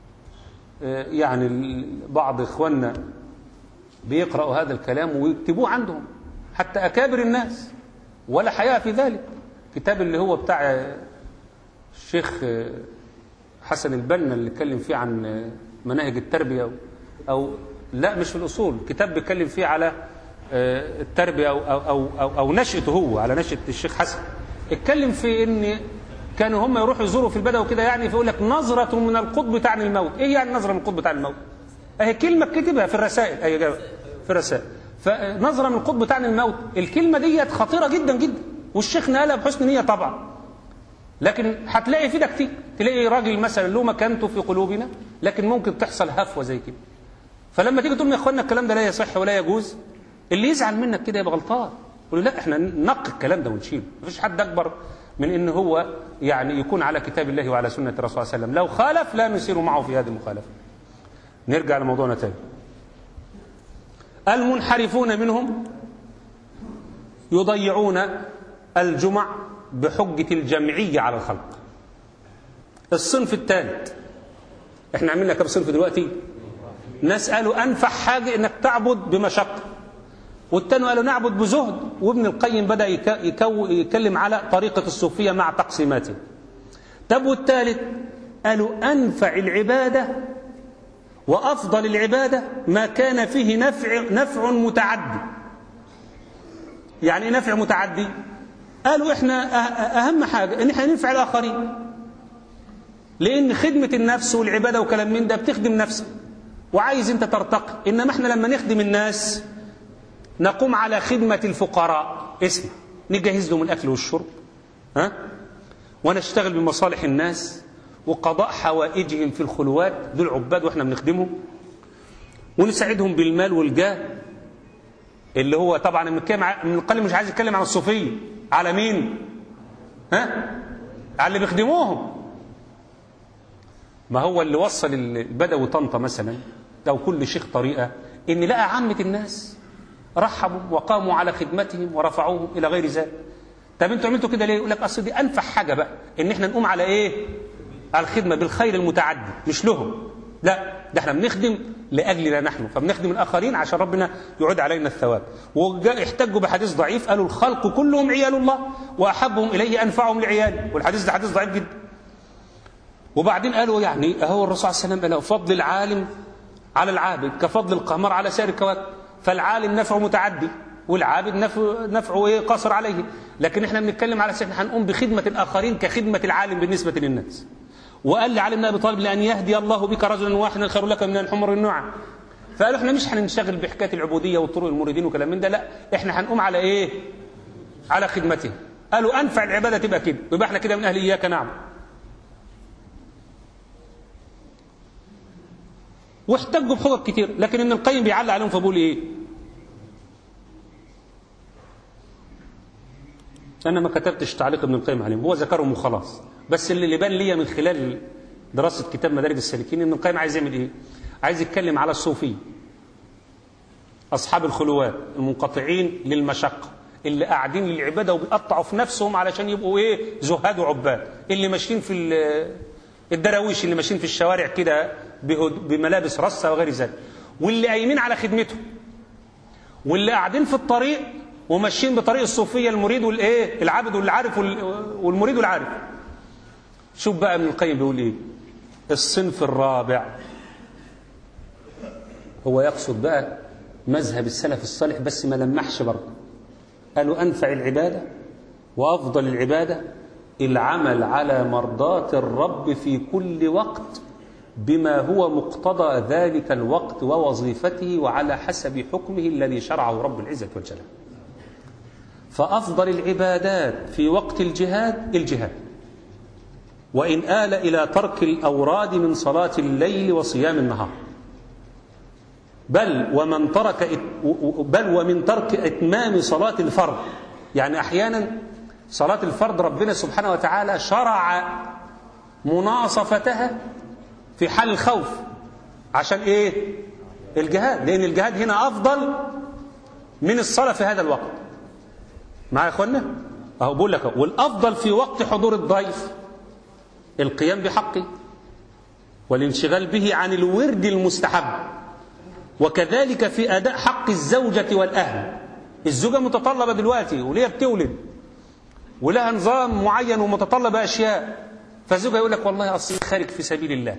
Speaker 2: يعني بعض إخواننا بيقرأوا هذا الكلام ويكتبوه عندهم حتى أكابر الناس ولا حياء في ذلك كتاب اللي هو بتاع الشيخ حسن البنا اللي اتكلم فيه عن مناهج التربية أو لا مش في الأصول كتاب بيتكلم فيه على التربية أو, أو, أو, أو, أو نشأته هو على نشأة الشيخ حسن اتكلم في ان كانوا هم يروحوا يزوروا في البدو كده يعني فيقول لك نظرة من القطب تعني الموت ايه يعني نظرة من القطب تعني الموت اهي كلمه كتبها في الرسائل اهي جاب- في الرسائل فنظره من القطب تعني الموت الكلمه ديت خطيره جدا جدا والشيخ نقلها بحسن نيه طبعا لكن هتلاقي في ده كتير تلاقي راجل مثلا له مكانته في قلوبنا لكن ممكن تحصل هفوه زي كده فلما تيجي تقول يا اخوانا الكلام ده لا يصح ولا يجوز اللي يزعل منك كده يبقى غلطان يقول له لا احنا ننقي الكلام ده ونشيله مفيش حد اكبر من ان هو يعني يكون على كتاب الله وعلى سنه الرسول صلى الله عليه وسلم لو خالف لا نسير معه في هذه المخالفه نرجع لموضوعنا تاني المنحرفون منهم يضيعون الجمع بحجة الجمعية على الخلق الصنف الثالث احنا عملنا كم صنف دلوقتي ناس قالوا انفع حاجة انك تعبد بمشقة والتاني قالوا نعبد بزهد وابن القيم بدأ يك- يكو يتكلم على طريقة الصوفية مع تقسيماته طب والثالث قالوا أنفع العبادة وأفضل العبادة ما كان فيه نفع نفع متعدي يعني ايه نفع متعدي قالوا احنا أه- اهم حاجة ان احنا ننفع الاخرين لان خدمة النفس والعبادة وكلام من ده بتخدم نفسك وعايز انت ترتقي انما احنا لما نخدم الناس نقوم على خدمة الفقراء اسمع نجهز لهم الاكل والشرب ها ونشتغل بمصالح الناس وقضاء حوائجهم في الخلوات دول عباد واحنا بنخدمهم ونساعدهم بالمال والجاه اللي هو طبعا ابن القيم مش عايز يتكلم عن الصوفيه على مين ها على اللي بيخدموهم ما هو اللي وصل البدوي طنطا مثلا او كل شيخ طريقه ان لقى عامه الناس رحبوا وقاموا على خدمتهم ورفعوهم الى غير ذلك طب انتوا عملتوا كده ليه يقول لك اصل دي انفع حاجه بقى ان احنا نقوم على ايه على الخدمه بالخير المتعدي مش لهم لا ده احنا بنخدم لاجلنا نحن فبنخدم الاخرين عشان ربنا يعود علينا الثواب واحتجوا بحديث ضعيف قالوا الخلق كلهم عيال الله واحبهم اليه انفعهم لعياله والحديث ده حديث ضعيف جدا وبعدين قالوا يعني هو الرسول صلى الله عليه وسلم قال فضل العالم على العابد كفضل القمر على سائر الكواكب فالعالم نفعه متعدي والعابد نفعه, نفعه ايه قاصر عليه لكن احنا بنتكلم على احنا هنقوم بخدمه الاخرين كخدمه العالم بالنسبه للناس وقال لعلي بن ابي طالب لان يهدي الله بك رجلا واحدا خير لك من الحمر النعم فقالوا احنا مش هننشغل بحكايه العبوديه وطرق المريدين وكلام من ده لا احنا هنقوم على ايه على خدمته قالوا انفع العباده تبقى كده يبقى احنا كده من اهل اياك نعبد واحتجوا بحجج كتير لكن ابن القيم بيعلق عليهم فبيقول ايه انا ما كتبتش تعليق ابن القيم عليهم هو ذكرهم وخلاص بس اللي اللي بان ليا من خلال دراسه كتاب مدارج السالكين ابن القيم عايز يعمل ايه عايز يتكلم على الصوفيه اصحاب الخلوات المنقطعين للمشقه اللي قاعدين للعباده وبيقطعوا في نفسهم علشان يبقوا ايه زهاد وعباد اللي ماشيين في الدراويش اللي ماشيين في الشوارع كده بملابس رصة وغير ذلك واللي قايمين على خدمته واللي قاعدين في الطريق وماشيين بطريق الصوفية المريد والايه العابد والعارف والمريد والعارف شوف بقى ابن القيم بيقول ايه الصنف الرابع هو يقصد بقى مذهب السلف الصالح بس ما لمحش برضه قالوا أنفع العبادة وأفضل العبادة العمل على مرضاة الرب في كل وقت بما هو مقتضى ذلك الوقت ووظيفته وعلى حسب حكمه الذي شرعه رب العزة والجلال فأفضل العبادات في وقت الجهاد الجهاد وإن آل إلى ترك الأوراد من صلاة الليل وصيام النهار بل ومن ترك بل ومن ترك إتمام صلاة الفرض يعني أحيانا صلاة الفرض ربنا سبحانه وتعالى شرع مناصفتها في حال الخوف عشان ايه الجهاد لان الجهاد هنا افضل من الصلاه في هذا الوقت معايا يا اخوانا اهو بقول لك والافضل في وقت حضور الضيف القيام بحقه والانشغال به عن الورد المستحب وكذلك في اداء حق الزوجه والاهل الزوجه متطلبه دلوقتي وليه بتولد ولها نظام معين ومتطلب اشياء فالزوجه يقول لك والله اصل خارج في سبيل الله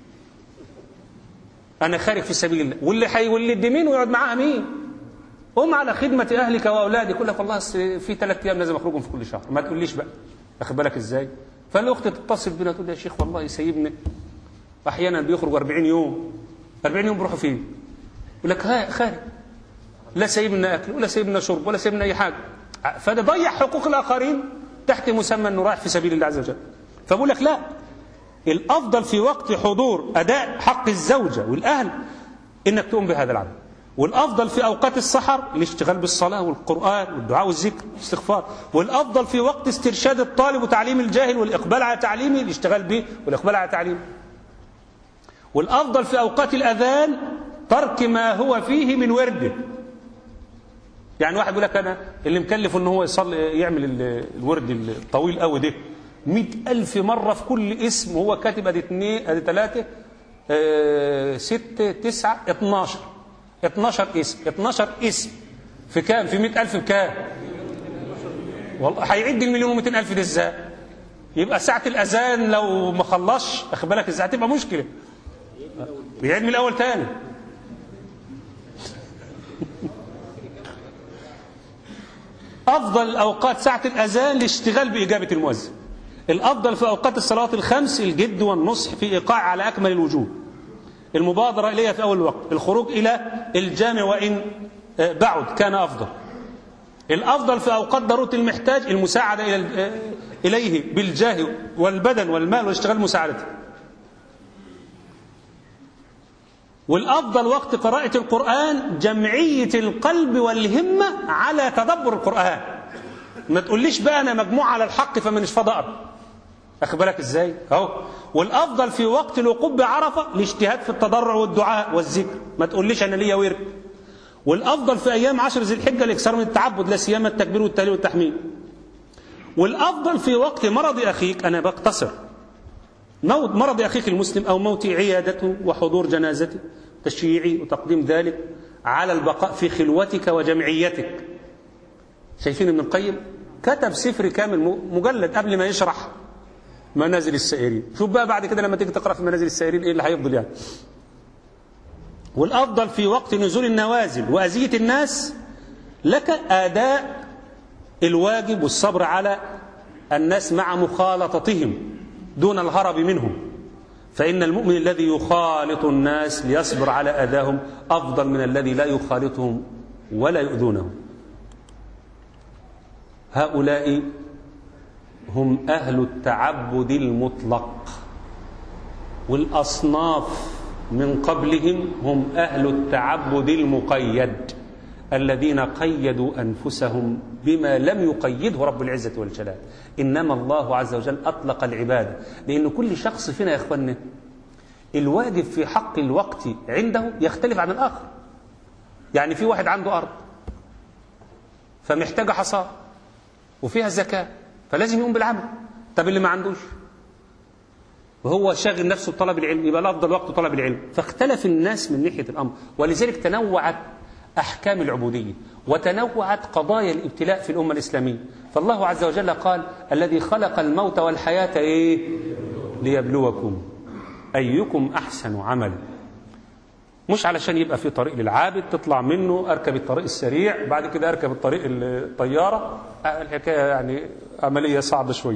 Speaker 2: انا خارج في سبيل الله واللي هيولد مين ويقعد معاها مين قوم على خدمه اهلك واولادك يقول لك والله في ثلاث ايام لازم اخرجهم في كل شهر ما تقوليش بقى واخد بالك ازاي فالاخت تتصل بينا تقول لي يا شيخ والله سيبني احيانا بيخرج 40 يوم 40 يوم بيروحوا فين يقول لك ها خارج لا سايبنا اكل ولا سايبنا شرب ولا سايبنا اي حاجه فده ضيع حقوق الاخرين تحت مسمى انه رايح في سبيل الله عز وجل فبقول لك لا الافضل في وقت حضور اداء حق الزوجه والاهل انك تقوم بهذا العمل والافضل في اوقات السحر الاشتغال بالصلاه والقران والدعاء والذكر والاستغفار والافضل في وقت استرشاد الطالب وتعليم الجاهل والاقبال على تعليمه الاشتغال به والاقبال على تعليمه والافضل في اوقات الاذان ترك ما هو فيه من ورده يعني واحد يقول لك انا اللي مكلف ان هو يصلي يعمل ال- الورد الطويل قوي ده مئة ألف مرة في كل اسم وهو كاتب ادي اثنين ادي ثلاثة آه، ستة تسعة 12 12 اسم 12 اسم في كام في مئة ألف بكام والله هيعد المليون ومئتين ألف ده ازاي يبقى ساعة الأذان لو ما خلصش أخد بالك ازاي هتبقى مشكلة بيعيد من الأول تاني أفضل الأوقات ساعة الأذان الاشتغال بإجابة المؤذن الأفضل في أوقات الصلوات الخمس الجد والنصح في إيقاع على أكمل الوجوه المبادرة إليها في أول الوقت الخروج إلى الجامع وإن آه، بعد كان أفضل الأفضل في أوقات ضرورة المحتاج المساعدة إلى ال- آه، إليه بالجاه والبدن والمال واشتغال مساعدته والأفضل وقت قراءة القرآن جمعية القلب والهمة على تدبر القرآن ما تقوليش بقى أنا مجموعة على الحق فمانيش فاضي أقرأ أخد بالك إزاي أهو والأفضل في وقت الوقوف بعرفة الاجتهاد في التضرع والدعاء والذكر ما تقوليش أنا ليا ورد والأفضل في أيام عشر ذي الحجة الإكثار من التعبد لا سيما التكبير والتهليل والتحميد والأفضل في وقت مرض أخيك أنا بقتصر موت مرض أخيك المسلم أو موت عيادته وحضور جنازته تشييعي وتقديم ذلك على البقاء في خلوتك وجمعيتك شايفين ابن القيم كتب سفر كامل م- مجلد قبل ما يشرح منازل السائرين شوف بقى بعد كده لما تيجي تقرأ في منازل السائرين ايه اللي هيفضل يعني والأفضل في وقت نزول النوازل وأذية الناس لك أداء الواجب والصبر على الناس مع مخالطتهم دون الهرب منهم فإن المؤمن الذي يخالط الناس ليصبر على أذاهم أفضل من الذي لا يخالطهم ولا يؤذونهم هؤلاء هم أهل التعبد المطلق والأصناف من قبلهم هم أهل التعبد المقيد الذين قيدوا أنفسهم بما لم يقيده رب العزة والجلال إنما الله عز وجل أطلق العبادة لأن كل شخص فينا يا إخواننا الواجب في حق الوقت عنده يختلف عن الآخر يعني في واحد عنده أرض فمحتاجة حصاد وفيها زكاة فلازم يقوم بالعمل طب اللي ما عندوش وهو شاغل نفسه بطلب العلم يبقى الافضل وقت طلب العلم فاختلف الناس من ناحيه الامر ولذلك تنوعت احكام العبوديه وتنوعت قضايا الابتلاء في الامه الاسلاميه فالله عز وجل قال الذي خلق الموت والحياه ايه ليبلوكم ايكم احسن عملا مش علشان يبقى في طريق للعابد تطلع منه اركب الطريق السريع بعد كده اركب الطريق الطياره الحكايه يعني عمليه صعبه شويه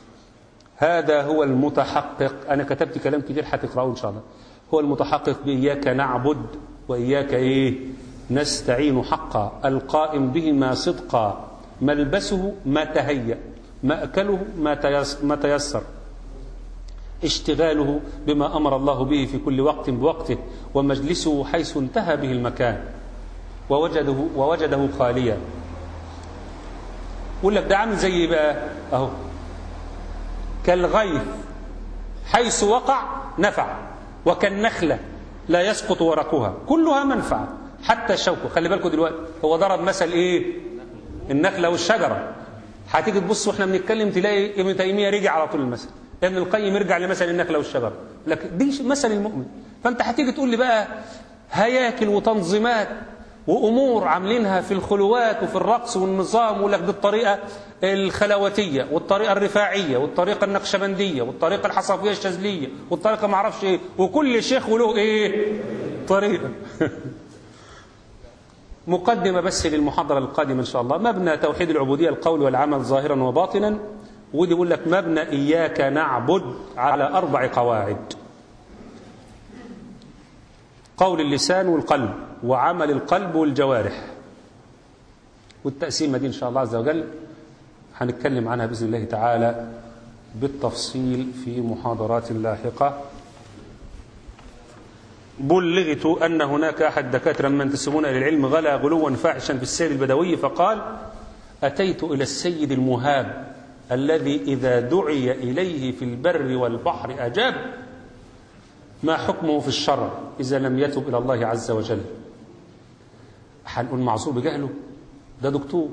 Speaker 2: هذا هو المتحقق أنا كتبت كلام كتير هتقرأه إن شاء الله هو المتحقق بإياك نعبد وإياك إيه نستعين حقا القائم بهما صدقا ملبسه ما تهيأ مأكله ما تيس- ما تيسر اشتغاله بما أمر الله به في كل وقت بوقته ومجلسه حيث انتهى به المكان ووجده ووجده خاليا يقول لك ده عامل زي إيه بقى اهو كالغيث حيث وقع نفع وكالنخلة لا يسقط ورقها كلها منفعة حتى الشوكة خلي بالكم دلوقتي هو ضرب مثل ايه النخلة والشجرة هتيجي تبص واحنا بنتكلم تلاقي ابن تيمية رجع على طول المثل ابن القيم يرجع لمثل النخلة والشجرة لكن دي مثل المؤمن فانت هتيجي تقول لي بقى هياكل وتنظيمات وامور عاملينها في الخلوات وفي الرقص والنظام ويقول لك دي الطريقه الخلوتيه والطريقه الرفاعيه والطريقه النقشبنديه والطريقه الحصافيه الشاذليه والطريقه ما اعرفش ايه وكل شيخ وله ايه طريقه مقدمه بس للمحاضره القادمه ان شاء الله مبنى توحيد العبوديه القول والعمل ظاهرا وباطنا ودي يقول لك مبنى اياك نعبد على اربع قواعد قول اللسان والقلب وعمل القلب والجوارح والتقسيمة دي إن شاء الله عز وجل هنتكلم عنها بإذن الله تعالى بالتفصيل في محاضرات لاحقة بلغت أن هناك أحد دكاترة من ينتسبون إلى العلم غلا غلوا فاحشا في السيد البدوي فقال أتيت إلى السيد المهاب الذي إذا دعي إليه في البر والبحر أجاب ما حكمه في الشرع إذا لم يتب إلى الله عز وجل هنقول معصور بجهله ده دكتور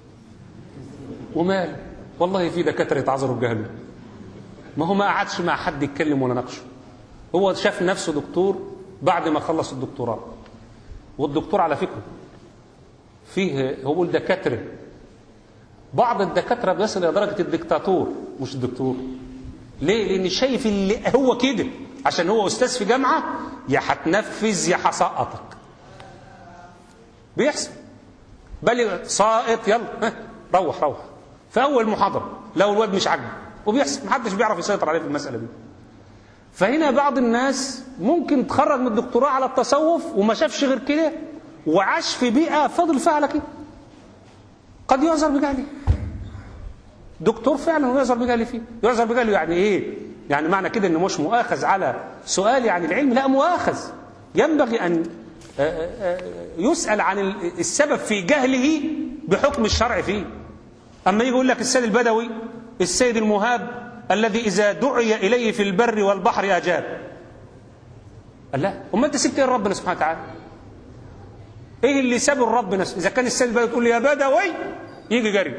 Speaker 2: ومال والله في دكاتره يتعذروا بجهله ما هو ما قعدش مع حد يتكلم ولا ناقشه هو شاف نفسه دكتور بعد ما خلص الدكتوراه والدكتور على فكره فيه هو الدكاتره بعض الدكاتره بيصل الى درجه الدكتاتور مش الدكتور ليه لان شايف اللي هو كده عشان هو استاذ في جامعه يا هتنفذ يا هسقطك بيحصل بل ساقط يلا ها، روح روح في اول محاضره لو الواد مش عاجبه وبيحصل محدش بيعرف يسيطر عليه في المساله دي فهنا بعض الناس ممكن تخرج من الدكتوراه على التصوف وما شافش غير كده وعاش في بيئه فضل فيها على كده قد يعذر بجهله دكتور فعلا ويعذر بجهله فيه يعذر بجهله يعني ايه يعني معنى كده انه مش مؤاخذ على سؤالي عن العلم لا مؤاخذ ينبغي ان آه، آه، يسأل عن السبب في جهله بحكم الشرع فيه أما يجي يقول لك السيد البدوي السيد المهاب الذي إذا دعي إليه في البر والبحر أجاب قال لا أما أنت سبت إيه ربنا سبحانه وتعالى إيه اللي سابه ربنا إذا كان السيد البدوي تقول له يا بدوي يجي جري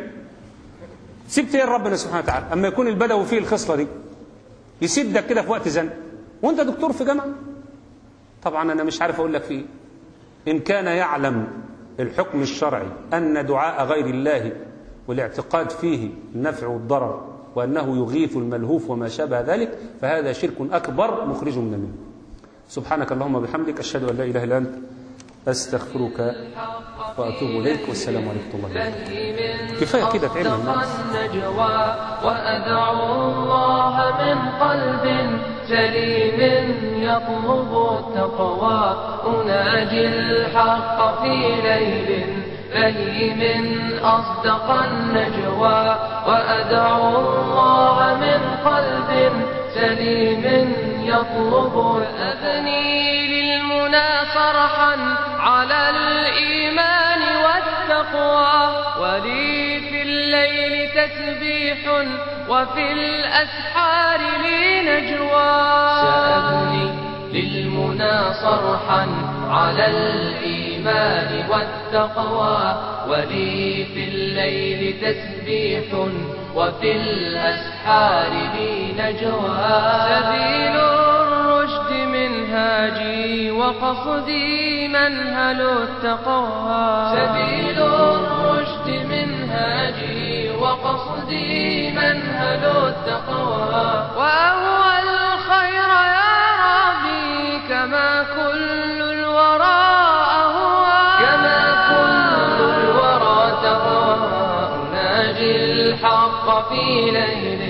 Speaker 2: سبت إيه ربنا سبحانه وتعالى أما يكون البدوي فيه الخصلة دي يسدك كده في وقت زنق وأنت دكتور في جامعة طبعا أنا مش عارف أقول لك فيه إن كان يعلم الحكم الشرعي أن دعاء غير الله والاعتقاد فيه النفع والضرر وأنه يغيث الملهوف وما شابه ذلك فهذا شرك أكبر مخرج من المله سبحانك اللهم وبحمدك أشهد أن لا إله إلا أنت أستغفرك وأتوب إليك والسلام عليكم ورحمة الله وبركاته كفاية كده تعمل الناس
Speaker 1: النجوى وأدعو الله من قلب سليم يطلب التقوى أناجي الحق في ليل بهيم أصدق النجوى وأدعو الله من قلب سليم يطلب أثني للمنى صرحا على الإيمان والتقوى ولي في الليل تسبيح وفي الأسحار لي نجوى سأبني للمنى صرحا على الإيمان والتقوى ولي في الليل تسبيح وفي الأسحار لي نجوى سبيل الرشد منهاجي وقصدي منهل التقوى سبيل الرشد منهاجي وقصدي منهل التقوى وأهوى الخير يا ربي كما كل الورى أهوى كما كل الورى تهوى أناجي الحق في ليل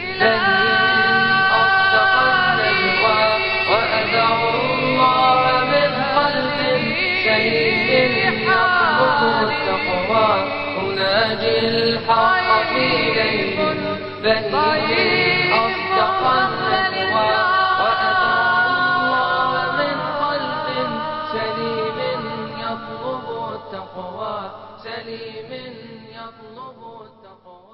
Speaker 1: بهيم أصدق النجوى وأدعو الله من قلب سليم يطلب التقوى أناجي الحق في ليل بهيم أصدق النجوى وأدعو الله من قلب سليم يطلب التقوى سليم يطلب التقوى